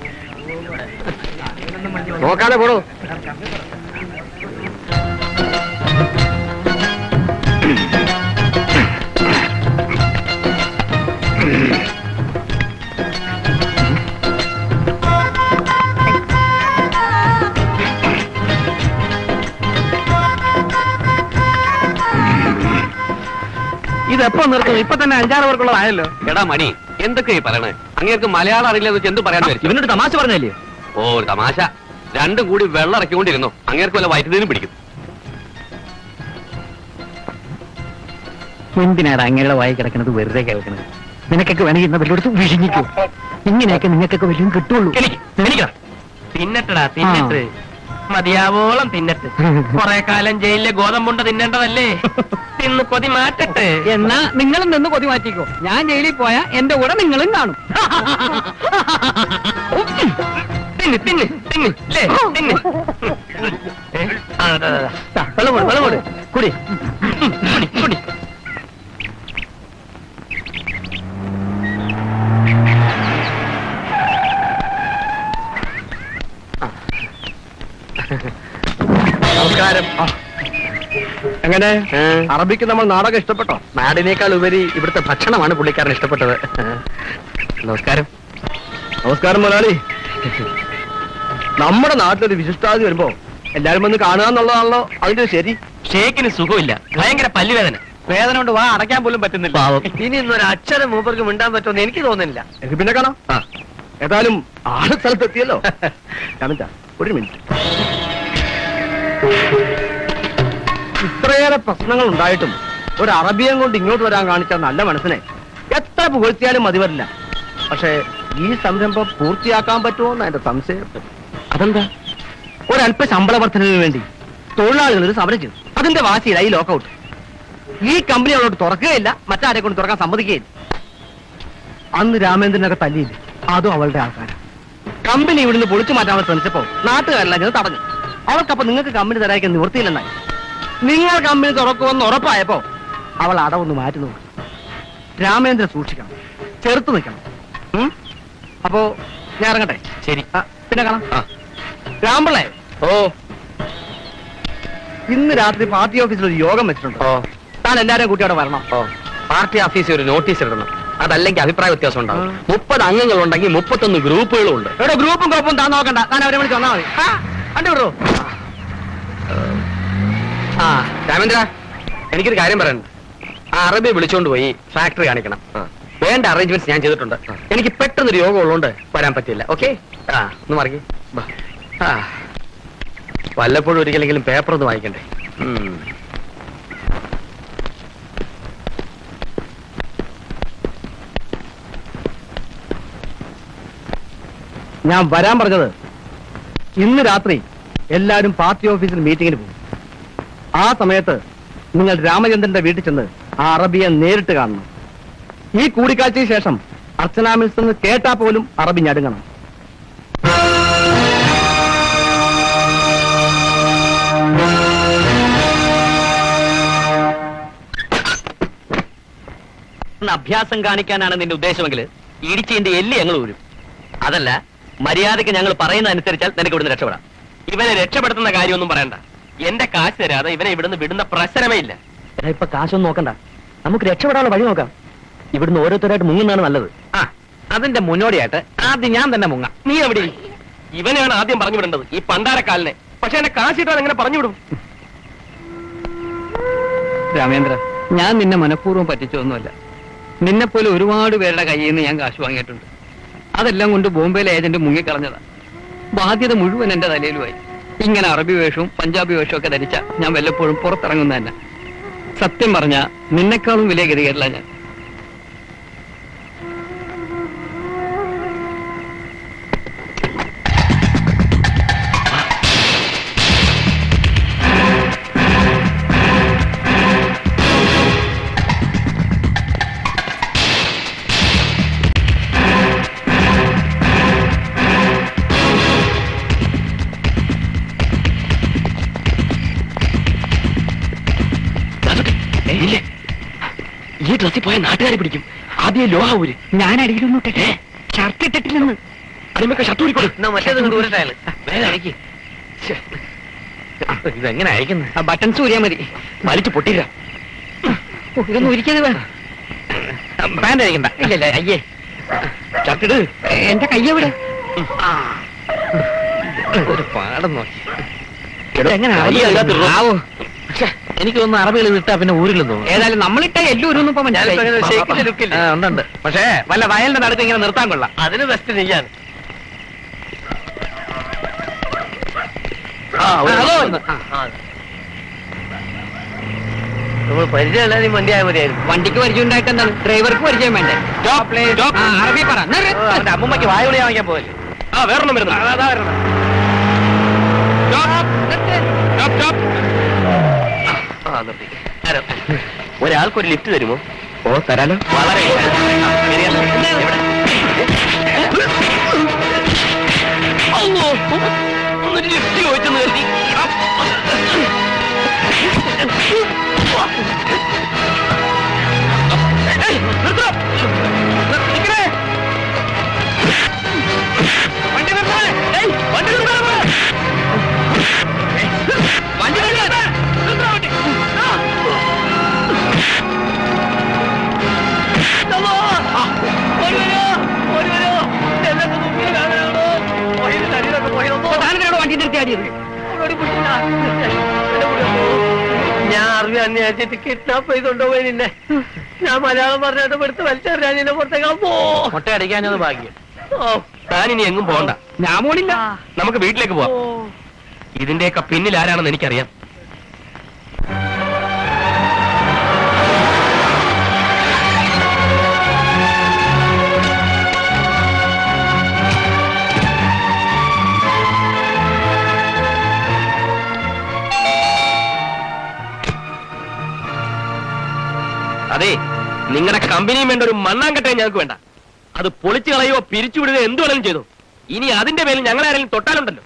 നോക്കാതെ പോടോ ഇതെപ്പോ നിർത്തും ഇപ്പൊ തന്നെ അഞ്ചാറ് പേർക്കുള്ളതായല്ലോ എടാ മണി എന്തൊക്കെ ഈ പറയണേ അങ്ങേർക്ക് മലയാളം അറിയില്ലെന്ന് വെച്ച് എന്ത് പറയാൻ വിചാരിച്ചു ഇവനൊരു തമാശ പറഞ്ഞല്ലേ ഓ ഒരു തമാശ രണ്ടും കൂടി വെള്ളം ഇറക്കിക്കൊണ്ടിരുന്നു അങ്ങേർക്ക് വല്ല വയറ്റുന്നതിനും പിടിക്കും എന്തിനാണ് അങ്ങയുടെ വായി കിടക്കുന്നത് വെറുതെ കേൾക്കുന്നത് നിനക്കൊക്കെ വേണമെങ്കിൽ ഇന്ന് വല്ലയിടത്തും വിഴിഞ്ഞിക്കോ ഇങ്ങനെയൊക്കെ നിങ്ങൾക്കൊക്കെ വല്ലതും കിട്ടുള്ളൂ തിന്നട്ടടാ തിന്നട്ട് മതിയാവോളം തിന്നട്ട് കൊറേ കാലം ജയിലിലെ ഗോതമ്പുണ്ട തിന്നേണ്ടതല്ലേ തിന്ന് കൊതി മാറ്റട്ടെ എന്നാ നിങ്ങളും നിന്ന് കൊതി മാറ്റിക്കോ ഞാൻ ജയിലിൽ പോയാ എന്റെ കൂടെ നിങ്ങളും കാണും തിന്ന് തിന്ന് തിന്ന് ലേ തിന്ന് ഏ? ആ, അതെ, അതെ, അതെ. ദാ, വെള്ളം കൊടു വെള്ളം കൊടു കുടി കുടി, കുടി. നമസ്കാരം എങ്ങനെ അറബിക്ക് നമ്മൾ നാടകം ഇഷ്ടപ്പെട്ടോ നാടിനേക്കാൾ ഉപരി ഇവിടുത്തെ ഭക്ഷണമാണ് പുള്ളിക്കാരൻ ഇഷ്ടപ്പെട്ടത് നമസ്കാരം നമസ്കാരം മുതലാളി നമ്മുടെ നാട്ടിലൊരു വിശിഷ്ടാതി വരുമ്പോ എല്ലാരും വന്ന് കാണുക എന്നുള്ളതാണല്ലോ അതിന്റെ ശരി ഷേക്കിന് സുഖമില്ല ഭയങ്കര പല്ലുവേദന വേദന കൊണ്ട് വാ അടയ്ക്കാൻ പോലും പറ്റുന്നില്ല പാവം ഇനി ഇന്നൊരു അക്ഷരം മൂപ്പർക്ക് മിണ്ടാൻ പറ്റുമെന്ന് എനിക്ക് തോന്നുന്നില്ല എനിക്ക് പിന്നെ കാണാം ആ ഏതായാലും ആള് സ്ഥലത്തെത്തിയല്ലോ രാമൻചാ, ഒരു മിനിറ്റ് ഇത്രയേറെ പ്രശ്നങ്ങൾ ഉണ്ടായിട്ടും ഒരു അറബിയം കൊണ്ട് ഇങ്ങോട്ട് വരാൻ കാണിച്ച നല്ല മനസ്സിനെ എത്ര പുകഴ്ത്തിയാലും മതി വരില്ല പക്ഷേ ഈ സംരംഭം പൂർത്തിയാക്കാൻ പറ്റുമോ എന്ന് എന്റെ സംശയം അതെന്താ ഒരല്പ ശമ്പള വർധനവിന് വേണ്ടി തൊഴിലാളികൾ ഒരു സമരം ചെയ്തു അതിന്റെ വാശിയിലായി ലോക്കൗട്ട് ഈ കമ്പനി അവളോട് തുറക്കുകയില്ല മറ്റാരെ കൊണ്ട് തുറക്കാൻ സമ്മതിക്കുകയില്ല അന്ന് രാമേന്ദ്രനൊക്കെ തല്ലിയില്ല അതും അവളുടെ ആൾക്കാരാണ് കമ്പനി ഇവിടുന്ന് പൊളിച്ചു മാറ്റാൻ അവൾ ശ്രമിച്ചപ്പോ നാട്ടുകാരെല്ലാം ചെന്ന് തടഞ്ഞു അവൾക്കപ്പോ നിങ്ങൾക്ക് കമ്പനി തരാൻ നിവൃത്തിയില്ലെന്നായി നിങ്ങൾ കമ്പനി തുറക്കുമെന്ന് ഉറപ്പായപ്പോ അവൾ അടവൊന്ന് മാറ്റി നോക്കി രാമേന്ദ്രൻ സൂക്ഷിക്കണം ചെറുത്ത് നിൽക്കണം ഉം? അപ്പോ ഞാൻ ഇറങ്ങട്ടെ ശരി ആ, പിന്നെ കാണാം ആ. രാമ്പിള്ളേ ഓ ഇന്ന് രാത്രി പാർട്ടി ഓഫീസിൽ ഒരു യോഗം വെച്ചിട്ടുണ്ട് ഓ താൻ എല്ലാരെയും കൂട്ടി അവിടെ വരണം ഓ പാർട്ടി ഓഫീസിൽ ഒരു നോട്ടീസ് ഇടണം അതല്ലെങ്കിൽ അഭിപ്രായ വ്യത്യാസം ഉണ്ടാവും മുപ്പത് അംഗങ്ങൾ ഉണ്ടെങ്കിൽ മുപ്പത്തൊന്ന് ഗ്രൂപ്പുകളും ഉണ്ട് എവിടെ ഗ്രൂപ്പും കുഴപ്പവും താൻ നോക്കണ്ട താൻ അവരെ വിളിച്ച് വന്നാൽ മതി ആ, വണ്ടി വിടൂ ആ രാമേന്ദ്ര എനിക്കൊരു കാര്യം പറയാനുണ്ട് ആ അറബി വിളിച്ചോണ്ട് പോയി ഫാക്ടറി കാണിക്കണം വേണ്ട അറേഞ്ച്മെന്റ്സ് ഞാൻ ചെയ്തിട്ടുണ്ട് എനിക്ക് പെട്ടെന്നൊരു യോഗം ഉള്ളതുകൊണ്ട് വരാൻ പറ്റില്ല ഓക്കെ ആ ഒന്ന് മറിക്കി ആ വല്ലപ്പോഴും ഒരിക്കലെങ്കിലും പേപ്പർ ഒന്ന് വായിക്കണ്ടേ ഉം. ഞാൻ വരാൻ പറഞ്ഞത് ഇന്ന് രാത്രി എല്ലാവരും പാർട്ടി ഓഫീസിൽ മീറ്റിംഗിന് പോകും ആ സമയത്ത് നിങ്ങൾ രാമചന്ദ്രന്റെ വീട്ടിൽ ചെന്ന് ആ അറബിയെ നേരിട്ട് കാണണം ഈ കൂടിക്കാഴ്ചയ്ക്ക് ശേഷം അർച്ചന മിൽസ് എന്ന് കേട്ടാ പോലും അറബി ഞടുങ്ങണം ഒന്ന് അഭ്യാസം കാണിക്കാനാണ് നിന്റെ ഉദ്ദേശമെങ്കിൽ ഇടിച്ചതിന്റെ എല്ലി ഞങ്ങൾ ഊരും അതല്ല മര്യാദയ്ക്ക് ഞങ്ങൾ പറയുന്ന അനുസരിച്ചാൽ നിനക്ക് ഇവിടുന്ന് രക്ഷപ്പെടാം ഇവനെ രക്ഷപ്പെടുത്തുന്ന കാര്യമൊന്നും പറയണ്ട എന്റെ കാശ് തരാതെ ഇവനെ ഇവിടുന്ന് വിടുന്ന പ്രശ്നമേ ഇല്ല എടാ ഇപ്പൊ കാശൊന്നും നോക്കണ്ട നമുക്ക് രക്ഷപ്പെടാനുള്ള വഴി നോക്കാം ഇവിടുന്ന് ഓരോരുത്തരായിട്ട് മുങ്ങുന്നതാണ് നല്ലത് ആ അതിന്റെ മുന്നോടിയായിട്ട് ആദ്യം ഞാൻ തന്നെ മുങ്ങാം നീ എവിടെ ഇവനെയാണ് ആദ്യം പറഞ്ഞു വിടേണ്ടത് ഈ പണ്ടാരക്കാലിനെ പക്ഷെ എന്നെ കാശിട്ടാൽ എങ്ങനെ പറഞ്ഞു വിടും രാമേന്ദ്ര ഞാൻ നിന്നെ മനഃപൂർവ്വം പറ്റിച്ചൊന്നുമല്ല നിന്നെ പോലെ ഒരുപാട് പേരുടെ കയ്യിൽ നിന്ന് ഞാൻ കാശ് വാങ്ങിയിട്ടുണ്ട് അതെല്ലാം കൊണ്ട് ബോംബെയിലെ ഏജന്റ് മുങ്ങിക്കളഞ്ഞതാ ബാധ്യത മുഴുവൻ എന്റെ തലയിലുമായി ഇങ്ങനെ അറബി വേഷവും പഞ്ചാബി വേഷവും ഒക്കെ ധരിച്ച ഞാൻ വല്ലപ്പോഴും പുറത്തിറങ്ങുന്ന തന്നെ സത്യം പറഞ്ഞ നിന്നെക്കാളും വലിയ ഗതികേരല ഞാൻ ഈ ഡ്രസ്സിൽ പോയ നാട്ടുകാരെ പിടിക്കും ആദ്യം ലോഹാവൂര് ഞാൻ അടിയിലൊന്നും ഇട്ടെ ഷർട്ട് ഇട്ടിട്ടില്ലെന്ന് അതിമൊക്കെ ഷർട്ട് ഊരിക്കൊടു ഇതെങ്ങനെ അയക്കുന്നത് ബട്ടൺസ് ഊരിയാ മതി വലിച്ചു പൊട്ടില്ല ഓ, ഇതൊന്നും ഒരിക്കത് വേണം പാൻറ് അയക്കണ്ട ഇല്ല ഇല്ല അയ്യേ ഷർട്ടിട് എന്റെ കയ്യെവിടെ ഒരു പാടം നോക്കി എങ്ങനെ കൈ അതിനകത്ത് ഇടണം. ആവോ എനിക്ക് തോന്നുന്നു അറബികൾ ഇട്ടാ പിന്നെ ഊരില്ലെന്ന് തോന്നുന്നു ഏതായാലും നമ്മളിട്ട എല്ലാവരും ഇപ്പൊ ഷെയ്ക്കിന്റെ look ഇല്ലേ? ഉണ്ട് പക്ഷേ വല്ല വയലിന്റെ നടുക്ക് ഇങ്ങനെ നിർത്താൻ കൊള്ളാം അതിന് ബെസ്റ്റ് നീയാണ് ആ, അതോ ഒന്ന്. ആ. പരിചയമുള്ള വണ്ടി ആയ മതിയായിരുന്നു വണ്ടിക്ക് പരിചയം ഉണ്ടായിട്ട് എന്താണ് ഡ്രൈവർക്ക് പരിചയം വേണ്ടേ ആ, അറബി പറ നിർത്ത്. അവന്റെ അമ്മൂമ്മക്ക് വായ വിളി വാങ്ങിക്കാൻ പോകല്ലേ ആ വേറൊന്നും വരുന്നു ആ നിർത്തി ആരോ. ഒരാൾക്കൊരു ലിഫ്റ്റ് തരുമോ ഓ തരാലോ വളരെ എവിടെ അയ്യോ, ഒന്ന് ലിഫ്റ്റ് ചോദിച്ചെന്ന് കരുതി ഏയ്, നിർത്തോ. നിർ- നിക്കണേ. വണ്ടി നിർത്തണേ. ഏയ്, വണ്ടി നിർത്തണേ. വണ്ടി നിർത്തണേ. നിർത്തണേ വണ്ടി. ആ. അല്ലോ. ചാടിയത് ഞാൻ അറിവ് അന്വേഷിച്ചിട്ട് കിഡ്നാപ്പ് ചെയ്തുണ്ടോ പോയി നിന്നെ ഞാൻ മലയാളം പറഞ്ഞിട്ട് എടുത്ത് വലിച്ചെറിയാൻ നിന്നെ പുറത്തേക്ക് പോ മുട്ട അടിക്കാഞ്ഞത് ഭാഗ്യം താൻ ഇനി എങ്ങും പോകണ്ട ഞാൻ പോണില്ല നമുക്ക് വീട്ടിലേക്ക് പോവാം ഇതിന്റെയൊക്കെ പിന്നിൽ ആരാണെന്ന് എനിക്കറിയാം അതെ നിങ്ങളുടെ കമ്പനിയും വേണ്ട ഒരു മണ്ണാങ്കട്ടയും ഞങ്ങൾക്ക് വേണ്ട അത് പൊളിച്ചു കളയോ പിരിച്ചുവിടുകയോ എന്ത് വേണമെങ്കിലും ചെയ്തു ഇനി അതിന്റെ പേരിൽ ഞങ്ങളാരെങ്കിലും തൊട്ടാലുണ്ടല്ലോ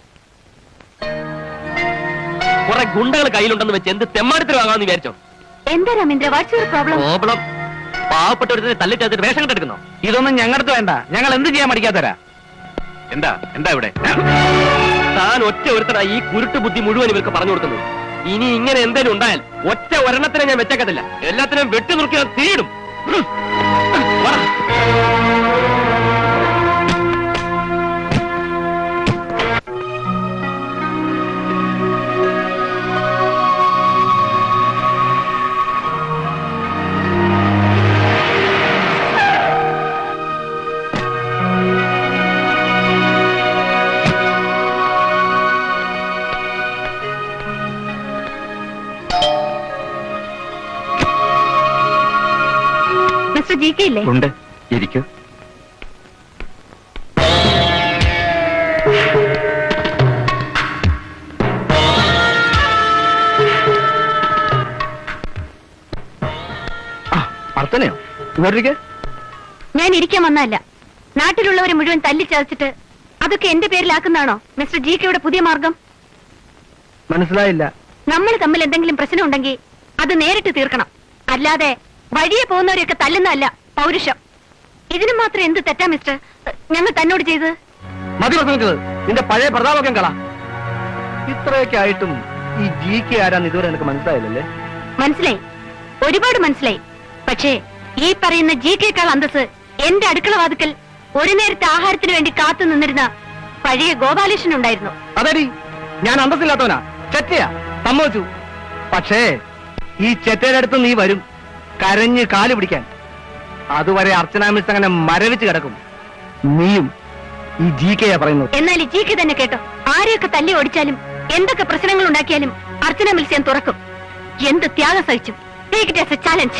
കുറെ ഗുണ്ടകൾ കയ്യിലുണ്ടെന്ന് വെച്ച് എന്ത് തെമ്മാടിത്തരമാകാമെന്ന് വിചാരിച്ചോ എന്താ Ramendra what's your problem problem പാവപ്പെട്ടവരുടെ തല്ലിട്ട് വേഷം കെട്ടെടുക്കുന്നോ ഇതൊന്നും ഞങ്ങളുടെ വേണ്ട ഞങ്ങൾ എന്ത് ചെയ്യാൻ മടിക്കാത്തരാ എന്താ എന്താ ഇവിടെ താൻ ഒറ്റ ഒരുത്തനായി ഈ കുരുട്ട് ബുദ്ധി മുഴുവൻ ഇവർക്ക് പറഞ്ഞു കൊടുക്കുന്നത് ഇനി ഇങ്ങനെ എന്തെങ്കിലും ഉണ്ടായാൽ ഒറ്റ ഒരെണ്ണത്തിനെ ഞാൻ വെച്ചേക്കത്തില്ല എല്ലാത്തിനും വെട്ടി നുറുക്കി ഞാൻ തീയിടും ഉം. വാടാ. മിസ്റ്റർ ജി കെ ഇല്ലേ ഉണ്ട് ഇരിക്കൂ അർത്ഥനയോ ഇങ്ങോട്ടേക്ക് ഞാൻ ഇരിക്കാൻ വന്നതല്ല നാട്ടിലുള്ളവരെ മുഴുവൻ തല്ലിച്ചതച്ചിട്ട് അതൊക്കെ എന്റെ പേരിലാക്കുന്നതാണോ മിസ്റ്റർ ജി കെയുടെ പുതിയ മാർഗം മനസ്സിലായില്ല നമ്മൾ തമ്മിൽ എന്തെങ്കിലും പ്രശ്നം ഉണ്ടെങ്കിൽ അത് നേരിട്ട് തീർക്കണം അല്ലാതെ വഴിയെ പോകുന്നവരെയൊക്കെ തല്ലുന്നതല്ല പൗരുഷം ഇതിന് മാത്രം എന്ത് തെറ്റാ മിസ്റ്റർ ഞങ്ങൾ തന്നോട് ചെയ്തത് മതി പ്രസംഗിച്ചത് നിന്റെ പഴയ പ്രതാപൊക്കെ കള ഇത്രയൊക്കെ ആയിട്ടും ഈ ജി കെ ആരാന്ന് ഇതുവരെ എനിക്ക് മനസ്സിലായില്ലല്ലേ മനസ്സിലായി ഒരുപാട് മനസ്സിലായി പക്ഷേ ഈ പറയുന്ന ജി കെക്കാൾ അന്തസ് എന്റെ അടുക്കള വാതുക്കൽ ഒരു നേരത്തെ ആഹാരത്തിന് വേണ്ടി കാത്തു നിന്നിരുന്ന പഴയ ഗോപാലകൃഷ്ണൻ ഉണ്ടായിരുന്നു അതെടി ഞാൻ അന്തസ്സില്ലാത്തവനാ ചെറ്റയാ സമ്മതിച്ചു പക്ഷേ ഈ ചെറ്റയുടെ അടുത്ത് നീ വരും കരഞ്ഞ് കാല് പിടിക്കാൻ അതുവരെ അർച്ചന മിസ് അങ്ങനെ മരവിച്ച് കിടക്കും നീയും ഈ ജി കെയാ പറയുന്നത് എന്നാൽ ഈ ജി കെ തന്നെ കേട്ടോ ആരെയൊക്കെ തല്ലി ഓടിച്ചാലും എന്തൊക്കെ പ്രശ്നങ്ങൾ ഉണ്ടാക്കിയാലും അർച്ചന മിൽസ് ഞാൻ തുറക്കും എന്ത് ത്യാഗം സഹിച്ചു take it as a challenge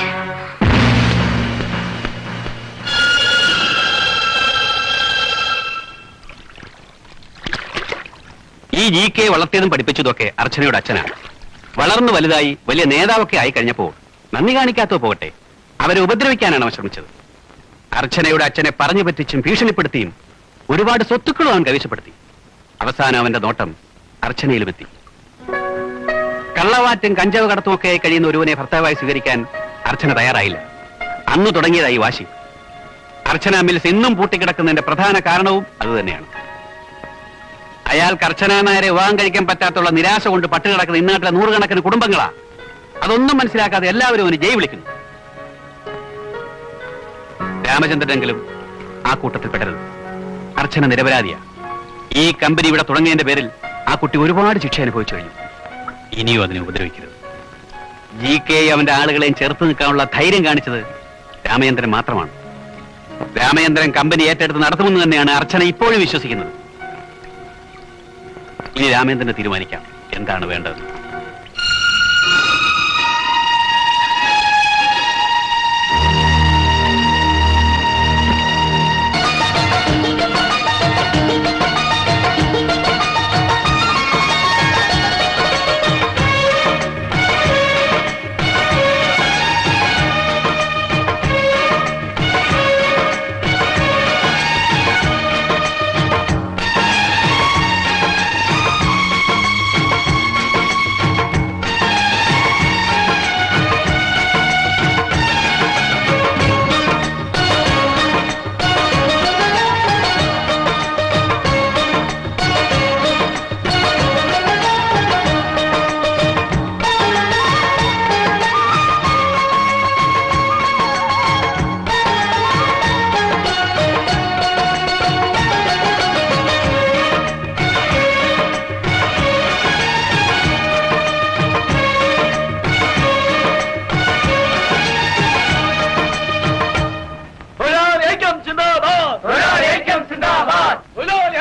ഈ ജി കെ വളർത്തിയതും പഠിപ്പിച്ചതൊക്കെ അർച്ചനയുടെ അച്ഛനാണ് വളർന്നു വലുതായി വലിയ നേതാവൊക്കെ ആയി കഴിഞ്ഞപ്പോൾ നന്ദി കാണിക്കാത്തോ പോകട്ടെ അവരെ ഉപദ്രവിക്കാനാണ് അവൻ ശ്രമിച്ചത് അർച്ചനയുടെ അച്ഛനെ പറഞ്ഞു പറ്റിച്ചും ഭീഷണിപ്പെടുത്തിയും ഒരുപാട് സ്വത്തുക്കളും അവൻ കൈവശപ്പെടുത്തി അവസാനം അവന്റെ നോട്ടം അർച്ചനയിലുമെത്തി കള്ളവാറ്റും കഞ്ചാവ് കടത്തുമൊക്കെ കഴിയുന്ന ഒരുവനെ ഭർത്താവായി സ്വീകരിക്കാൻ അർച്ചന തയ്യാറായില്ല അന്ന് തുടങ്ങിയതായി വാശി അർച്ചന മിൽസ് ഇന്നും പൂട്ടിക്കിടക്കുന്നതിന്റെ പ്രധാന കാരണവും അതുതന്നെയാണ് അയാൾക്ക് അർച്ചന നായരെ വിവാഹം കഴിക്കാൻ പറ്റാത്തുള്ള നിരാശ കൊണ്ട് പട്ടുകിടക്കുന്ന ഇന്നാട്ടിലെ നൂറുകണക്കിന് കുടുംബങ്ങളാ അതൊന്നും മനസ്സിലാക്കാതെ എല്ലാവരും അവന് ജയ് വിളിക്കുന്നു രാമചന്ദ്രനെങ്കിലും ആ കൂട്ടത്തിൽ പെടരുത് അർച്ചന നിരപരാധിയാ ഈ കമ്പനി ഇവിടെ തുടങ്ങിയതിന്റെ പേരിൽ ആ കുട്ടി ഒരുപാട് ശിക്ഷ അനുഭവിച്ചു കഴിഞ്ഞു ഇനിയും അതിനെ ഉപദ്രവിക്കരുത് ജി കെ അവന്റെ ആളുകളെയും ചേർത്ത് നിൽക്കാനുള്ള ധൈര്യം കാണിച്ചത് രാമചന്ദ്രൻ മാത്രമാണ് രാമചന്ദ്രൻ കമ്പനി ഏറ്റെടുത്ത് നടത്തുമെന്ന് തന്നെയാണ് അർച്ചന ഇപ്പോഴും വിശ്വസിക്കുന്നത് ഇനി രാമേന്ദ്രനെ തീരുമാനിക്കാം എന്താണ് വേണ്ടത്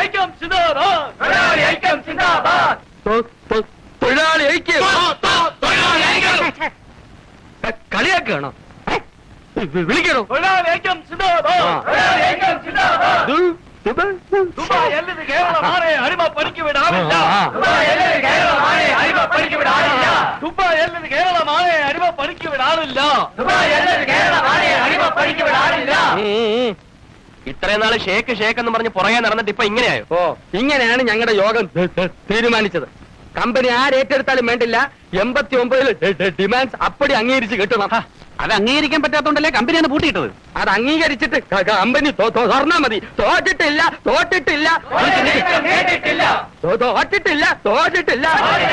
തൊഴിലാളി ഐക്യം കളിയാക്കണോ വിളിക്കണോ ഇത്രയും നാള് ഷേക്ക് ഷേക്ക് എന്ന് പറഞ്ഞ് പുറകെ നടന്നിട്ട് ഇപ്പൊ ഇങ്ങനെയായോ ഓ ഇങ്ങനെയാണ് ഞങ്ങളുടെ യോഗം ത- ത- തീരുമാനിച്ചത് കമ്പനി ആരേറ്റെടുത്താലും വേണ്ടില്ല എൺപത്തി ഒമ്പതിൽ ഡിമാൻഡ്സ് അപ്പടി അംഗീകരിച്ച് കിട്ടണം അത് അംഗീകരിക്കാൻ പറ്റാത്തോണ്ടല്ലേ കമ്പനിയാണ് പൂട്ടിയിട്ടത് അത് അംഗീകരിച്ചിട്ട് ക- കമ്പനി തോ- തോ- തുറന്നാ മതി തോറ്റിട്ടില്ല തോറ്റിട്ടില്ല തോ- തോറ്റിട്ടില്ല തോറ്റിട്ടില്ല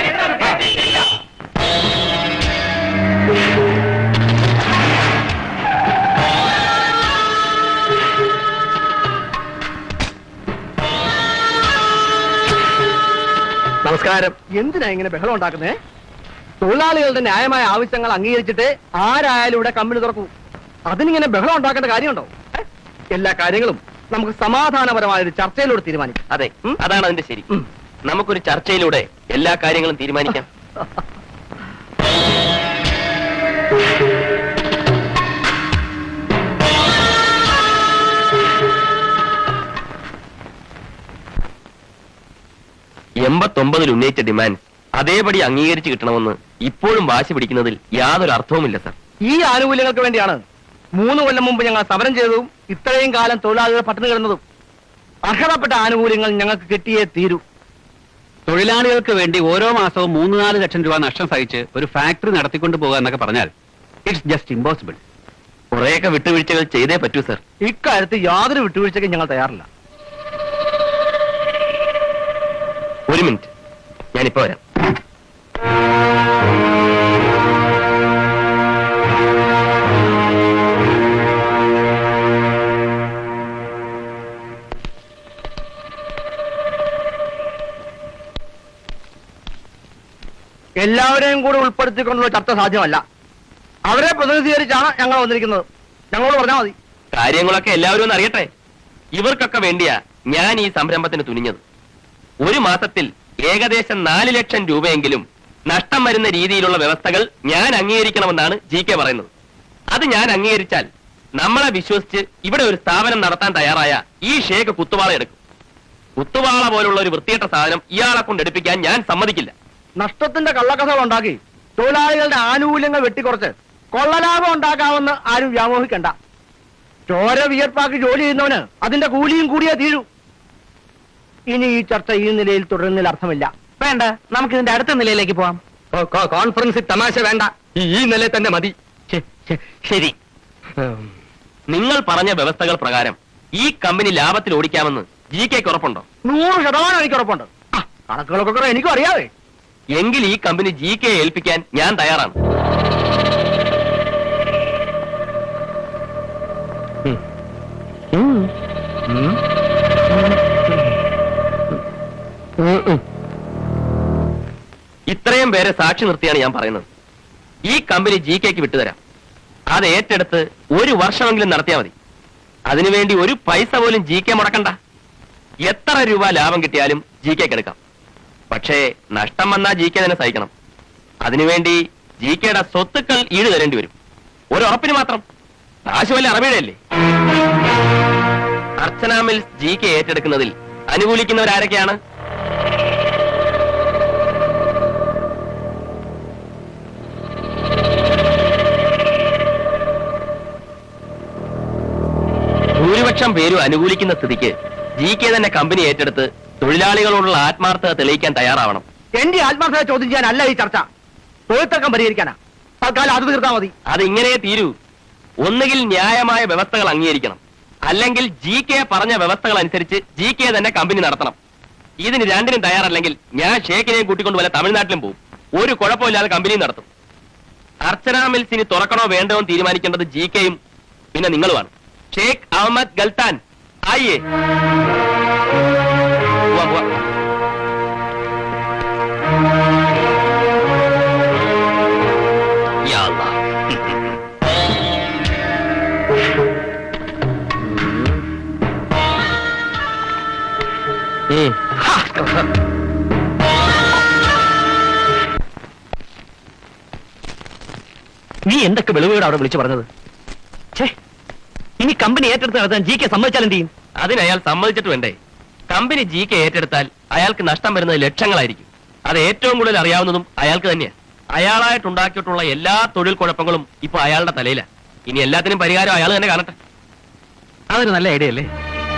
നമസ്കാരം എന്തിനാ ഇങ്ങനെ ബഹളം ഉണ്ടാക്കുന്നേ തൊഴിലാളികളുടെ ന്യായമായ ആവശ്യങ്ങൾ അംഗീകരിച്ചിട്ട് ആരായാലും ഇവിടെ കമ്പനി തുറക്കൂ അതിനിങ്ങനെ ബഹളം ഉണ്ടാക്കേണ്ട കാര്യമുണ്ടോ ഏ? എല്ലാ കാര്യങ്ങളും നമുക്ക് സമാധാനപരമായ ഒരു ചർച്ചയിലൂടെ തീരുമാനിക്കാം അതെ ഉം? അതാണ് അതിന്റെ ശരി ഉം. നമുക്കൊരു ചർച്ചയിലൂടെ എല്ലാ കാര്യങ്ങളും തീരുമാനിക്കാം എൺപത്തൊമ്പതിൽ ഉന്നയിച്ച ഡിമാൻഡ് അതേപടി അംഗീകരിച്ച് കിട്ടണമെന്ന് ഇപ്പോഴും വാശി പിടിക്കുന്നതിൽ യാതൊരു അർത്ഥവുമില്ല സർ ഈ ആനുകൂല്യങ്ങൾക്ക് വേണ്ടിയാണ് മൂന്ന് കൊല്ലം മുമ്പ് ഞങ്ങൾ സമരം ചെയ്തതും ഇത്രയും കാലം തൊഴിലാളികൾ പട്ടിണി കിടന്നതും അർഹതപ്പെട്ട ആനുകൂല്യങ്ങൾ ഞങ്ങൾക്ക് കിട്ടിയേ തീരൂ തൊഴിലാളികൾക്ക് വേണ്ടി ഓരോ മാസവും മൂന്ന് നാല് ലക്ഷം രൂപ നഷ്ടം സഹിച്ച് ഒരു ഫാക്ടറി നടത്തിക്കൊണ്ട് പോകുക എന്നൊക്കെ പറഞ്ഞാൽ ഇറ്റ്സ് ജസ്റ്റ് ഇമ്പോസിബിൾ കുറെയൊക്കെ വിട്ടുവീഴ്ചകൾ ചെയ്തേ പറ്റൂ സർ ഇക്കാര്യത്തിൽ യാതൊരു വിട്ടുവീഴ്ചയ്ക്കും ഞങ്ങൾ തയ്യാറില്ല ഒരു മിനിറ്റ് ഞാനിപ്പോ വരാം എല്ലാവരെയും കൂടി ഉൾപ്പെടുത്തിക്കൊണ്ടുള്ള ചർച്ച സാധ്യമല്ല അവരെ പ്രതിനിധീകരിച്ചാണ് ഞങ്ങൾ വന്നിരിക്കുന്നത് ഞങ്ങളോട് പറഞ്ഞാൽ മതി കാര്യങ്ങളൊക്കെ എല്ലാവരും ഒന്ന് അറിയട്ടെ ഇവർക്കൊക്കെ വേണ്ടിയാ ഞാൻ ഈ സംരംഭത്തിന് തുനിഞ്ഞത് ഒരു മാസത്തിൽ ഏകദേശം നാല് ലക്ഷം രൂപയെങ്കിലും നഷ്ടം വരുന്ന രീതിയിലുള്ള വ്യവസ്ഥകൾ ഞാൻ അംഗീകരിക്കണമെന്നാണ് ജി കെ പറയുന്നത് അത് ഞാൻ അംഗീകരിച്ചാൽ നമ്മളെ വിശ്വസിച്ച് ഇവിടെ ഒരു സ്ഥാപനം നടത്താൻ തയ്യാറായ ഈ ഷേക്ക് കുത്തുവാള എടുക്കും കുത്തുവാള പോലുള്ള ഒരു വൃത്തിയട്ട സാധനം ഇയാളെ കൊണ്ട് എടുപ്പിക്കാൻ ഞാൻ സമ്മതിക്കില്ല നഷ്ടത്തിന്റെ കള്ളക്കഥകൾ ഉണ്ടാക്കി തൊഴിലാളികളുടെ ആനുകൂല്യങ്ങൾ വെട്ടിക്കുറച്ച് കൊള്ളലാഭം ഉണ്ടാക്കാമെന്ന് ആരും വ്യാമോഹിക്കണ്ട ചോര വിയർപ്പാക്കി ജോലി ചെയ്യുന്നവന് അതിന്റെ കൂലിയും കൂടിയേ തീരൂ ഇനി ഈ ചർച്ച ഈ നിലയിൽ തുടരുന്നതിൽ അർത്ഥമില്ല വേണ്ട നമുക്ക് ഇതിന്റെ അടുത്ത നിലയിലേക്ക് പോവാം കോൺഫറൻസിൽ തമാശ വേണ്ട ഈ ഈ നിലയിൽ തന്നെ മതി ശരി നിങ്ങൾ പറഞ്ഞ വ്യവസ്ഥകൾ പ്രകാരം ഈ കമ്പനി ലാഭത്തിൽ ഓടിക്കാമെന്ന് ജി കെക്ക് ഉറപ്പുണ്ടോ നൂറ് ശതമാനം എനിക്ക് ഉറപ്പുണ്ട് ആ, കണക്കുകളൊക്കെ കുറെ എനിക്കും അറിയാവേ എങ്കിൽ ഈ കമ്പനി ജി കെ ഏൽപ്പിക്കാൻ ഞാൻ തയ്യാറാണ് ഇത്രയും പേരെ സാക്ഷി നിർത്തിയാണ് ഞാൻ പറയുന്നത് ഈ കമ്പനി ജി കെക്ക് വിട്ടുതരാം അത് ഏറ്റെടുത്ത് ഒരു വർഷമെങ്കിലും നടത്തിയാൽ മതി അതിനുവേണ്ടി ഒരു പൈസ പോലും ജി കെ മുടക്കണ്ട എത്ര രൂപ ലാഭം കിട്ടിയാലും ജി കെക്ക് എടുക്കാം പക്ഷേ നഷ്ടം വന്നാൽ ജി കെ തന്നെ സഹിക്കണം അതിനുവേണ്ടി ജി കെയുടെ സ്വത്തുക്കൾ ഈട് തരേണ്ടി വരും ഒരു ഉറപ്പിന് മാത്രം കാശ് വല്ല അറബിയുടെ അല്ലേ അർച്ചന മിൽസ് ജി കെ ഏറ്റെടുക്കുന്നതിൽ അനുകൂലിക്കുന്നവരാരൊക്കെയാണ് ഭൂരിപക്ഷം പേരും അനുകൂലിക്കുന്ന സ്ഥിതിക്ക് ജി കെ തന്നെ കമ്പനി ഏറ്റെടുത്ത് തൊഴിലാളികളോടുള്ള ആത്മാർത്ഥത തെളിയിക്കാൻ തയ്യാറാവണം എന്റെ ആത്മാർത്ഥത ചോദ്യം ചെയ്യാനല്ല ഈ ചർച്ച തൊഴിൽത്തർക്കം പരിഹരിക്കാനാ തൽക്കാലം അത് തീർത്താൽ മതി അതിങ്ങനെ തീരൂ ഒന്നുകിൽ ന്യായമായ വ്യവസ്ഥകൾ അംഗീകരിക്കണം അല്ലെങ്കിൽ ജി കെ പറഞ്ഞ വ്യവസ്ഥകൾ അനുസരിച്ച് ജി കെ തന്നെ കമ്പനി നടത്തണം ഇതിന് രണ്ടിനും തയ്യാറല്ലെങ്കിൽ ഞാൻ ഷേഖിനെയും കൂട്ടിക്കൊണ്ട് വല്ല തമിഴ്നാട്ടിലും പോകും ഒരു കുഴപ്പമില്ലാതെ കമ്പനി നടത്തും അർച്ചന മിൽസ് ഇനി തുറക്കണോ വേണ്ടോ എന്ന് തീരുമാനിക്കേണ്ടത് ജി കെയും പിന്നെ നിങ്ങളുമാണ് ഷേഖ് അഹമ്മദ് ഗൽത്താൻ ആയിയേ ഉവ്വ, ഉവ്വ. യാ അല്ലാ. നീ എന്തൊക്കെ വെളിവുകേട് അവിടെ വിളിച്ചു പറഞ്ഞത് ഛേ ഇനി കമ്പനി ഏറ്റെടുത്ത് നടത്താൻ ജി കെ സമ്മതിച്ചാൽ എന്ത് ചെയ്യും അതിന് അയാൾ സമ്മതിച്ചിട്ട് വേണ്ടേ കമ്പനി ജി കെ ഏറ്റെടുത്താൽ അയാൾക്ക് നഷ്ടം വരുന്നത് ലക്ഷങ്ങളായിരിക്കും അത് ഏറ്റവും കൂടുതൽ അറിയാവുന്നതും അയാൾക്ക് തന്നെയാണ് അയാളായിട്ടുണ്ടാക്കിയിട്ടുള്ള എല്ലാ തൊഴിൽ കുഴപ്പങ്ങളും ഇപ്പൊ അയാളുടെ തലയിലാണ് ഇനി എല്ലാത്തിനും പരിഹാരം അയാൾ തന്നെ കാണട്ടെ അതൊരു നല്ല ഐഡിയ അല്ലേ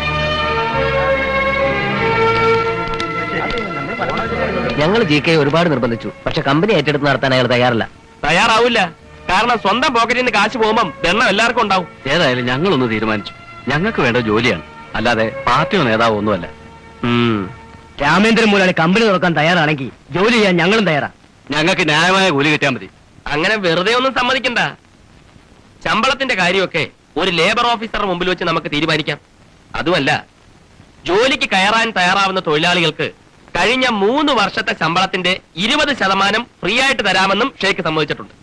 ഞങ്ങൾ ജി കെ ഒരുപാട് നിർബന്ധിച്ചു പക്ഷെ കമ്പനി ഏറ്റെടുത്ത് നടത്താൻ അയാൾ തയ്യാറല്ല തയ്യാറാവില്ല കാരണം സ്വന്തം പോക്കറ്റിൽ നിന്ന് കാശ് പോകുമ്പം ദണ്ണം എല്ലാവർക്കും ഉണ്ടാവും ഏതായാലും ഞങ്ങളൊന്ന് തീരുമാനിച്ചു ഞങ്ങൾക്ക് വേണ്ട ജോലിയാണ് അല്ലാതെ പാർട്ടിയോ നേതാവോ ഒന്നുമല്ല രാമേന്ദ്രൻ മുതലാളി കമ്പനി തുറക്കാൻ തയ്യാറാണെങ്കിൽ ജോലി ചെയ്യാൻ ഞങ്ങളും തയ്യാറാ ഞങ്ങൾക്ക് ന്യായമായ കൂലി കിട്ടിയാൽ മതി അങ്ങനെ വെറുതെ ഒന്നും സമ്മതിക്കണ്ട ശമ്പളത്തിന്റെ കാര്യമൊക്കെ ഒരു ലേബർ ഓഫീസറുടെ മുമ്പിൽ വെച്ച് നമുക്ക് തീരുമാനിക്കാം അതുമല്ല ജോലിക്ക് കയറാൻ തയ്യാറാവുന്ന തൊഴിലാളികൾക്ക് കഴിഞ്ഞ മൂന്ന് വർഷത്തെ ശമ്പളത്തിന്റെ ഇരുപത് ശതമാനം ഫ്രീ ആയിട്ട് തരാമെന്നും ഷെയ്ഖ് സമ്മതിച്ചിട്ടുണ്ട്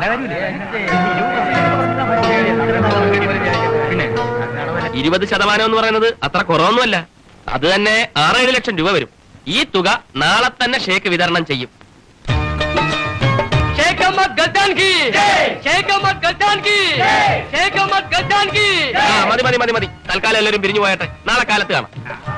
ഇരുപത് ശതമാനം എന്ന് പറയുന്നത് അത്ര കുറവൊന്നുമല്ല അത് തന്നെ ആറേഴ് ലക്ഷം രൂപ വരും ഈ തുക നാളെ തന്നെ ഷേക്ക് വിതരണം ചെയ്യും ആ, മതി മതി മതി മതി തൽക്കാലം എല്ലാവരും പിരിഞ്ഞു പോയട്ടെ നാളെ കാലത്ത് കാണാം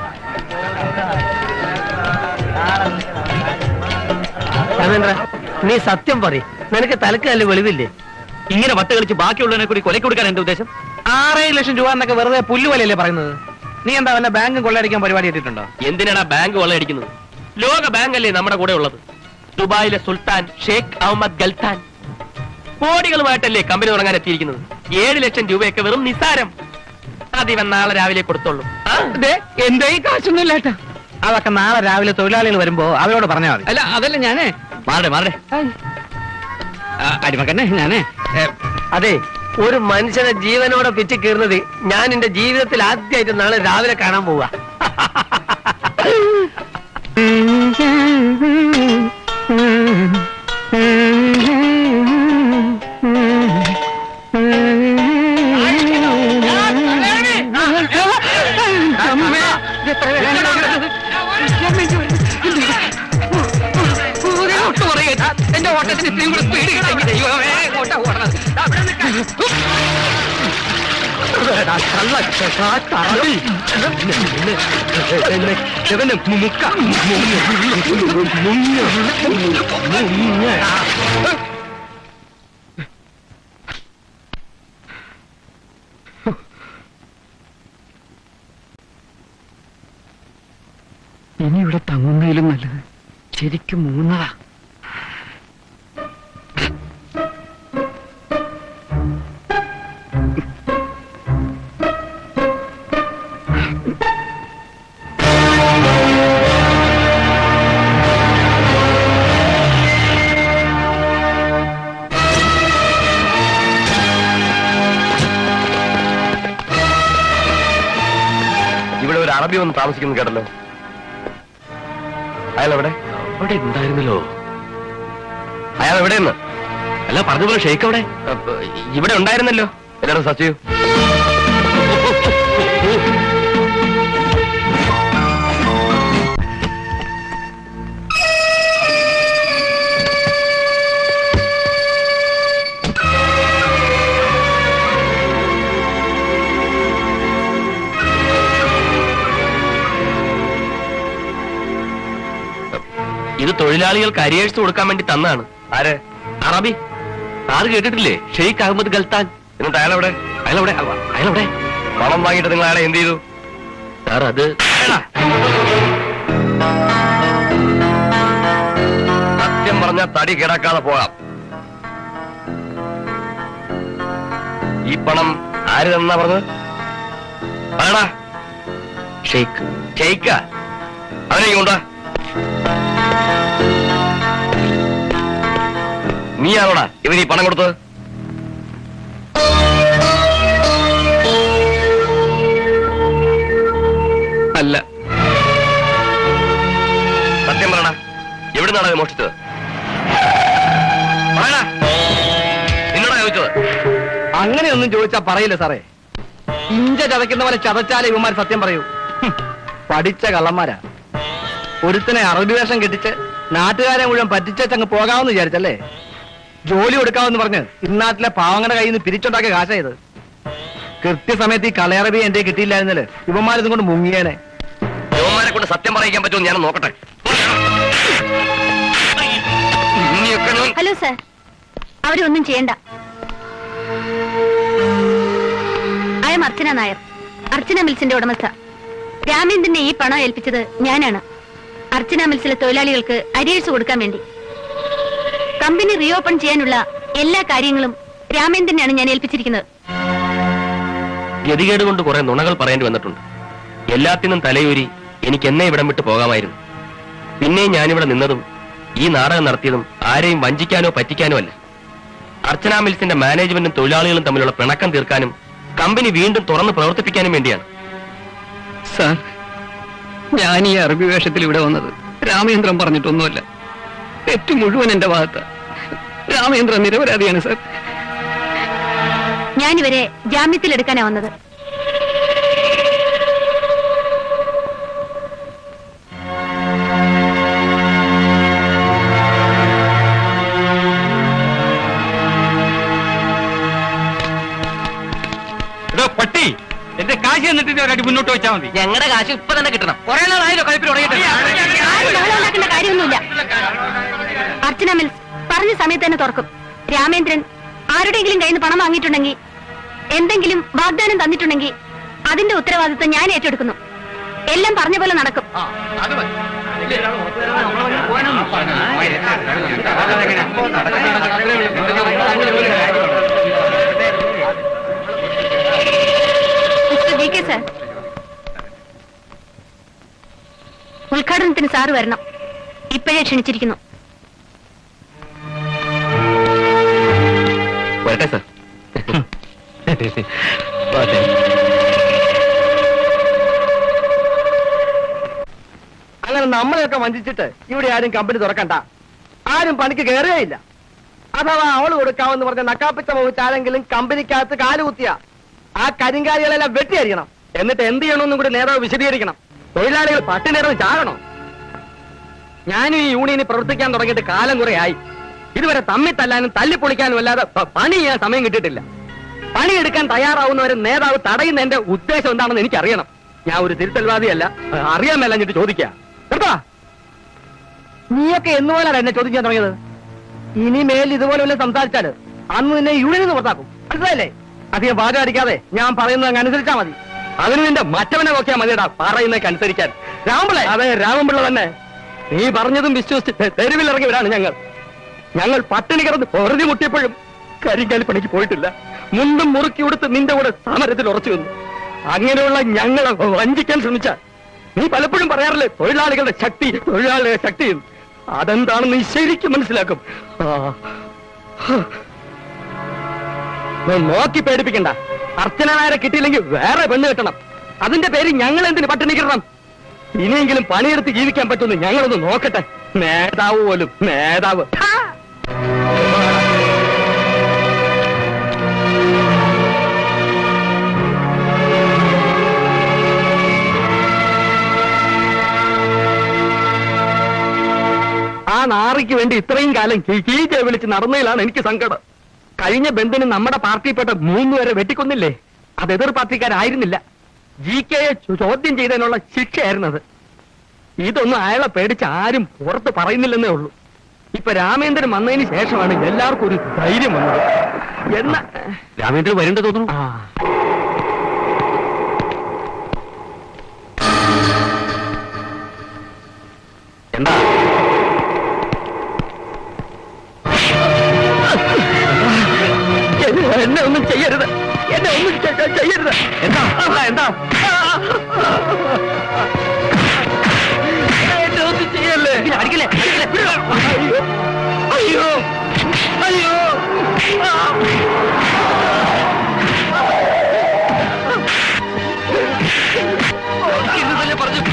രാമേന്ദ്ര നീ സത്യം പറ നിനക്ക് തലക്കല്ല വെളിവില്ലേ ഇങ്ങനെ വട്ട് കളിച്ച് ബാക്കിയുള്ളതിനെ കൂടി കൊലക്ക് കൊടുക്കാൻ എന്റെ ഉദ്ദേശം ആറേഴ് ലക്ഷം രൂപ എന്നൊക്കെ വെറുതെ പുല്ലുവലല്ലേ പറയുന്നത് നീ എന്താ വല്ല ബാങ്കും കൊള്ളയടിക്കാൻ പരിപാടി ഇട്ടിട്ടുണ്ടോ എന്തിനാണ് ബാങ്ക് കൊള്ളയടിക്കുന്നത് ലോക ബാങ്ക് അല്ലേ നമ്മുടെ കൂടെ ഉള്ളത് ദുബായിലെ സുൽത്താൻ ഷേഖ് അഹമ്മദ് ഗൽത്താൻ കോടികളുമായിട്ടല്ലേ കമ്പനി തുടങ്ങാൻ എത്തിയിരിക്കുന്നത് ഏഴ് ലക്ഷം രൂപയൊക്കെ വെറും നിസാരം അതിവൻ നാളെ രാവിലെ കൊടുത്തോളൂ ആ? എന്റെ ഈ കാശൊന്നും ഇല്ലേട്ടാ അതൊക്കെ നാളെ രാവിലെ തൊഴിലാളികൾ വരുമ്പോ അവരോട് പറഞ്ഞാൽ മതി അല്ല അതല്ല ഞാനേ മാറടെ മാറടെ അടിമക്കന്നെ ഞാനേ ഏ, അതെ ഒരു മനുഷ്യനെ ജീവനോടെ പിച്ച് കീറുന്നത് ഞാൻ എന്റെ ജീവിതത്തിൽ ആദ്യമായിട്ട് നാളെ രാവിലെ കാണാൻ പോവാ എന്റെ ഓട്ടത്തിന് ഇത്രയും കൂടെ സ്പീഡ് കിട്ടെങ്കിൽ ദൈവമേ ഓട്ട ഓടണം ഇനി ഇവിടെ തങ്ങുന്നതിലും നല്ലത് ശരിക്കും മൂന്നതാ ഇവിടെ ഒരു അറബി വന്ന് താമസിക്കുന്നു കേട്ടല്ലോ അയാൾ എവിടെ അവിടെ ഉണ്ടായിരുന്നല്ലോ അയാൾ എവിടെയെന്ന് അല്ല പറഞ്ഞ പോലെ ഷെയ്ക്ക് എവിടെ അപ്പൊ ഇവിടെ ഉണ്ടായിരുന്നല്ലോ എല്ലാവരും സെർച്ച് ചെയ്യൂ ഇത് തൊഴിലാളികൾക്ക് അരിയേഴ്സ് കൊടുക്കാൻ വേണ്ടി തന്നാണ് ആര് അറബി സാറ് കേട്ടിട്ടില്ലേ ഷെയ്ഖ് അഹമ്മദ് ഗൽത്താൻ എന്നിട്ട് അയാളെവിടെ അയാളെവിടെ അയാളെവിടെ പണം വാങ്ങിയിട്ട് നിങ്ങൾ അയാളെ എന്ത് ചെയ്തു സാർ അത് സത്യം പറഞ്ഞ തടി കിടക്കാതെ പോകാം ഈ പണം ആര് തന്നാ പറഞ്ഞത് പറയടാ ഷെയ്ഖ് ഷെയ്ക്ക അവനെ കൊണ്ടാ നീയാണോടാ ഇവന് ഈ പണം കൊടുത്തത് അല്ല സത്യം പറയടാ എവിടുന്നാണ് ഇത് മോഷ്ടിച്ചത് പറയടാ നിന്നോടാ ചോദിച്ചത് അങ്ങനെയൊന്നും ചോദിച്ചാ പറയില്ല സാറേ ഇഞ്ച ചതയ്ക്കുന്ന പോലെ ചതച്ചാലേ ഇവന്മാർ സത്യം പറയൂ ഹും, പഠിച്ച കള്ളന്മാരാ ഒരുത്തനെ അറബി വേഷം കെട്ടിച്ച് നാട്ടുകാരെ മുഴുവൻ പറ്റിച്ചങ്ങ് പോകാമെന്ന് വിചാരിച്ചല്ലേ ജോലി കൊടുക്കാമെന്ന് പറഞ്ഞ് ഇന്നാട്ടിലെ പാവങ്ങളുടെ കയ്യിൽ നിന്ന് പിരിച്ചുണ്ടാക്കിയ കാശ ഇത് കൃത്യസമയത്ത് ഈ കളയറബി എന്റെ കിട്ടിയില്ലായിരുന്നല്ലേ ഇവന്മാരിതും കൊണ്ട് മുങ്ങിയേനെ യുവമാരെ കൊണ്ട് സത്യം പറയിക്കാൻ പറ്റുമോ ഞാൻ നോക്കട്ടെ ഇനിയൊക്കെ ഞാൻ ഹലോ സർ അവരെ ഒന്നും ചെയ്യണ്ട ഐ എം അർച്ചന നായർ അർച്ചന മിൽസിന്റെ ഉടമസ്ഥ രാമേന്ദ്രനെ ഈ പണം ഏൽപ്പിച്ചത് ഞാനാണ് അർച്ചന മിൽസിലെ തൊഴിലാളികൾക്ക് അരിയേഴ്സ് കൊടുക്കാൻ വേണ്ടി കമ്പനി റീഓപ്പൺ ചെയ്യാനുള്ള എല്ലാ കാര്യങ്ങളും രാമേന്ദ്രനെയാണ് ഞാൻ ഏൽപ്പിച്ചിരിക്കുന്നത് ഗതികേട് കൊണ്ട് കുറെ നുണകൾ പറയേണ്ടി വന്നിട്ടുണ്ട് എല്ലാത്തിനും തലയൂരി എനിക്ക് എന്നെ ഇവിടം വിട്ട് പോകാമായിരുന്നു പിന്നെ ഞാനിവിടെ നിന്നതും ഈ നാടകം നടത്തിയതും ആരെയും വഞ്ചിക്കാനോ പറ്റിക്കാനോ അല്ല അർച്ചന മിൽസിന്റെ മാനേജ്മെന്റും തൊഴിലാളികളും തമ്മിലുള്ള പിണക്കം തീർക്കാനും കമ്പനി വീണ്ടും തുറന്ന് പ്രവർത്തിപ്പിക്കാനും വേണ്ടിയാണ് സാർ ഞാൻ ഈ അറബി വേഷത്തിൽ ഇവിടെ വന്നത് രാമേന്ദ്രൻ പറഞ്ഞിട്ടൊന്നുമല്ല തെറ്റ് മുഴുവൻ എന്റെ ഭാഗത്ത് രാമേന്ദ്രൻ നിരപരാധിയാണ് സാർ ഞാനിവരെ ജാമ്യത്തിലെടുക്കാനാ വന്നത് പട്ടി എന്റെ കാശ് എന്നിട്ട് ഒരടി മുന്നോട്ട് വെച്ചാൽ മതി ഞങ്ങളുടെ കാശ് ഇപ്പൊ തന്നെ കിട്ടണം കുറെ നാളായല്ലോ കളിപ്പിൽ തുടങ്ങിയിട്ട് ആരും ബഹളം ഉണ്ടാക്കേണ്ട കാര്യമൊന്നുമില്ല അർച്ചന മിൽസ് പറഞ്ഞ സമയത്ത് തന്നെ തുറക്കും രാമേന്ദ്രൻ ആരുടെയെങ്കിലും കയ്യിൽ നിന്ന് പണം വാങ്ങിയിട്ടുണ്ടെങ്കിൽ എന്തെങ്കിലും വാഗ്ദാനം തന്നിട്ടുണ്ടെങ്കിൽ അതിന്റെ ഉത്തരവാദിത്വം ഞാൻ ഏറ്റെടുക്കുന്നു എല്ലാം പറഞ്ഞ പോലെ നടക്കും മിസ്റ്റർ ജി കെ സാർ ഉദ്ഘാടനത്തിന് സാറ് വരണം ഇപ്പോഴേ ക്ഷണിച്ചിരിക്കുന്നു വരട്ടെ സാർ അങ്ങനെ നമ്മളെയൊക്കെ വഞ്ചിച്ചിട്ട് ഇവിടെ ആരും കമ്പനി തുറക്കണ്ട ആരും പണിക്ക് കയറുകയില്ല അഥവാ അവള് കൊടുക്കാമെന്ന് പറഞ്ഞ നക്കാപ്പിച്ച മുഖിച്ച് ആരെങ്കിലും കമ്പനിക്കകത്ത് കാലുകുത്തിയ ആ കരിങ്കാലികളെല്ലാം വെട്ടിയരിക്കണം എന്നിട്ട് എന്ത് ചെയ്യണമെന്നും കൂടി നേതാവ് വിശദീകരിക്കണം തൊഴിലാളികൾ പട്ടിണി കിടന്ന് ചാകണം ഞാനും ഈ യൂണിയനിൽ പ്രവർത്തിക്കാൻ തുടങ്ങിയിട്ട് കാലം കുറെ ആയി ഇതുവരെ തമ്മിൽ തല്ലാനും തല്ലിപ്പൊളിക്കാനും അല്ലാതെ പ- പണി ചെയ്യാൻ സമയം കിട്ടിയിട്ടില്ല പണിയെടുക്കാൻ തയ്യാറാവുന്നവരെ നേതാവ് തടയുന്നതിന്റെ ഉദ്ദേശം എന്താണെന്ന് എനിക്കറിയണം ഞാൻ ഒരു തിരുത്തൽവാദിയല്ല അറിയാൻ മേലഞ്ഞിട്ട് ചോദിക്കുക കേട്ടോ നീയൊക്കെ എന്നുപോലാണ് എന്നെ ചോദിക്കാൻ തുടങ്ങിയത് ഇനിമേൽ ഇതുപോലെ വല്ല സംസാരിച്ചാല് അന്ന് നിന്നെ യൂണിയനിൽ നിന്ന് പുറത്താക്കും മനസ്സിലായില്ലേ അധികം പാചകം അടിക്കാതെ ഞാൻ പറയുന്നത് അങ്ങ് അനുസരിച്ചാ മതി അതിന് നിന്റെ മറ്റവനെ നോക്കിയാൽ മതിയടാ പറയുന്നതൊക്കെ അനുസരിക്കാൻ രാമപിള്ള അതെ രാമപിള്ള തന്നെ നീ പറഞ്ഞതും വിശ്വസിച്ച് തെരുവിലിറങ്ങിയവരാണ് ഞങ്ങൾ ഞങ്ങൾ പട്ടിണി കിടന്ന് പൊറുതി മുട്ടിയപ്പോഴും കരിങ്കാലി പണിക്ക് പോയിട്ടില്ല മുണ്ടും മുറുക്കി കൊടുത്ത് നിന്റെ കൂടെ സമരത്തിൽ ഉറച്ചു നിന്നു അങ്ങനെയുള്ള ഞങ്ങളെ വഞ്ചിക്കാൻ ശ്രമിച്ച നീ പലപ്പോഴും പറയാറില്ലേ തൊഴിലാളികളുടെ ശക്തി തൊഴിലാളികളുടെ ശക്തി എന്ന്. അതെന്താണെന്ന് നീ ശരിക്കും മനസ്സിലാക്കും ആ. നീ നോക്കി പേടിപ്പിക്കണ്ട അർച്ചന നായരെ കിട്ടിയില്ലെങ്കിൽ വേറെ പെണ്ണ് കിട്ടണം അതിന്റെ പേര് ഞങ്ങൾ എന്തിന് പട്ടിണി കിട്ടണം ഇനിയെങ്കിലും പണിയെടുത്ത് ജീവിക്കാൻ പറ്റുമെന്ന് ഞങ്ങളൊന്ന് നോക്കട്ടെ നേതാവ് പോലും നേതാവ് ഹാ! ആ നാറിക്ക് വേണ്ടി ഇത്രയും കാലം കീചെ വിളിച്ച് നടന്നതിലാണ് എനിക്ക് സങ്കടം കഴിഞ്ഞ ബന്ധിന് നമ്മുടെ പാർട്ടിയിൽപ്പെട്ട മൂന്ന് പേരെ വെട്ടിക്കൊന്നില്ലേ അത് എതിർ പാർട്ടിക്കാരായിരുന്നില്ല ജി കെയെ ചോദ്യം ചെയ്തതിനുള്ള ശിക്ഷയായിരുന്നത് ഇതൊന്നും അയാളെ പേടിച്ച് ആരും പുറത്ത് പറയുന്നില്ലെന്നേ ഉള്ളൂ ഇപ്പൊ രാമേന്ദ്രൻ വന്നതിന് ശേഷമാണ് എല്ലാവർക്കും ഒരു ധൈര്യം വന്നത് എന്ന രാമേന്ദ്രൻ വരേണ്ട തോന്നുന്നു ആ എന്താ എന്നെ- എന്നെ ഒന്നും ചെയ്യരുത് എന്നെ ഒന്നും ചെ- ചെ- ചെയ്യരുത് എന്താ എന്താ എന്താ എന്നെ ഒന്നും ചെയ്യല്ലേ അടിക്കല്ലേ അയ്യോ അയ്യോ അയ്യോ ആ. ഇന്നലെ പറഞ്ഞു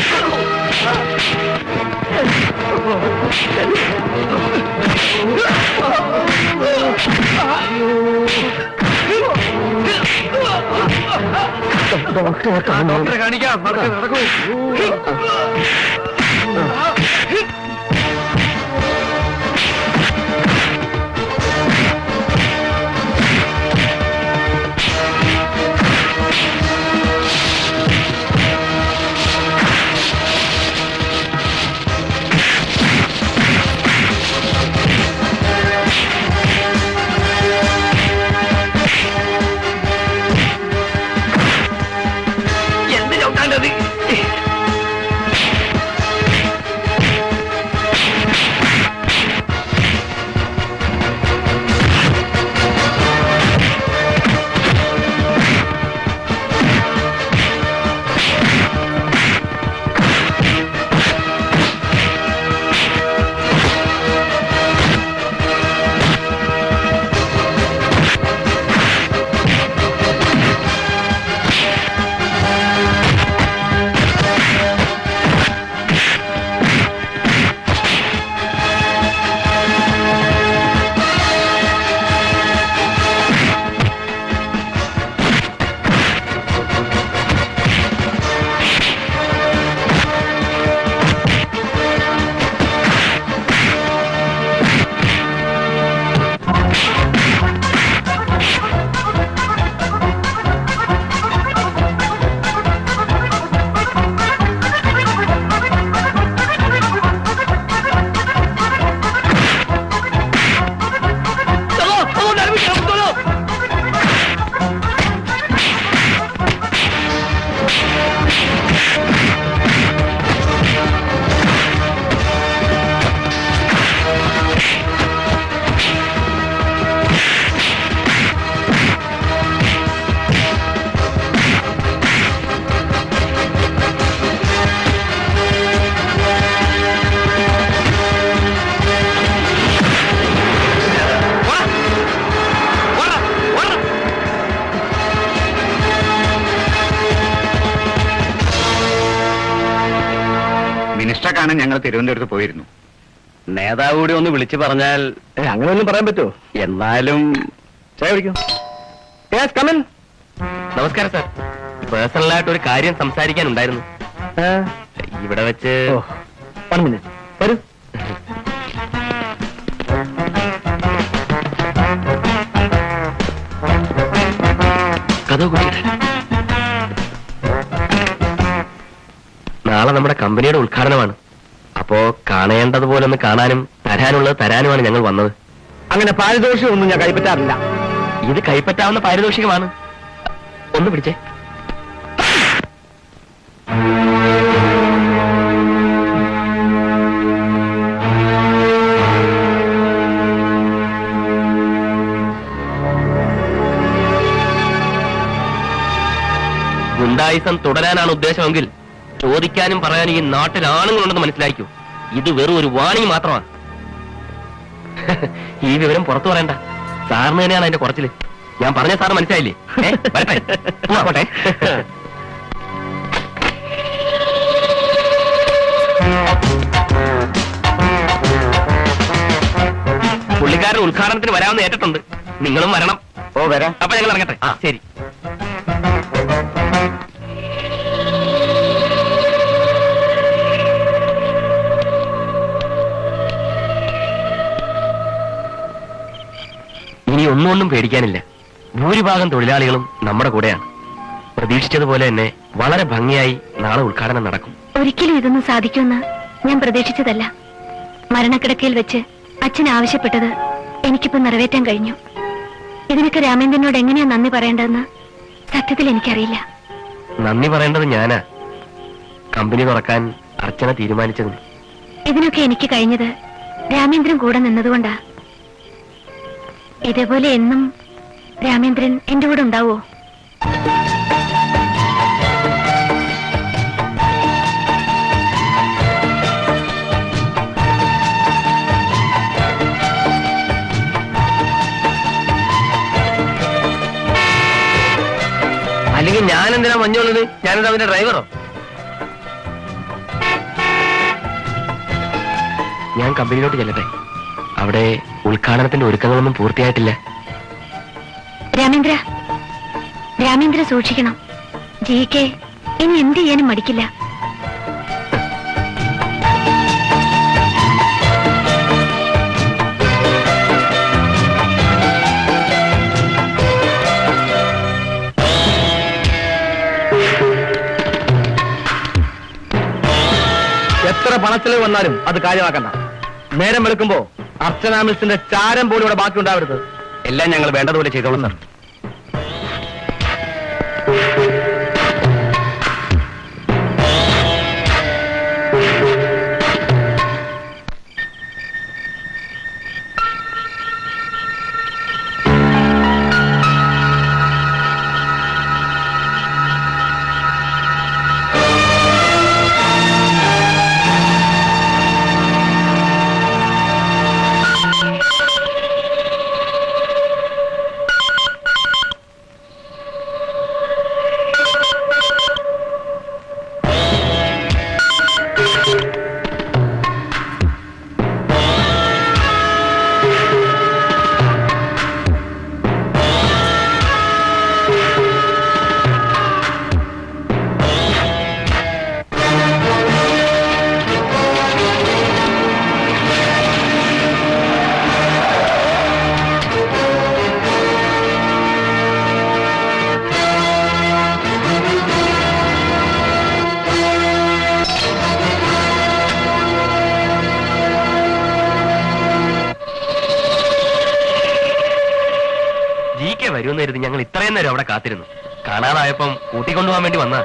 ഡോക്ടറെ കാണണം ഡോക്ടറെ കാണിക്കാം നടക്കൂ നടക്കൂ കാണാൻ ഞങ്ങൾ തിരുവനന്തപുരത്ത് പോയിരുന്നു നേതാവ് കൂടി ഒന്ന് വിളിച്ചു പറഞ്ഞാൽ അങ്ങനെ ഒന്നും പറയാൻ പറ്റുമോ എന്നാലും ചായ കുടിക്കും യെസ് കമൻ നമസ്കാരം സാർ പേഴ്സണലായിട്ട് ഒരു കാര്യം സംസാരിക്കാനുണ്ടായിരുന്നു ഇവിടെ വെച്ച് ഓ വൺ മിനിറ്റ് വരൂ കഥ കുട്ടിയുടെ നാളെ നമ്മുടെ കമ്പനിയുടെ ഉദ്ഘാടനമാണ് അപ്പോ കാണേണ്ടതുപോലെ ഒന്ന് കാണാനും തരാനുള്ളത് തരാനുമാണ് ഞങ്ങൾ വന്നത് അങ്ങനെ പാരിതോഷികം ഒന്നും ഞാൻ കൈപ്പറ്റാറില്ല ഇത് കൈപ്പറ്റാവുന്ന പാരിതോഷികമാണ് ഒന്ന് പിടിച്ചേ ഗുണ്ടായിസം തുടരാനാണ് ഉദ്ദേശമെങ്കിൽ ചോദിക്കാനും പറയാനും ഈ നാട്ടിൽ ആണുങ്ങളുണ്ടെന്ന് മനസ്സിലാക്കൂ ഇത് വെറും ഒരു വാണിംഗ് മാത്രമാണ് ഈ വിവരം പുറത്തു പറയണ്ട സാറിന് തന്നെയാണ് അതിന്റെ കുറച്ചില് ഞാൻ പറഞ്ഞ സാറ് മനസ്സിലായില്ലേ ഏ, വരട്ടെ എന്നാ പോട്ടെ പുള്ളിക്കാരൻ ഉദ്ഘാടനത്തിന് വരാമെന്ന് ഏറ്റിട്ടുണ്ട് നിങ്ങളും വരണം ഓ വരാം അപ്പൊ ഞങ്ങൾ ഇറങ്ങട്ടെ ആ ശരി ഇനി ഒന്നുകൊണ്ടും പേടിക്കാനില്ല ഭൂരിഭാഗം തൊഴിലാളികളും നമ്മുടെ കൂടെയാണ് പ്രതീക്ഷിച്ചതുപോലെ തന്നെ വളരെ ഭംഗിയായി നാളെ ഉദ്ഘാടനം നടക്കും ഒരിക്കലും ഇതൊന്നും സാധിക്കുമെന്ന് ഞാൻ പ്രതീക്ഷിച്ചതല്ല മരണക്കിടക്കയിൽ വെച്ച് അച്ഛൻ ആവശ്യപ്പെട്ടത് എനിക്കിപ്പോ നിറവേറ്റാൻ കഴിഞ്ഞു ഇതിനൊക്കെ രാമേന്ദ്രനോട് എങ്ങനെയാ നന്ദി പറയേണ്ടതെന്ന് സത്യത്തിൽ എനിക്കറിയില്ല നന്ദി പറയേണ്ടത് ഞാനാ കമ്പനി തുറക്കാൻ അർച്ചന തീരുമാനിച്ചതും ഇതിനൊക്കെ എനിക്ക് കഴിഞ്ഞത് രാമേന്ദ്രൻ കൂടെ നിന്നതുകൊണ്ടാ ഇതേപോലെ എന്നും രാമേന്ദ്രൻ എന്റെ കൂടെ ഉണ്ടാവോ അല്ലെങ്കിൽ ഞാൻ എന്തിനാ മഞ്ഞുള്ളത് ഞാനെന്താ അവന്റെ ഡ്രൈവറോ ഞാൻ കമ്പനിയിലോട്ട് ചെല്ലട്ടെ അവിടെ ഉദ്ഘാടനത്തിന്റെ ഒരുക്കങ്ങളൊന്നും പൂർത്തിയായിട്ടില്ല രാമേന്ദ്ര രാമേന്ദ്ര സൂക്ഷിക്കണം ജി കെ ഇനി എന്ത് ചെയ്യാനും മടിക്കില്ല എത്ര പണച്ചെലവ് വന്നാലും അത് കാര്യമാക്കണ്ട നേരം വെളുക്കുമ്പോ അർച്ചന മിൽസിന്റെ ചാരം പോലും ഇവിടെ ബാക്കി ഉണ്ടാവരുത് എല്ലാം ഞങ്ങൾ വേണ്ടതുപോലെ ചെയ്തോളാം സാർ ജി കെ വരുമെന്ന് കരുതി ഞങ്ങൾ ഇത്രയും നേരം അവിടെ കാത്തിരുന്നു കാണാതായപ്പം കൂട്ടിക്കൊണ്ടുപോകാൻ വേണ്ടി വന്നാ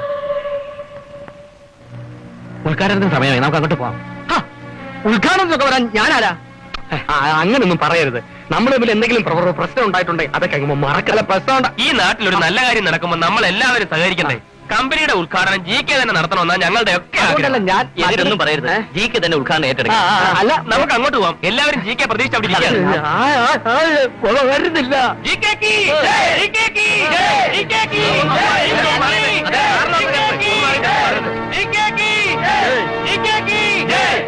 ഉദ്ഘാടനത്തിന് സമയമായി നമുക്ക് അങ്ങോട്ട് പോവാം ഹ, ഉദ്ഘാടനത്തിനൊക്കെ വരാൻ ഞാനാരാ ആ, അങ്ങനൊന്നും പറയരുത് നമ്മൾ തമ്മിൽ എന്തെങ്കിലും പ്ര- പ്രശ്നം ഉണ്ടായിട്ടുണ്ടെങ്കിൽ അതൊക്കെ അങ്ങ് മറക്കല പ്രശ്നം ഉണ്ടാ- ഈ നാട്ടിൽ ഒരു നല്ല കാര്യം നടക്കുമ്പോൾ നമ്മൾ എല്ലാവരും സഹകരിക്കണ്ടേ കമ്പനിയുടെ ഉദ്ഘാടനം ജി കെ തന്നെ നടത്തണമെന്നാ ഞങ്ങളുടെ ഒക്കെ അതുകൊണ്ടല്ല ആഗ്രഹം. ഞാൻ എതിരൊന്നും പറയരുത് ഏ? ജി കെ തന്നെ ഉദ്ഘാടനം ആ, ഏറ്റെടുക്കും ആ, ആ, അല്ല നമുക്ക് അങ്ങോട്ട് പോവാം എല്ലാവരും ജി കെ പ്രതീക്ഷ അവിടെ ഇരിക്കുകയാണ്. ആ, ആ, ആ, കൊള വരുന്നില്ല ജി കെ കി, ജി കെ കി, ജി കെ കി, ജി കെ കി, ജി കെ കി, ജി കെ കി, ജി കെ കി,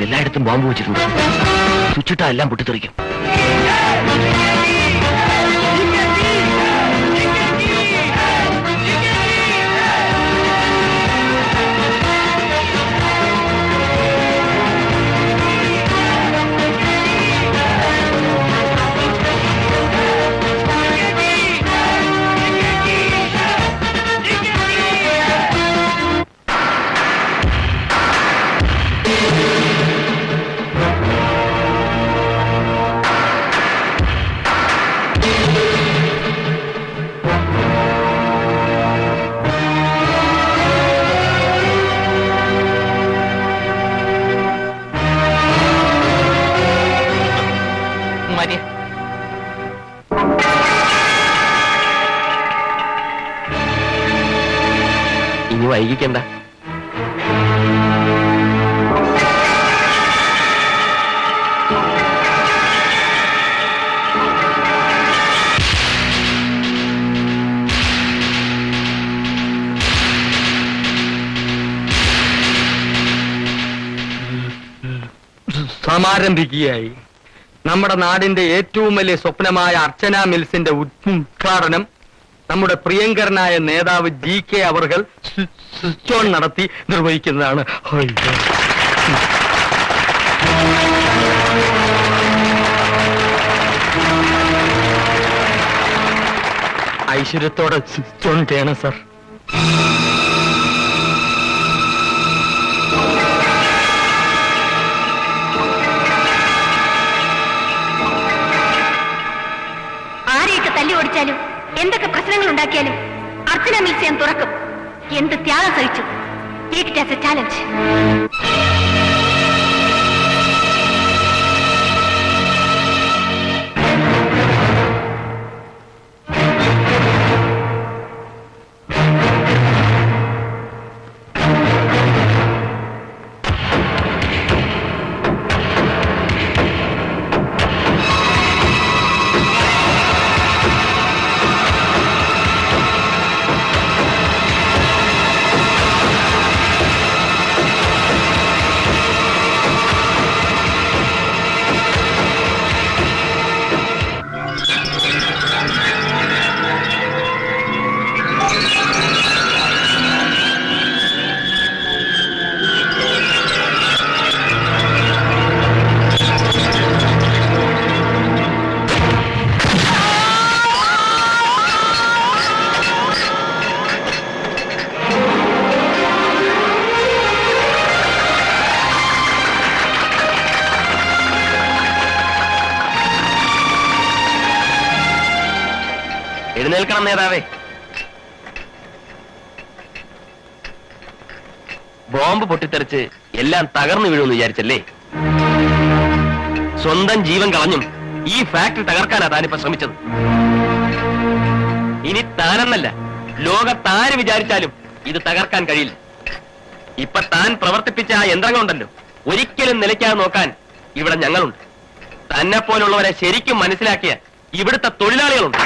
എല്ലായിടത്തും ബോംബ് വെച്ചിട്ടുണ്ട് സ്വിച്ചിട്ടാ എല്ലാം പൊട്ടിത്തെറിക്കും മതി ഇനി വൈകിക്കണ്ട സമാരംഭിക്കുകയായി നമ്മുടെ നാടിന്റെ ഏറ്റവും വലിയ സ്വപ്നമായ അർച്ചന മിൽസിന്റെ ഉദ്ഘാടനം നമ്മുടെ പ്രിയങ്കരനായ നേതാവ് ജി കെ അവർകൾ സ്വിച്ച് ഓൺ നടത്തി നിർവഹിക്കുന്നതാണ് അയ്യോ. ഐശ്വര്യത്തോടെ സ്വിച്ച് ഓൺ ചെയ്യണം സർ ആരെയൊക്കെ തല്ലി ഓടിച്ചാലും എന്തൊക്കെ പ്രശ്നങ്ങൾ ഉണ്ടാക്കിയാലും അർച്ചന മിൽസ് ഞാൻ തുറക്കും എന്ത് ത്യാഗം സഹിച്ചു take it as a challenge എഴുന്നേൽക്കണം നേതാവേ ബോംബ് പൊട്ടിത്തെറിച്ച് എല്ലാം തകർന്നു വീഴുമെന്ന് വിചാരിച്ചല്ലേ സ്വന്തം ജീവൻ കളഞ്ഞും ഈ ഫാക്ടറി തകർക്കാനാ താനിപ്പോ ശ്രമിച്ചത് ഇനി താനെന്നല്ല ലോകത്താര് വിചാരിച്ചാലും ഇത് തകർക്കാൻ കഴിയില്ല ഇപ്പൊ താൻ പ്രവർത്തിപ്പിച്ച ആ യന്ത്രങ്ങളുണ്ടല്ലോ ഒരിക്കലും നിലയ്ക്കാതെ നോക്കാൻ ഇവിടെ ഞങ്ങളുണ്ട് തന്നെ പോലുള്ളവരെ ശരിക്കും മനസ്സിലാക്കിയ ഇവിടുത്തെ തൊഴിലാളികളുണ്ട്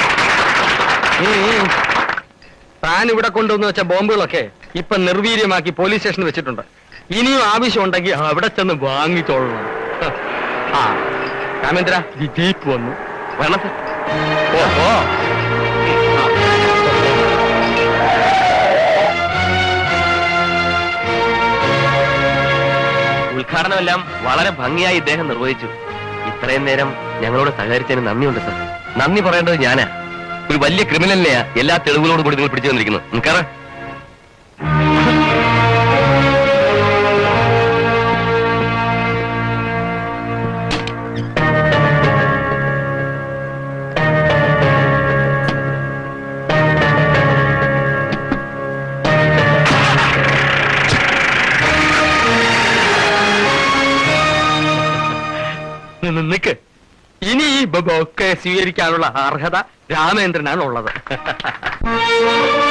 ഉം. താൻ ഇവിടെ കൊണ്ടുവന്ന് വെച്ച ബോംബുകളൊക്കെ ഇപ്പൊ നിർവീര്യമാക്കി പോലീസ് സ്റ്റേഷനിൽ വെച്ചിട്ടുണ്ട് ഇനിയും ആവശ്യമുണ്ടെങ്കിൽ അവിടെ ചെന്ന് വാങ്ങിച്ചോളണം ഹ. ആ രാമേന്ദ്ര ഈ ജീപ്പ് വന്നു വേണം സർ ഓ ഓ ഉദ്ഘാടനമെല്ലാം വളരെ ഭംഗിയായി ഇദ്ദേഹം നിർവഹിച്ചു ഇത്രയും നേരം ഞങ്ങളോട് സഹകരിച്ചതിന് നന്ദിയുണ്ട് സർ നന്ദി പറയേണ്ടത് ഞാനാ ഒരു വലിയ ക്രിമിനലിനെയാ എല്ലാ തെളിവുകളോടും കൂടി നിങ്ങൾ പിടിച്ചു വന്നിരിക്കുന്നത് നിൽക്കാറ് നിന്ന് നിക്ക് ഇനി ഈ ബ- ബൊക്കെ സ്വീകരിക്കാനുള്ള അർഹത രാമേന്ദ്രനാണ് ഉള്ളത്